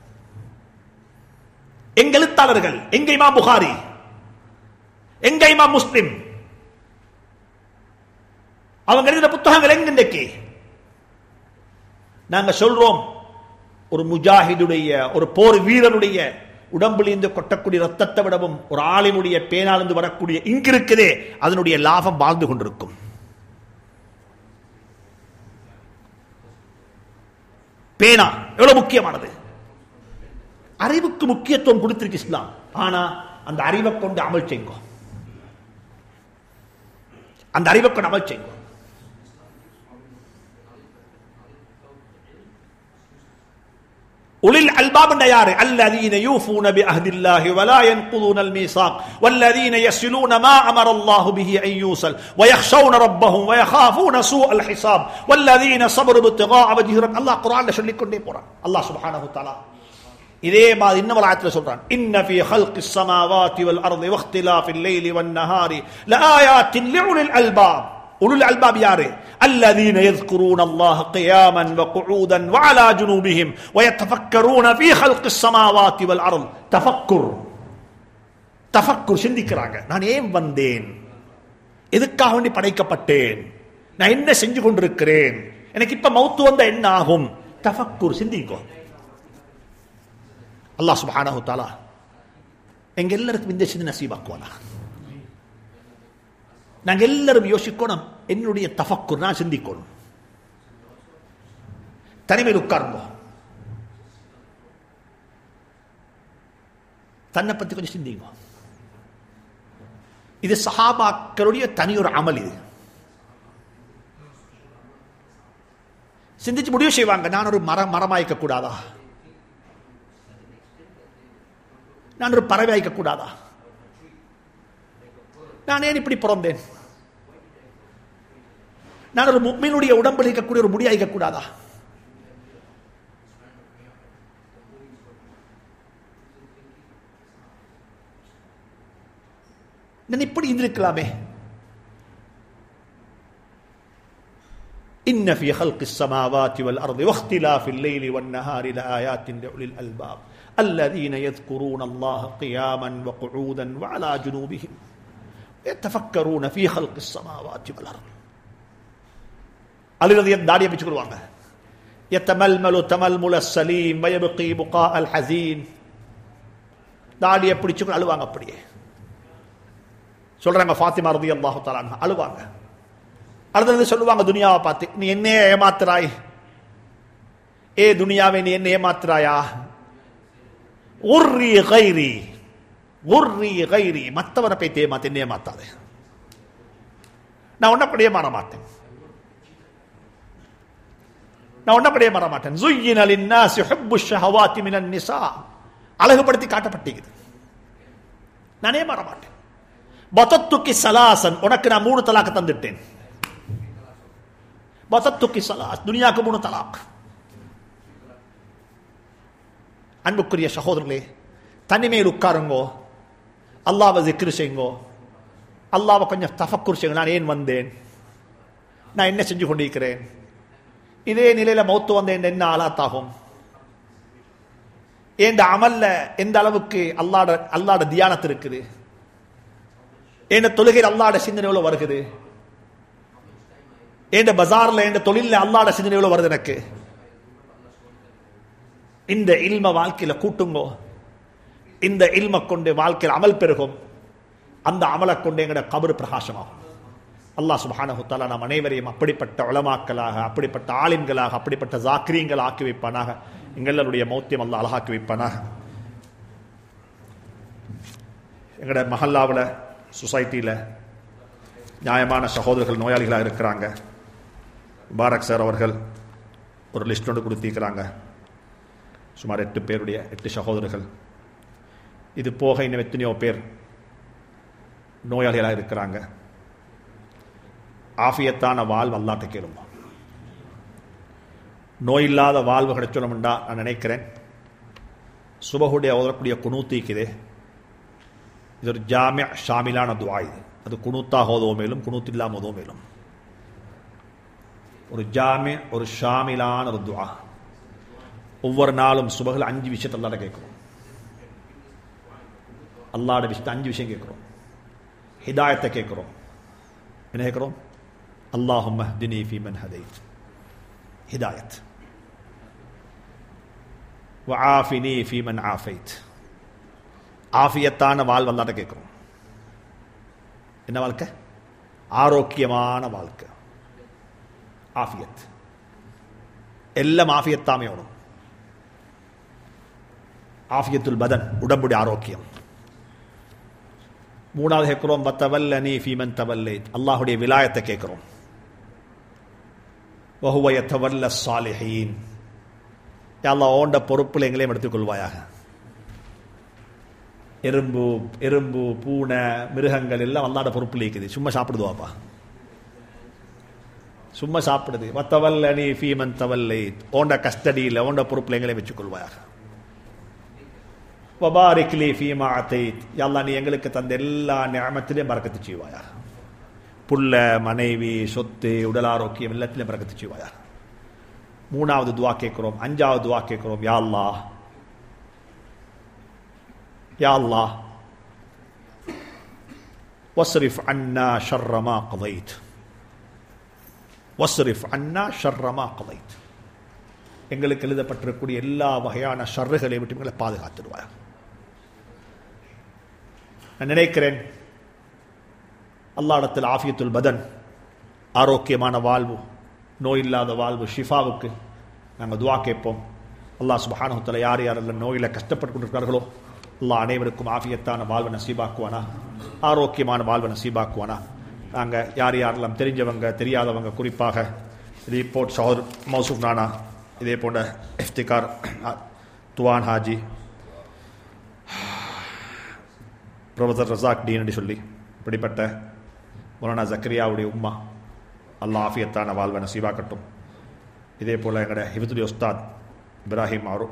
எங்க எழுத்தாளர்கள் எங்க இமா புகாரி எங்க இமா முஸ்லிம் அவங்க எழுதின புத்தகங்கள் எங்க இன்றைக்கு நாங்க சொல்றோம் ஒரு முஜாஹிதுடைய ஒரு போர் வீரனுடைய உடம்பிலிருந்து கொட்டக்கூடிய ரத்தத்தை விடவும் ஒரு ஆளினுடைய பேனாலிருந்து வரக்கூடிய இங்கு இருக்குதே அதனுடைய லாபம் வாழ்ந்து கொண்டிருக்கும் பேனா எவ்வளவு முக்கியமானது அறிவுக்கு முக்கியத்துவம் கொடுத்திருக்கு இஸ்லாம் ஆனா அந்த அறிவை கொண்டு அமல் செய்யுங்க அந்த அறிவை கொண்டு அமல் செய்யுங்க أولي الألباب ياري الذين يوفون بعهد الله ولا ينقضون الميثاق والذين يصلون ما أمر الله به أن يوصل ويخشون ربهم ويخافون سوء الحساب والذين صبروا ابتغاء وجه رب الله قرآن சொல்லிக் கொண்டே போறான் அல்லாஹ் சுப்ஹானஹு வதஆலா இதே மாதிரி இன்னும் ஒரு ஆயத்துல சொல்றான் இன்ன ஃபீ ஹல்கிஸ் ஸமாவாதி வல் அர்தி வக்திலாஃபில் லைலி வன் நஹாரி லஆயாத்தின் லிஉலில் அல்பாப் உலுல் அல்பாப் யாரு الذين يذكرون الله قياما وقعودا وعلى جنوبهم ويتفكرون في خلق السماوات والارض تفكر தஃபக்குர் சிந்திக்கிறாங்க நான் ஏன் வந்தேன் எதுக்காக வேண்டி படைக்கப்பட்டேன் நான் என்ன செஞ்சு கொண்டிருக்கிறேன் எனக்கு இப்ப மௌத்து வந்தா என்ன ஆகும் தஃபக்குர் சிந்திக்கோ அல்லாஹ் சுப்ஹானஹு தஆலா எங்க எல்லாருக்கும் இந்த சின்ன நசீபாக்குவானா நாங்க எல்லாரும் யோசிக்கணும் என்னுடைய தஃபக்குர் நான் சிந்திக்கணும் தனிமையில் உட்காருங்க தன்னை பத்தி கொஞ்சம் சிந்திங்க இது சஹாபாக்களுடைய தனி ஒரு அமல் இது சிந்திச்சு முடிவு செய்வாங்க நான் ஒரு மரம் மரமாய்க்க கூடாதா நான் ஒரு பறவை ஆய்க்க கூடாதா நான் ஏன் இப்படி பிறந்தேன் நான் ஒரு முக்மீனுடைய உடம்பில் இருக்கக்கூடிய ஒரு முடி ஆய்க்க கூடாதா நான் இப்படி இருந்திருக்கலாமே إن في خلق السماوات والأرض واختلاف الليل والنهار لآيات لأولي الألباب الذين يذكرون الله قياما وقعودا وعلى جنوبهم يتفكرون في خلق السماوات والأرض அழுகிறது தாடியை பிச்சுக்கிடுவாங்க يتململ تململ السليم ويبقي بقاء الحزين தாடியை பிடிச்சு அழுவாங்க அப்படியே சொல்றாங்க ஃபாத்திமா ரதி அல்லாஹு தலான் அழுவாங்க அடுத்தது சொல்லுவாங்க துனியாவை பார்த்து நீ என்ன ஏமாத்துறாய் ஏ துனியாவை நீ என்ன ஏமாத்துறாயா உர்ரி கைரி உர்ரி கைரி மற்றவரை போய் ஏமாத்து என்ன ஏமாத்தாதே நான் ஒன்னப்படியே மாற மாட்டேன் நான் ஒன்னப்படியே மாற மாட்டேன் زُيِّنَ لِلنَّاسِ حُبُّ الشَّهَوَاتِ مِنَ النِّسَاءِ அழகுபடுத்தி காட்டப்பட்டிருக்குது நானே மாற மாட்டேன் பதத்துக்கு சலாசன் உனக்கு நான் மூணு தலாக்கு தந்துட்டேன் வசத்துக்கி சலாஸ் துனியாக்கு மூணு தலாக் அன்புக்குரிய சகோதரர்களே தனிமையில் உட்காருங்கோ அல்லாவை ஜிக்ரு செய்யுங்கோ அல்லாவை கொஞ்சம் தஃபக்குர் செய்யுங்க நான் ஏன் வந்தேன் நான் என்ன செஞ்சு கொண்டிருக்கிறேன் இதே நிலையில மௌத்து வந்தேன் என்ன ஆலாத்தாகும் என் அமல்ல எந்த அளவுக்கு அல்லாட அல்லாட தியானத்து இருக்குது என் தொழுகையில் அல்லாட சிந்தனை எவ்வளவு வருகிறது என் பஜார்ல என் தொழில அல்லாட சிந்தனை எவ்வளவு வருது எனக்கு இந்த இல்ம வாழ்க்கையில கூட்டுங்கோ இந்த இல்ம கொண்டு வாழ்க்கையில் அமல் பெருகும் அந்த அமலை கொண்டு எங்கட கபரு பிரகாசமாகும் அல்லாஹ் சுபானஹு தாலா நாம் அனைவரையும் அப்படிப்பட்ட உளமாக்கலாக அப்படிப்பட்ட ஆலிம்களாக அப்படிப்பட்ட ஜாக்கிரியங்கள் ஆக்கி வைப்பானாக எங்களுடைய மௌத்தியம் அல்லா அழகாக்கி வைப்பானாக எங்களோட மஹல்லாவில் சொசைட்டியில் நியாயமான சகோதரர்கள் நோயாளிகளாக இருக்கிறாங்க முபாரக் சார் அவர்கள் ஒரு லிஸ்ட் ஒன்று கொடுத்திருக்கிறாங்க சுமார் எட்டு பேருடைய எட்டு சகோதரர்கள் இது போக இன்னும் எத்தனையோ பேர் நோயாளிகளாக இருக்கிறாங்க ஆஃபியத்தான வாழ்வு அல்லாட்ட கேளுமா நோய் இல்லாத வாழ்வு கிடைச்சோம்டா நான் நினைக்கிறேன் சுபகுடைய ஓதக்கூடிய குணூத்திக்குதே இது ஒரு ஜாமிய ஷாமிலான துவா இது அது குணூத்தாக ஓதோ மேலும் குணூத் இல்லாம ஓதோ மேலும் ஒரு ஜாமிய ஒரு ஷாமிலான ஒரு துவா ஒவ்வொரு நாளும் சுபகள் அஞ்சு விஷயத்தை அல்லாட கேட்கிறோம் அல்லாட விஷயத்தை அஞ்சு விஷயம் கேட்கிறோம் ஹிதாயத்தை கேட்கிறோம் என்ன கேட்கிறோம் اللهم اهدني فيمن هديت هداية وعافني فيمن عافيت ஆஃபியத்தான வாழ் வல்லாட்ட கேட்கிறோம் என்ன வாழ்க்கை ஆரோக்கியமான வாழ்க்கை ஆஃபியத் எல்லாம் ஆஃபியத்தாமே வேணும் ஆஃபியத்துல் பதன் உடம்புடைய ஆரோக்கியம் மூணாவது கேட்கிறோம் வத்தவல்ல நீ ஃபீமன் தவல்லை அல்லாஹுடைய விலாயத்தை கேட்கிறோம் வஹுவ யத்தவல்ல சாலிஹீன் அல்லா ஓண்ட பொறுப்பில் எங்களையும் எடுத்துக்கொள்வாயாக எறும்பு எறும்பு பூனை மிருகங்கள் எல்லாம் அல்லாட பொறுப்பில் இருக்குது சும்மா சாப்பிடுதுவாப்பா சும்மா சாப்பிடுது வத்தவல்ல நீ ஃபீமன் தவல்லை ஓண்ட கஸ்டடியில் ஓண்ட பொறுப்பில் எங்களையும் வச்சுக்கொள்வாயாக வபாரிக்லி ஃபீமா அத்தைத் yalla நீ எங்களுக்கு தந்த எல்லா நியமத்திலையும் பறக்கத்து செய்வாயா புள்ள மனைவி சொத்து உடல் ஆரோக்கியம் எல்லாத்திலையும் பறக்கத்து செய்வாயா மூணாவது துவா கேட்கிறோம் அஞ்சாவது துவா கேட்கிறோம் யா அல்லாஹ் யா அல்லாஹ் வஸ்ரிஃப் அன்னா ஷர்ர மா கதைத் வஸ்ரிஃப் அன்னா ஷர்ர மா கதைத் எங்களுக்கு எழுதப்பட்டிருக்கக்கூடிய எல்லா வகையான ஷர்றுகளை விட்டு எங்களை பாதுகாத்துடுவார் நான் நினைக்கிறேன் அல்லாடத்தில் ஆஃபியத்துல் பதன் ஆரோக்கியமான வாழ்வு நோய் இல்லாத வாழ்வு ஷிஃபாவுக்கு நாங்கள் துவா கேட்போம் அல்லாஹ் சுபஹானஹுத்தல யார் யாரெல்லாம் நோயில் கஷ்டப்பட்டு கொண்டிருக்கிறார்களோ அல்லாஹ் அனைவருக்கும் ஆஃபியத்தான வாழ்வை நசீபாக்குவானா ஆரோக்கியமான வாழ்வை நசீபாக்குவானா நாங்கள் யார் யாரெல்லாம் தெரிஞ்சவங்க தெரியாதவங்க குறிப்பாக ரிப்போர்ட் சஹர் மௌசூப் நானா இதே போன்ற இஃப்திகார் துவான் ஹாஜி ப்ரொஃபசர் ரசாக் டீன் என்று சொல்லி இப்படிப்பட்ட மௌலானா ஜக்கரியாவுடைய உம்மா அல்லா ஆஃபியத்தான வாழ்வை நசீவாக்கட்டும் இதே போல் எங்களோட ஹிபத்துடைய உஸ்தாத் இப்ராஹிம் ஆரு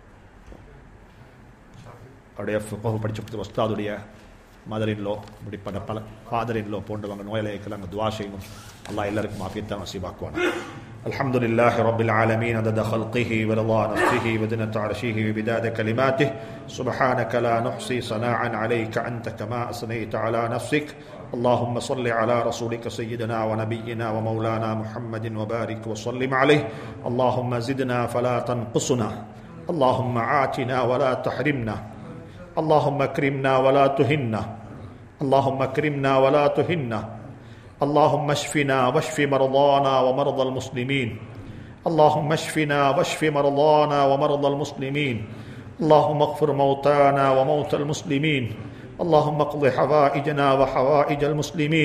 அவருடைய படிச்சு கொடுத்த உஸ்தாதுடைய மதரின்லோ இப்படிப்பட்ட பல ஃபாதரின்லோ போன்றவங்க நோயாளிகளுக்கு நாங்கள் துவா செய்யணும் அல்லா எல்லாருக்கும் ஆஃபியத்தான் நசீவாக்குவாங்க الحمد لله رب العالمين عدد خلقه ورضا نفسه وزنة عرشه وبداد كلماته سبحانك لا نحصي صناعا عليك أنت كما أثنيت على نفسك اللهم صل على رسولك سيدنا ونبينا ومولانا محمد وبارك وسلم عليه اللهم زدنا فلا تنقصنا اللهم عاتنا ولا تحرمنا اللهم اكرمنا ولا تهنا اللهم اكرمنا ولا تهنا اللهم اشفنا واشف مرضانا ومرضى المسلمين اللهم اشفنا واشف مرضانا ومرضى المسلمين اللهم اغفر موتانا وموتى المسلمين اللهم اقض حوائجنا وحوائج المسلمين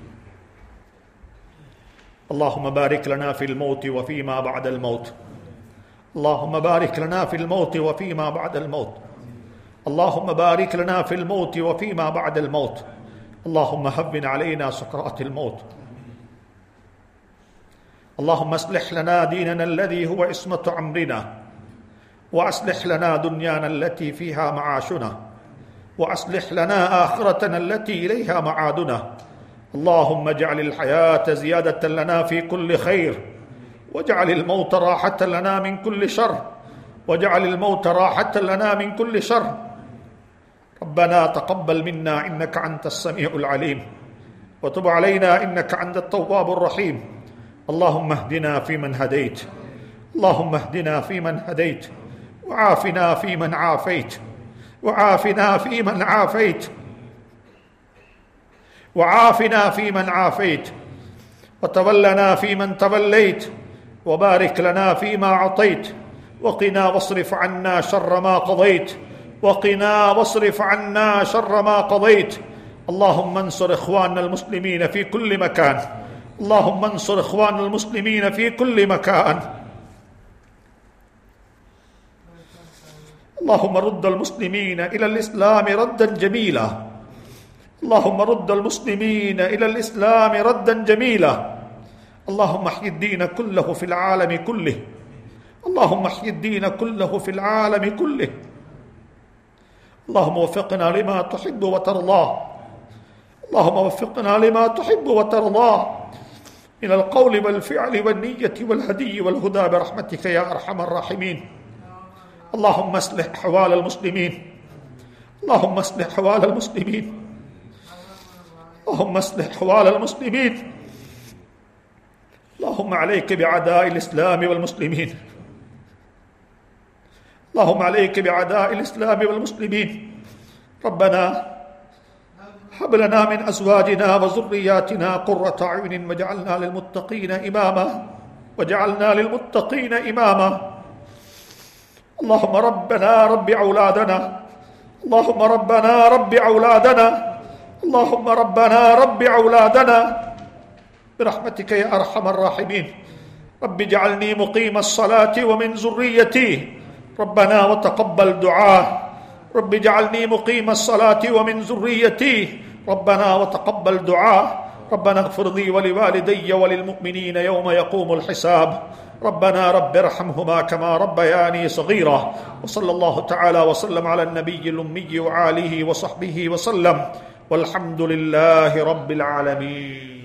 اللهم بارك لنا في الموت وفيما بعد الموت اللهم بارك لنا في الموت وفيما بعد الموت اللهم بارك لنا في الموت وفيما بعد الموت اللهم هون علينا سكرات الموت اللهم اصلح لنا ديننا الذي هو عصمة أمرنا وأصلح لنا دنيانا التي فيها معاشنا وأصلح لنا آخرتنا التي إليها معادنا اللهم اجعل الحياة زيادة لنا في كل خير واجعل الموت راحة لنا من كل شر واجعل الموت راحة لنا من كل شر ربنا تقبل منا إنك أنت السميع العليم وتب علينا إنك أنت التواب الرحيم اللهم اهدنا فيمن هديت اللهم اهدنا فيمن هديت وعافنا فيمن عافيت وعافنا فيمن عافيت وعافنا فيمن عافيت وتولنا فيمن توليت وبارك لنا فيما اعطيت وقنا واصرف عنا شر ما قضيت وقنا واصرف عنا شر ما قضيت اللهم انصر اخواننا المسلمين في كل مكان اللهم انصر اخواننا المسلمين في كل مكان اللهم رد المسلمين الى الاسلام ردا جميلا اللهم رد المسلمين الى الاسلام ردا جميلا اللهم احي الدين كله في العالم كله اللهم احي الدين كله في العالم كله اللهم وفقنا لما تحب وترضاه اللهم وفقنا لما تحب وترضاه من القول والفعل والنية والهدي والهدى برحمتك يا أرحم الراحمين اللهم اصلح أحوال المسلمين اللهم اصلح أحوال المسلمين اللهم اصلح أحوال المسلمين اللهم عليك بعداء الإسلام والمسلمين اللهم عليك بعداء الإسلام والمسلمين ربنا هب لنا من أزواجنا وذرياتنا قرة أعين واجعلنا للمتقين إماما وجعلنا للمتقين إماما اللهم ربنا رب أولادنا اللهم ربنا رب أولادنا اللهم ربنا رب أولادنا برحمتك يا أرحم الراحمين رب اجعلني مقيم الصلاة ومن ذريتي ربنا وتقبل دعاء رب اجعلني مقيم الصلاة ومن ذريتي ربنا وتقبل دعاء ربنا اغفر لي ولوالدي وللمؤمنين يوم يقوم الحساب ربنا رب ارحمهما كما ربياني صغيرا وصلى الله تعالى وسلم على النبي الأمي وعاله وصحبه وسلم والحمد لله رب العالمين